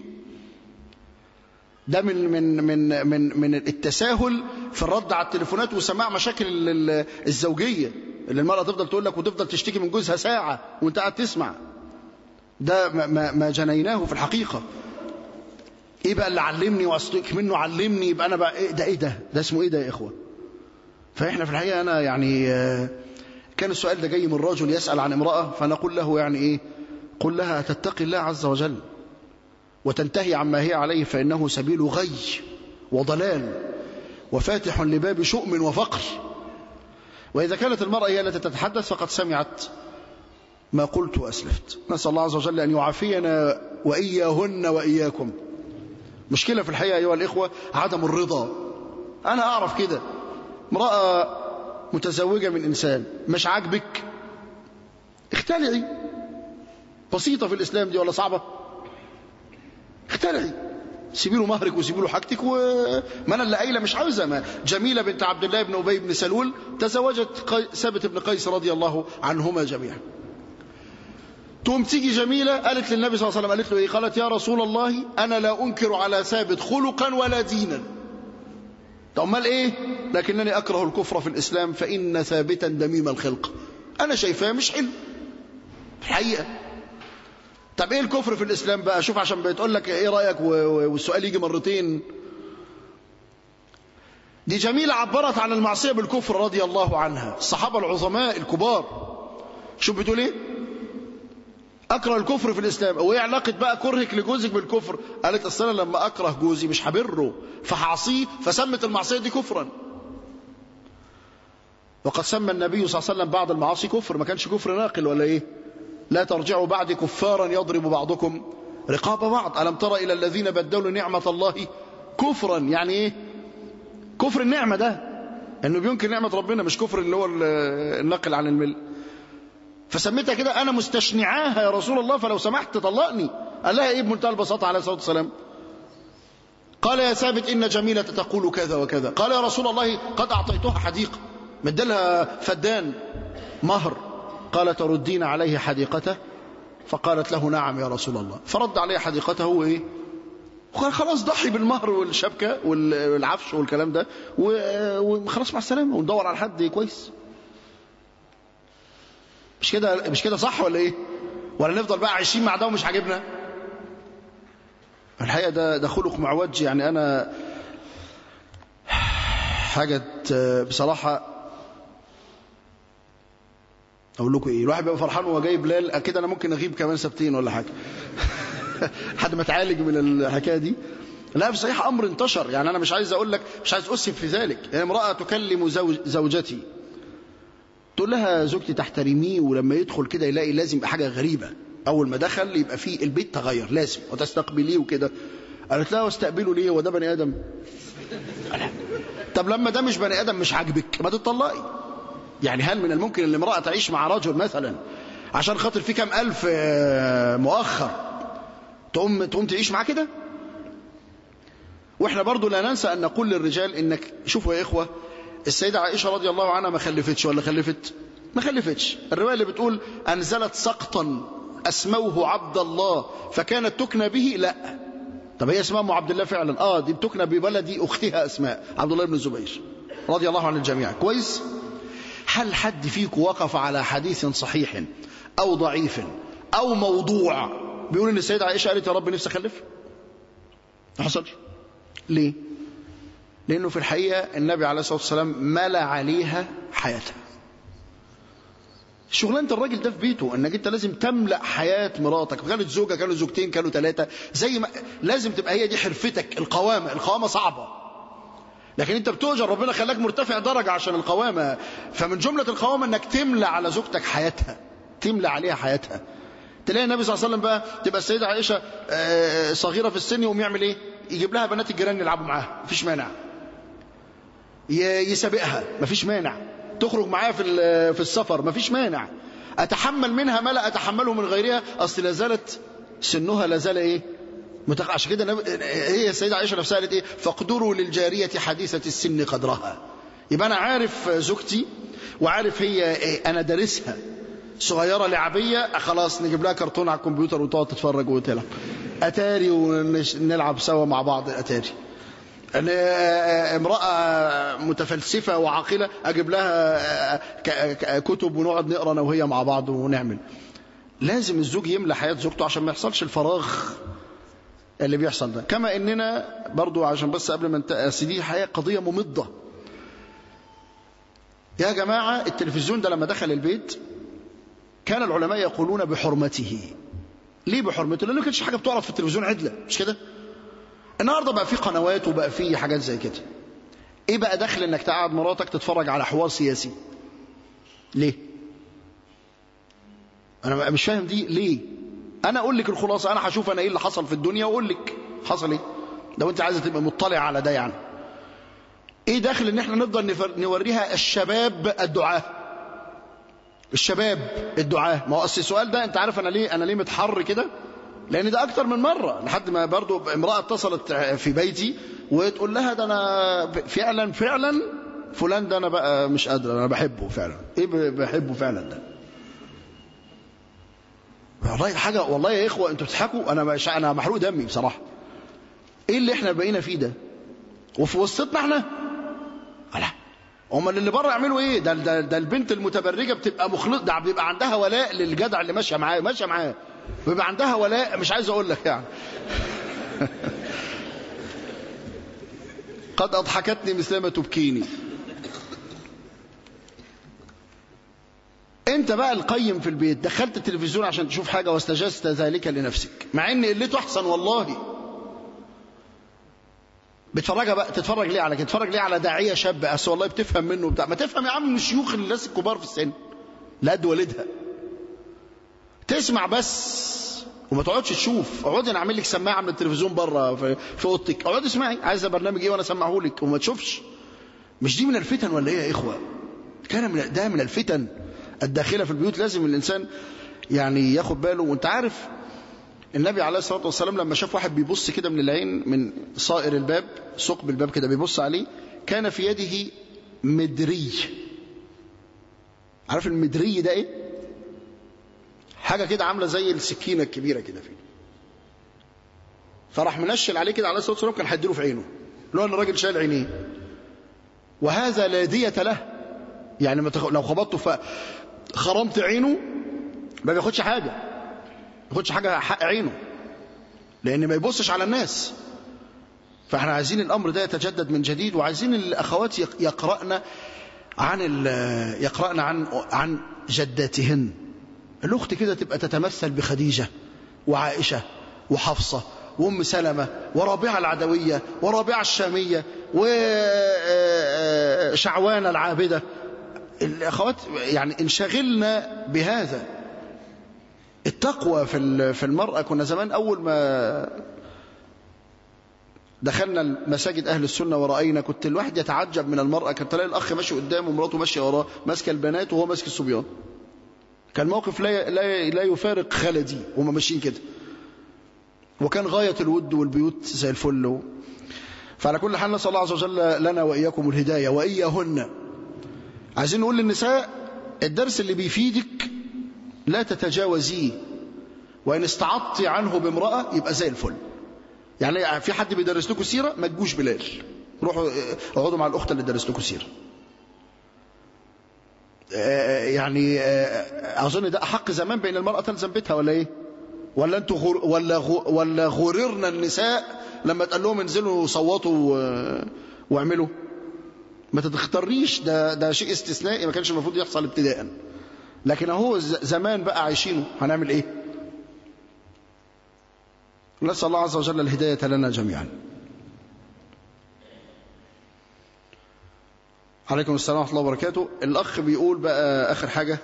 ده من من من من من التساهل في الرد على التليفونات وسماع مشاكل الزوجيه اللي المراه تفضل تقول لك وتفضل تشتكي من جوزها ساعه وانت قاعد تسمع ده ما, ما جنيناه في الحقيقه ايه بقى اللي علمني واصدق منه علمني يبقى انا بقى إيه ده ايه ده ده اسمه ايه ده يا اخوه فاحنا في الحقيقه انا يعني كان السؤال ده جاي من رجل يسال عن امراه فنقول له يعني ايه قل لها تتقي الله عز وجل وتنتهي عما هي عليه فإنه سبيل غي وضلال وفاتح لباب شؤم وفقر وإذا كانت المرأة هي التي تتحدث فقد سمعت ما قلت وأسلفت نسأل الله عز وجل أن يعافينا وإياهن وإياكم مشكلة في الحقيقة أيها الإخوة عدم الرضا أنا أعرف كده امرأة متزوجة من إنسان مش عاجبك اختلعي بسيطة في الإسلام دي ولا صعبة اختلعي سيبي له مهرك وسيبي له حاجتك وما انا اللي قايله مش عاوزه ما جميله بنت عبد الله بن ابي بن سلول تزوجت قي... ثابت بن قيس رضي الله عنهما جميعا تقوم تيجي جميله قالت للنبي صلى الله عليه وسلم قالت له ايه قالت يا رسول الله انا لا انكر على ثابت خلقا ولا دينا طب امال ايه لكنني اكره الكفر في الاسلام فان ثابتا دميم الخلق انا شايفاه مش حلو الحقيقه طب ايه الكفر في الاسلام بقى شوف عشان بتقول لك ايه رايك والسؤال يجي مرتين دي جميلة عبرت عن المعصية بالكفر رضي الله عنها الصحابة العظماء الكبار شوف بتقول ايه اكره الكفر في الاسلام وايه علاقة بقى كرهك لجوزك بالكفر قالت اصل انا لما اكره جوزي مش هبره فهعصيه فسمت المعصية دي كفرا وقد سمى النبي صلى الله عليه وسلم بعض المعاصي كفر ما كانش كفر ناقل ولا ايه لا ترجعوا بعد كفارا يضرب بعضكم رقاب بعض ألم تر إلى الذين بدلوا نعمة الله كفرا يعني إيه كفر النعمة ده أنه بينكر نعمة ربنا مش كفر اللي هو النقل عن المل فسميتها كده أنا مستشنعاها يا رسول الله فلو سمحت طلقني قال لها إيه بمنتهى البساطة عليه الصلاة والسلام قال يا ثابت إن جميلة تقول كذا وكذا قال يا رسول الله قد أعطيتها حديقة مدلها فدان مهر قال تردين عليه حديقته فقالت له نعم يا رسول الله فرد عليه حديقته وايه وقال خلاص ضحي بالمهر والشبكة والعفش والكلام ده وخلاص مع السلامة وندور على حد كويس مش كده مش كده صح ولا ايه ولا نفضل بقى عايشين مع ده ومش عاجبنا الحقيقة ده ده خلق معوج يعني أنا حاجة بصراحة اقول لكم ايه الواحد بيبقى فرحان وهو جاي بلال اكيد انا ممكن اغيب كمان سبتين ولا حاجه حد ما اتعالج من الحكايه دي لا بصحيح امر انتشر يعني انا مش عايز اقول لك مش عايز اسف في ذلك يعني امراه تكلم زوج زوجتي تقول لها زوجتي تحترميه ولما يدخل كده يلاقي لازم يبقى حاجه غريبه اول ما دخل يبقى فيه البيت تغير لازم وتستقبليه وكده قالت لها واستقبله ليه هو ده بني ادم طب لما ده مش بني ادم مش عاجبك ما تطلقي يعني هل من الممكن ان امرأة تعيش مع رجل مثلا عشان خاطر في كام ألف مؤخر تقوم, تقوم تعيش معاه كده واحنا برضو لا ننسى أن نقول للرجال إنك شوفوا يا إخوة السيدة عائشة رضي الله عنها ما خلفتش ولا خلفت ما خلفتش الرواية اللي بتقول أنزلت سقطا أسموه عبد الله فكانت تكنى به لا طب هي اسمها ام عبد الله فعلا اه دي بتكنى ببلد اختها اسماء عبد الله بن الزبير رضي الله عن الجميع كويس هل حد فيكم وقف على حديث صحيح أو ضعيف أو موضوع بيقول إن السيدة عائشة قالت يا رب نفسي أخلف ما حصلش ليه لأنه في الحقيقة النبي عليه الصلاة والسلام ملا عليها حياتها شغلانة الراجل ده في بيته انك انت لازم تملأ حياة مراتك كانت زوجة كانوا زوجتين كانوا ثلاثة زي ما لازم تبقى هي دي حرفتك القوامة القوامة صعبة لكن انت بتؤجر ربنا خلاك مرتفع درجة عشان القوامة فمن جملة القوامة انك تملى على زوجتك حياتها تملى عليها حياتها تلاقي النبي صلى الله عليه وسلم بقى تبقى السيدة عائشة صغيرة في السن يقوم يعمل ايه يجيب لها بنات الجيران يلعبوا معاها مفيش مانع يسابقها مفيش مانع تخرج معايا في في السفر مفيش مانع اتحمل منها ما لا اتحمله من غيرها اصل لا زالت سنها لا زال ايه متق... عشان كده هي السيدة عائشة نفسها قالت ايه فاقدروا للجارية حديثة السن قدرها يبقى انا عارف زوجتي وعارف هي إيه انا دارسها صغيرة لعبية خلاص نجيب لها كرتون على الكمبيوتر وتقعد تتفرج وتلعب اتاري ونلعب سوا مع بعض اتاري أن امرأة متفلسفة وعاقلة أجيب لها كتب ونقعد نقرأ أنا وهي مع بعض ونعمل لازم الزوج يملى حياة زوجته عشان ما يحصلش الفراغ اللي بيحصل ده كما اننا برضو عشان بس قبل ما انتهي دي حقيقه قضيه ممضه يا جماعه التلفزيون ده لما دخل البيت كان العلماء يقولون بحرمته ليه بحرمته لانه كانش حاجه بتعرض في التلفزيون عدله مش كده النهارده بقى في قنوات وبقى في حاجات زي كده ايه بقى دخل انك تقعد مراتك تتفرج على حوار سياسي ليه انا مش فاهم دي ليه انا اقول لك الخلاصه انا هشوف انا ايه اللي حصل في الدنيا واقول لك حصل ايه لو انت عايزه تبقى مطلع على ده يعني ايه داخل ان احنا نفضل نفر- نوريها الشباب الدعاه الشباب الدعاه ما هو اصل السؤال ده انت عارف انا ليه انا ليه متحر كده لان ده اكتر من مره لحد ما برضو امراه اتصلت في بيتي وتقول لها ده انا فعلا فعلا فلان ده انا بقى مش قادر انا بحبه فعلا ايه ب- بحبه فعلا ده والله حاجه والله يا اخوه انتوا بتضحكوا انا مش انا محروق دمي بصراحه ايه اللي احنا بقينا فيه ده وفي وسطنا احنا لا امال اللي بره يعملوا ايه ده, ده ده البنت المتبرجه بتبقى مخلص ده بيبقى عندها ولاء للجدع اللي ماشيه معاه ماشيه معاه بيبقى عندها ولاء مش عايز اقول لك يعني قد اضحكتني مثلما تبكيني انت بقى القيم في البيت دخلت التلفزيون عشان تشوف حاجه واستجزت ذلك لنفسك مع ان قلته احسن والله بتفرجها بقى تتفرج ليه على كده تتفرج ليه على داعيه شاب اصل والله بتفهم منه بتاع ما تفهم يا عم من الشيوخ الناس الكبار في السن لا قد والدها تسمع بس وما تقعدش تشوف اقعدي انا اعمل لك سماعه من التلفزيون بره في, في اوضتك اقعدي اسمعي عايزه برنامج ايه وانا اسمعه لك وما تشوفش مش دي من الفتن ولا ايه يا اخوه كان من ده من الفتن الداخله في البيوت لازم الانسان يعني ياخد باله وانت عارف النبي عليه الصلاه والسلام لما شاف واحد بيبص كده من العين من صائر الباب ثقب الباب كده بيبص عليه كان في يده مدري عارف المدري ده ايه حاجه كده عامله زي السكينه الكبيره كده فيه فراح منشل عليه كده عليه الصلاه والسلام كان هيديله في عينه لو ان الراجل شايل عينيه وهذا لا دية له يعني ما تخ... لو خبطته فخرمت عينه ما بياخدش حاجه ما بياخدش حاجه حق عينه لان ما يبصش على الناس فاحنا عايزين الامر ده يتجدد من جديد وعايزين الاخوات يق- يقرأن عن ال- يقرأن عن عن جداتهن الاخت كده تبقى تتمثل بخديجه وعائشه وحفصه وام سلمه ورابعه العدويه ورابعه الشاميه وشعوان العابده الاخوات يعني انشغلنا بهذا التقوى في ال- في المراه كنا زمان اول ما دخلنا المساجد اهل السنه ورأينا كنت الواحد يتعجب من المراه كان تلاقي الاخ ماشي قدامه ومراته ماشيه وراه ماسكه البنات وهو ماسك الصبيان كان موقف لا لا لا يفارق خلدي وهم ماشيين كده وكان غايه الود والبيوت زي الفل و... فعلى كل حال نسال الله عز وجل لنا واياكم الهدايه واياهن عايزين نقول للنساء الدرس اللي بيفيدك لا تتجاوزيه وان استعضت عنه بامراه يبقى زي الفل يعني في حد بيدرس لكم سيره ما تجوش بلال روحوا اه، اقعدوا مع الاخت اللي درس لكم سيره آه، يعني آه، اظن ده احق زمان بين المراه تلزم بيتها ولا ايه ولا انتوا غر ولا غ ولا غررنا النساء لما تقول لهم انزلوا صوتوا و- واعملوا ما تتختاريش ده ده شيء استثنائي ما كانش المفروض يحصل ابتداء لكن اهو ز- زمان بقى عايشينه هنعمل ايه نسال الله عز وجل الهدايه لنا جميعا عليكم السلام ورحمه الله وبركاته الاخ بيقول بقى اخر حاجه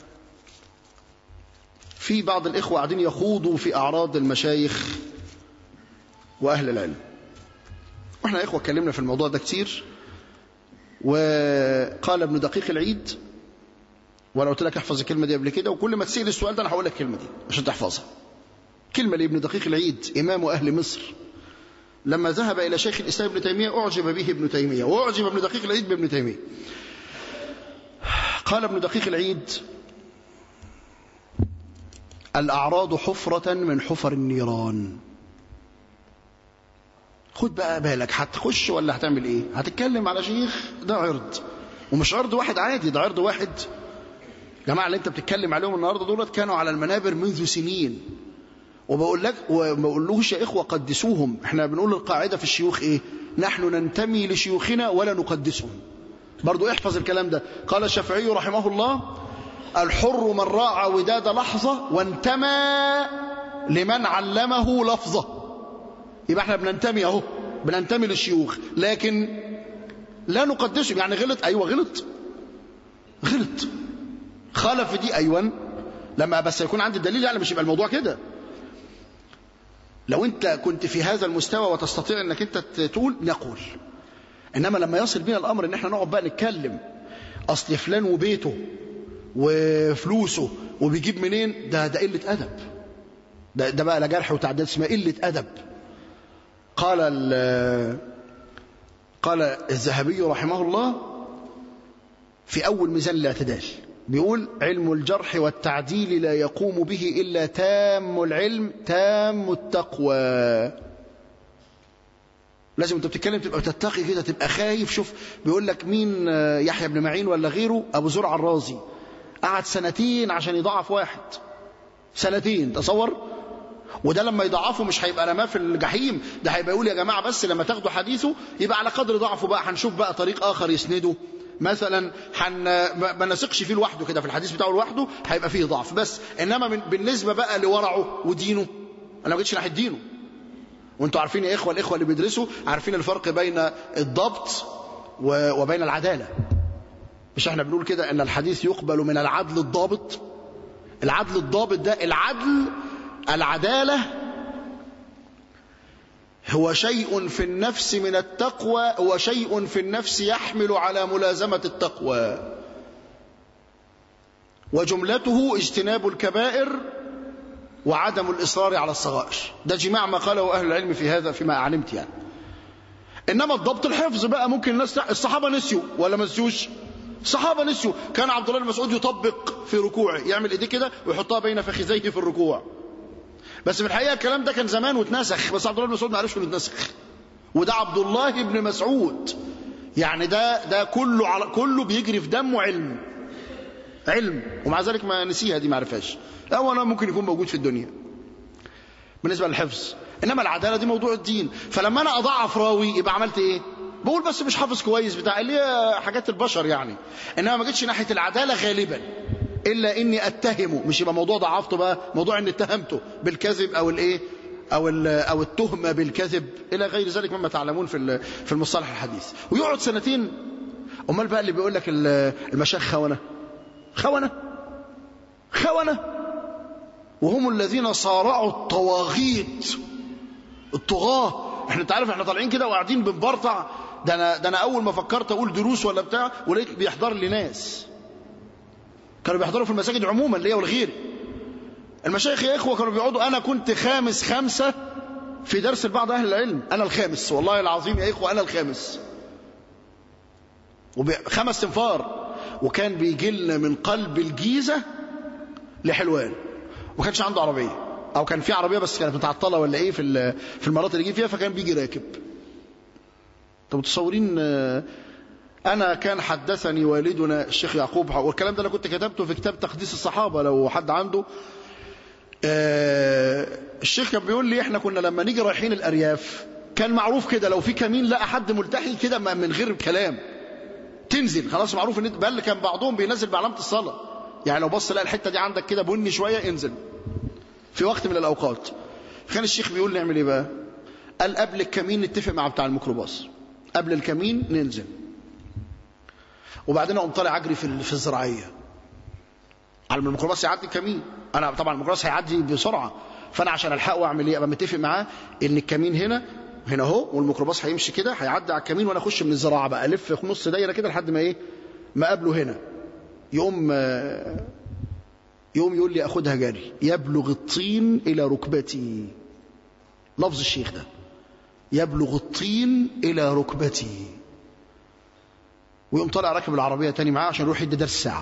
في بعض الإخوة قاعدين يخوضوا في أعراض المشايخ وأهل العلم وإحنا إخوة اتكلمنا في الموضوع ده كتير وقال ابن دقيق العيد وأنا قلت لك احفظ الكلمة دي قبل كده وكل ما تسأل السؤال ده أنا هقول لك الكلمة دي عشان تحفظها كلمة لابن دقيق العيد إمام أهل مصر لما ذهب إلى شيخ الإسلام ابن تيمية أعجب به ابن تيمية وأعجب ابن دقيق العيد بابن تيمية قال ابن دقيق العيد الأعراض حفرة من حفر النيران خد بقى بالك هتخش ولا هتعمل ايه هتتكلم على شيخ ده عرض ومش عرض واحد عادي ده عرض واحد جماعة اللي انت بتتكلم عليهم النهاردة دولت كانوا على المنابر منذ سنين وبقول لك وما بقولوش يا إخوة قدسوهم احنا بنقول القاعدة في الشيوخ ايه نحن ننتمي لشيوخنا ولا نقدسهم برضو احفظ الكلام ده قال الشافعي رحمه الله الحر من راعى وداد لحظة وانتمى لمن علمه لفظة يبقى احنا بننتمي اهو بننتمي للشيوخ لكن لا نقدسهم يعني غلط ايوه غلط غلط خالف دي ايوه لما بس يكون عندي الدليل يعني مش يبقى الموضوع كده لو انت كنت في هذا المستوى وتستطيع انك انت تقول نقول انما لما يصل بنا الامر ان احنا نقعد بقى نتكلم اصل فلان وبيته وفلوسه وبيجيب منين ده ده قله ادب ده, ده بقى لا جرح وتعديل اسمها قله ادب قال قال الذهبي رحمه الله في اول ميزان الاعتدال بيقول علم الجرح والتعديل لا يقوم به إلا تام العلم تام التقوى لازم انت بتتكلم تبقى تتقي كده تبقى خايف شوف بيقول لك مين يحيى بن معين ولا غيره ابو زرع الرازي قعد سنتين عشان يضعف واحد سنتين تصور وده لما يضعفه مش هيبقى رماه في الجحيم ده هيبقى يقول يا جماعه بس لما تاخدوا حديثه يبقى على قدر ضعفه بقى هنشوف بقى طريق اخر يسنده مثلا حن ما نثقش فيه لوحده كده في الحديث بتاعه لوحده هيبقى فيه ضعف بس انما من بالنسبه بقى لورعه ودينه انا ما جيتش ناحيه دينه وانتوا عارفين يا اخوه الاخوه اللي بيدرسوا عارفين الفرق بين الضبط وبين العداله مش احنا بنقول كده ان الحديث يقبل من العدل الضابط العدل الضابط ده العدل العداله هو شيء في النفس من التقوى هو شيء في النفس يحمل على ملازمة التقوى وجملته اجتناب الكبائر وعدم الإصرار على الصغائر ده جماع ما قاله أهل العلم في هذا فيما علمت يعني إنما الضبط الحفظ بقى ممكن الناس الصحابة نسيوا ولا ما نسيوش الصحابة نسيوا كان عبد الله بن مسعود يطبق في ركوعه يعمل ايديه كده ويحطها بين فخذيه في الركوع بس في الحقيقه الكلام ده كان زمان واتنسخ بس عبد الله بن مسعود ما عرفش انه اتنسخ وده عبد الله بن مسعود يعني ده ده كله على كله بيجري في دمه علم علم ومع ذلك ما نسيها دي ما عرفهاش او انا ممكن يكون موجود في الدنيا بالنسبه للحفظ انما العداله دي موضوع الدين فلما انا اضعف راوي يبقى عملت ايه بقول بس مش حافظ كويس بتاع اللي هي حاجات البشر يعني انما ما جيتش ناحيه العداله غالبا الا اني اتهمه مش يبقى موضوع ضعفته بقى موضوع اني اتهمته بالكذب او الايه او او التهمه بالكذب الى غير ذلك مما تعلمون في في المصطلح الحديث ويقعد سنتين امال بقى اللي بيقول لك المشايخ خونه خونه خونه وهم الذين صارعوا الطواغيت الطغاه احنا انت عارف احنا طالعين كده وقاعدين بنبرطع ده انا ده انا اول ما فكرت اقول دروس ولا بتاع ولقيت بيحضر لي ناس كانوا بيحضروا في المساجد عموما ليا والغير المشايخ يا اخوه كانوا بيقعدوا انا كنت خامس خمسه في درس لبعض اهل العلم انا الخامس والله العظيم يا اخوه انا الخامس خمس تنفار وكان بيجي لنا من قلب الجيزه لحلوان وما كانش عنده عربيه او كان في عربيه بس كانت متعطله ولا ايه في في المناطق اللي يجي فيها فكان بيجي راكب انتوا متصورين أنا كان حدثني والدنا الشيخ يعقوب والكلام ده أنا كنت كتبته في كتاب تقديس الصحابة لو حد عنده الشيخ كان بيقول لي احنا كنا لما نيجي رايحين الأرياف كان معروف كده لو في كمين لقى حد ملتحي كده من غير كلام تنزل خلاص معروف ان بل كان بعضهم بينزل بعلامة الصلاة يعني لو بص لقى الحتة دي عندك كده بني شوية انزل في وقت من الأوقات كان الشيخ بيقول نعمل ايه بقى قال قبل الكمين نتفق مع بتاع الميكروباص قبل الكمين ننزل وبعدين اقوم طالع اجري في في الزراعيه على ما الميكروباص يعدي الكمين انا طبعا الميكروباص هيعدي بسرعه فانا عشان الحقه واعمل ايه ابقى متفق معاه ان الكمين هنا هنا اهو والميكروباص هيمشي كده هيعدي على الكمين وانا اخش من الزراعه بقى الف في نص دايره كده لحد ما ايه ما اقابله هنا يقوم يقوم يقول لي اخدها جري يبلغ الطين الى ركبتي لفظ الشيخ ده يبلغ الطين الى ركبتي ويقوم طالع راكب العربية تاني معاه عشان يروح يدي درس ساعة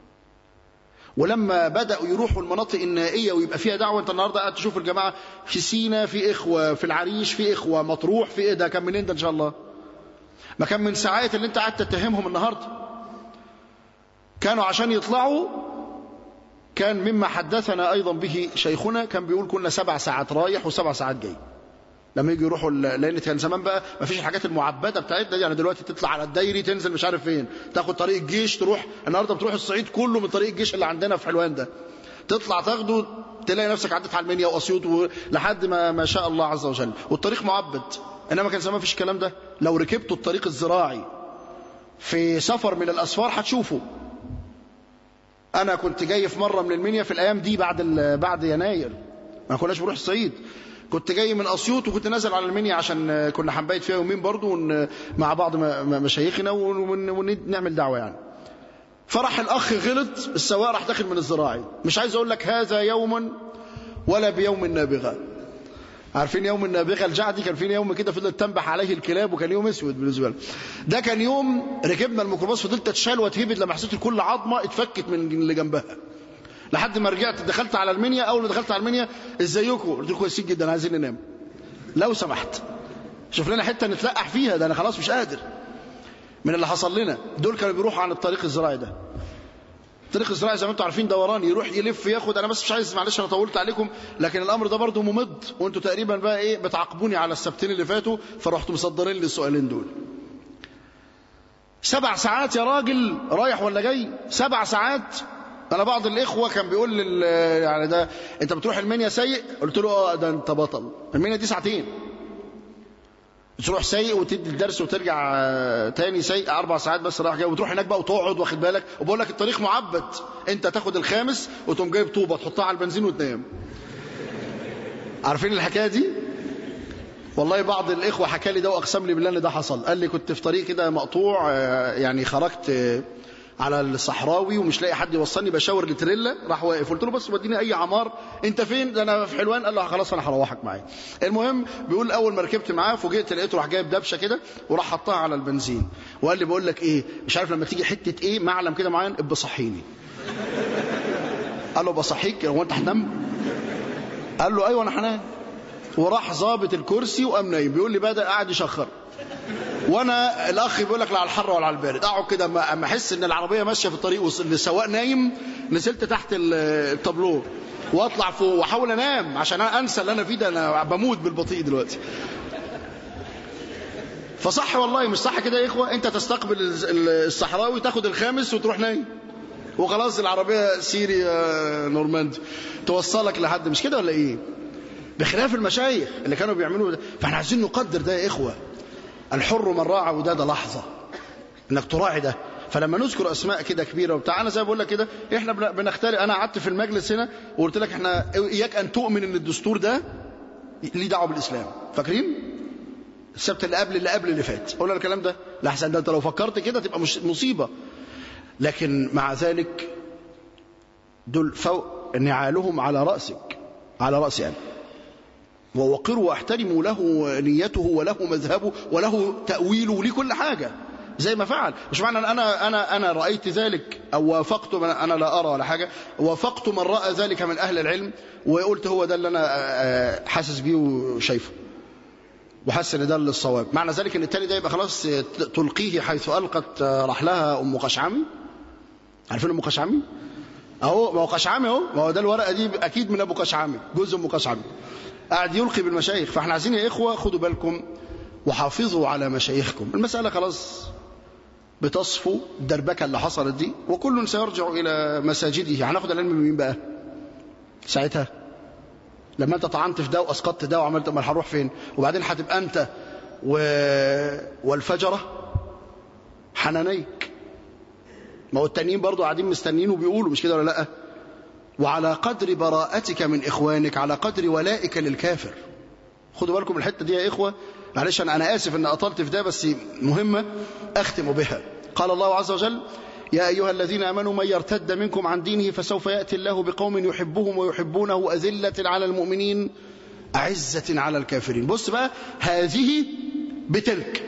ولما بدأوا يروحوا المناطق النائية ويبقى فيها دعوة انت النهاردة قاعد تشوف الجماعة في سينا في إخوة في العريش في إخوة مطروح في إيه ده كان منين ده إن شاء الله ما كان من ساعات اللي انت قاعد تتهمهم النهاردة كانوا عشان يطلعوا كان مما حدثنا أيضا به شيخنا كان بيقول كنا سبع ساعات رايح وسبع ساعات جاي لما يجي يروحوا لان كان زمان بقى ما فيش الحاجات المعبده بتاعتنا دي يعني دلوقتي تطلع على الدايري تنزل مش عارف فين تاخد طريق الجيش تروح النهارده بتروح الصعيد كله من طريق الجيش اللي عندنا في حلوان ده تطلع تاخده تلاقي نفسك عديت على المنيا واسيوط لحد ما ما شاء الله عز وجل والطريق معبد انما كان زمان ما فيش الكلام ده لو ركبتوا الطريق الزراعي في سفر من الاسفار هتشوفوا انا كنت جاي في مره من المنيا في الايام دي بعد بعد يناير ما كناش بنروح الصعيد كنت جاي من اسيوط وكنت نازل على المنيا عشان كنا هنبيت فيها يومين برضو مع بعض مشايخنا ونعمل دعوه يعني فراح الاخ غلط السواق راح داخل من الزراعي مش عايز اقول لك هذا يوم ولا بيوم النابغه عارفين يوم النابغه الجعدي كان في يوم كده فضلت تنبح عليه الكلاب وكان يوم اسود بالنسبه له ده كان يوم ركبنا الميكروباص فضلت اتشال واتهبد لما حسيت كل عظمه اتفكت من اللي جنبها لحد ما رجعت دخلت على المنيا اول ما دخلت على المنيا ازيكم قلت لكم كويسين جدا عايزين ننام لو سمحت شوف لنا حته نتلقح فيها ده انا خلاص مش قادر من اللي حصل لنا دول كانوا بيروحوا عن الطريق الزراعي ده الطريق الزراعي زي ما انتم عارفين دوران يروح يلف ياخد انا بس مش عايز معلش انا طولت عليكم لكن الامر ده برضه ممد وانتم تقريبا بقى ايه بتعاقبوني على السبتين اللي فاتوا فرحتوا مصدرين لي السؤالين دول سبع ساعات يا راجل رايح ولا جاي سبع ساعات انا بعض الاخوه كان بيقول لي يعني ده انت بتروح المنيا سايق قلت له اه ده انت بطل المنيا دي ساعتين تروح سايق وتدي الدرس وترجع تاني سايق اربع ساعات بس رايح جاي وتروح هناك بقى وتقعد واخد بالك وبقول لك الطريق معبد انت تاخد الخامس وتقوم جايب طوبه تحطها على البنزين وتنام عارفين الحكايه دي والله بعض الاخوه حكى لي ده واقسم لي بالله ان ده حصل قال لي كنت في طريق كده مقطوع يعني خرجت على الصحراوي ومش لاقي حد يوصلني بشاور لتريلا راح واقف قلت له بس وديني اي عمار انت فين ده انا في حلوان قال له خلاص انا هروحك معايا المهم بيقول اول ما ركبت معاه فوجئت لقيته راح جايب دبشه كده وراح حطها على البنزين وقال لي بقول لك ايه مش عارف لما تيجي حته ايه معلم كده معين ابقى صحيني قال له بصحيك هو انت هتنام قال له ايوه انا هنام وراح ظابط الكرسي وقام نايم بيقول لي بدا قاعد يشخر وانا الاخ بيقول لك لا على الحر ولا على البارد اقعد كده اما احس ان العربيه ماشيه في الطريق والسواق نايم نزلت تحت التابلو واطلع فوق واحاول انام عشان انا انسى اللي انا فيه ده انا بموت بالبطيء دلوقتي فصح والله مش صح كده يا اخوه انت تستقبل الصحراوي تاخد الخامس وتروح نايم وخلاص العربيه سيري نورماندي توصلك لحد مش كده ولا ايه بخلاف المشايخ اللي كانوا بيعملوا ده فاحنا عايزين نقدر ده يا اخوه الحر من راعى وداد لحظة انك تراعي ده فلما نذكر اسماء كده كبيره وبتاع انا زي ما بقول لك كده احنا بنختار انا قعدت في المجلس هنا وقلت لك احنا اياك ان تؤمن ان الدستور ده ليه دعوه بالاسلام فاكرين السبت اللي قبل اللي قبل اللي فات قلنا الكلام ده لحسن ده انت لو فكرت كده تبقى مش مصيبه لكن مع ذلك دول فوق نعالهم على راسك على راسي انا ووقروا واحترموا له نيته وله مذهبه وله تأويله وليه كل حاجة زي ما فعل مش معنى أنا أنا أنا رأيت ذلك أو وافقت من أنا لا أرى ولا حاجة وافقت من رأى ذلك من أهل العلم وقلت هو ده اللي أنا حاسس بيه وشايفه وحاسس ان ده الصواب معنى ذلك ان التاني ده يبقى خلاص تلقيه حيث ألقت رحلها أم قشعمي عارفين أم قشعمي اهو ما هو قشعمي اهو ما هو ده الورقه دي اكيد من ابو قشعمي جزء ام قشعمي قاعد يلقي بالمشايخ فاحنا عايزين يا إخوة خدوا بالكم وحافظوا على مشايخكم المسألة خلاص بتصفو الدربكة اللي حصلت دي وكل سيرجع إلى مساجده هناخد العلم من مين بقى ساعتها لما انت طعنت في ده واسقطت ده وعملت امال هنروح فين وبعدين هتبقى انت و... والفجره حنانيك ما هو التانيين برضه قاعدين مستنيين وبيقولوا مش كده ولا لا وعلى قدر براءتك من إخوانك على قدر ولائك للكافر خدوا بالكم الحتة دي يا إخوة معلش أنا, أنا آسف أن أطلت في ده بس مهمة أختم بها قال الله عز وجل يا أيها الذين آمنوا من يرتد منكم عن دينه فسوف يأتي الله بقوم يحبهم ويحبونه أذلة على المؤمنين أعزة على الكافرين بص بقى هذه بتلك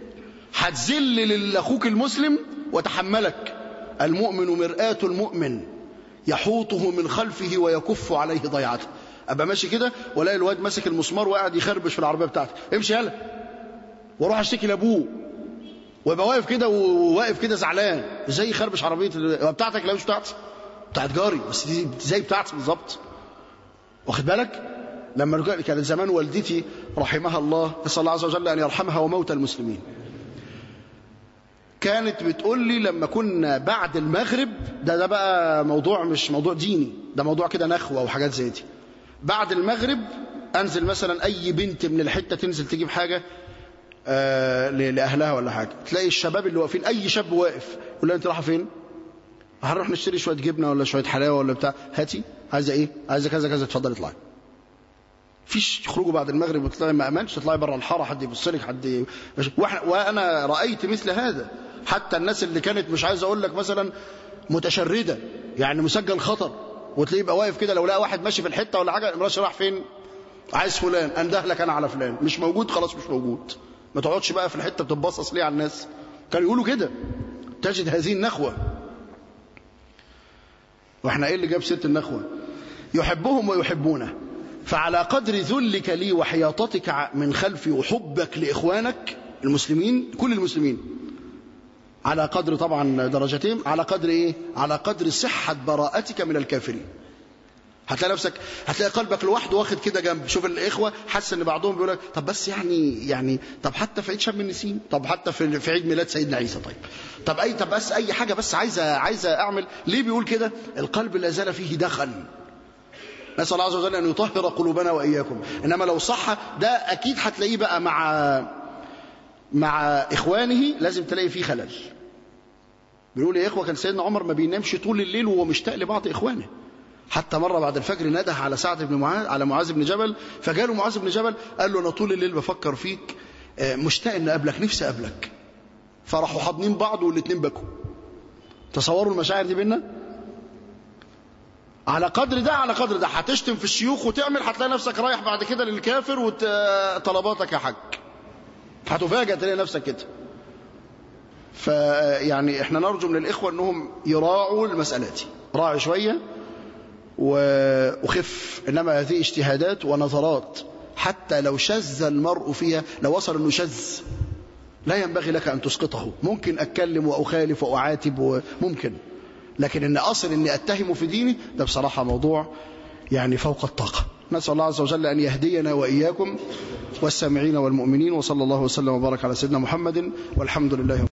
هتذل لأخوك المسلم وتحملك المؤمن مرآة المؤمن يحوطه من خلفه ويكف عليه ضيعته ابقى ماشي كده والاقي الواد ماسك المسمار وقاعد يخربش في العربيه بتاعتي امشي يلا واروح اشتكي لابوه ويبقى واقف كده وواقف كده زعلان ازاي يخربش عربيه بتاعتك لا مش بتاعتي بتاعت جاري بس دي زي بتاعتي بالظبط واخد بالك لما كانت زمان والدتي رحمها الله نسال الله عز وجل ان يرحمها وموتى المسلمين كانت بتقول لي لما كنا بعد المغرب ده ده بقى موضوع مش موضوع ديني ده موضوع كده نخوة وحاجات زي دي بعد المغرب انزل مثلا اي بنت من الحتة تنزل تجيب حاجة آه لأهلها ولا حاجة تلاقي الشباب اللي واقفين اي شاب واقف يقول لها انت رايحه فين هنروح نشتري شويه جبنه ولا شويه حلاوه ولا بتاع هاتي عايزه ايه عايزه كذا كذا اتفضلي اطلعي فيش تخرجوا بعد المغرب وتطلعي ما امنش تطلعي بره الحاره حد يبص لك حد وانا رايت مثل هذا حتى الناس اللي كانت مش عايز اقول لك مثلا متشرده يعني مسجل خطر وتلاقيه يبقى واقف كده لو لقى واحد ماشي في الحته ولا حاجه ماشي راح فين عايز فلان انده لك انا على فلان مش موجود خلاص مش موجود ما تقعدش بقى في الحته بتتبصص ليه على الناس كانوا يقولوا كده تجد هذه النخوه واحنا ايه اللي جاب ست النخوه يحبهم ويحبونه فعلى قدر ذلك لي وحياطتك من خلفي وحبك لاخوانك المسلمين كل المسلمين على قدر طبعا درجتهم على قدر ايه على قدر صحة براءتك من الكافرين هتلاقي نفسك هتلاقي قلبك لوحده واخد كده جنب شوف الاخوه حاسس ان بعضهم بيقول لك طب بس يعني يعني طب حتى في عيد شم النسيم طب حتى في في عيد ميلاد سيدنا عيسى طيب طب اي طب بس اي حاجه بس عايزه عايزه اعمل ليه بيقول كده القلب لا زال فيه دخل نسال الله عز وجل ان يطهر قلوبنا واياكم انما لو صح ده اكيد هتلاقيه بقى مع مع اخوانه لازم تلاقي فيه خلل بيقول يا اخوه كان سيدنا عمر ما بينامش طول الليل وهو مشتاق لبعض اخوانه حتى مرة بعد الفجر نده على سعد بن معاذ على معاذ بن جبل فجاله معاذ بن جبل قال له انا طول الليل بفكر فيك مشتاق ان اقابلك نفسي اقابلك فراحوا حاضنين بعض والاثنين بكوا تصوروا المشاعر دي بينا على قدر ده على قدر ده هتشتم في الشيوخ وتعمل هتلاقي نفسك رايح بعد كده للكافر وطلباتك يا حاج هتفاجئ تلاقي نفسك كده فيعني احنا نرجو من الاخوه انهم يراعوا المساله دي راعي شويه وخف انما هذه اجتهادات ونظرات حتى لو شذ المرء فيها لو وصل انه شذ لا ينبغي لك ان تسقطه ممكن اتكلم واخالف واعاتب ممكن لكن ان اصل اني اتهم في ديني ده بصراحه موضوع يعني فوق الطاقه نسال الله عز وجل ان يهدينا واياكم والسامعين والمؤمنين وصلى الله وسلم وبارك على سيدنا محمد والحمد لله رب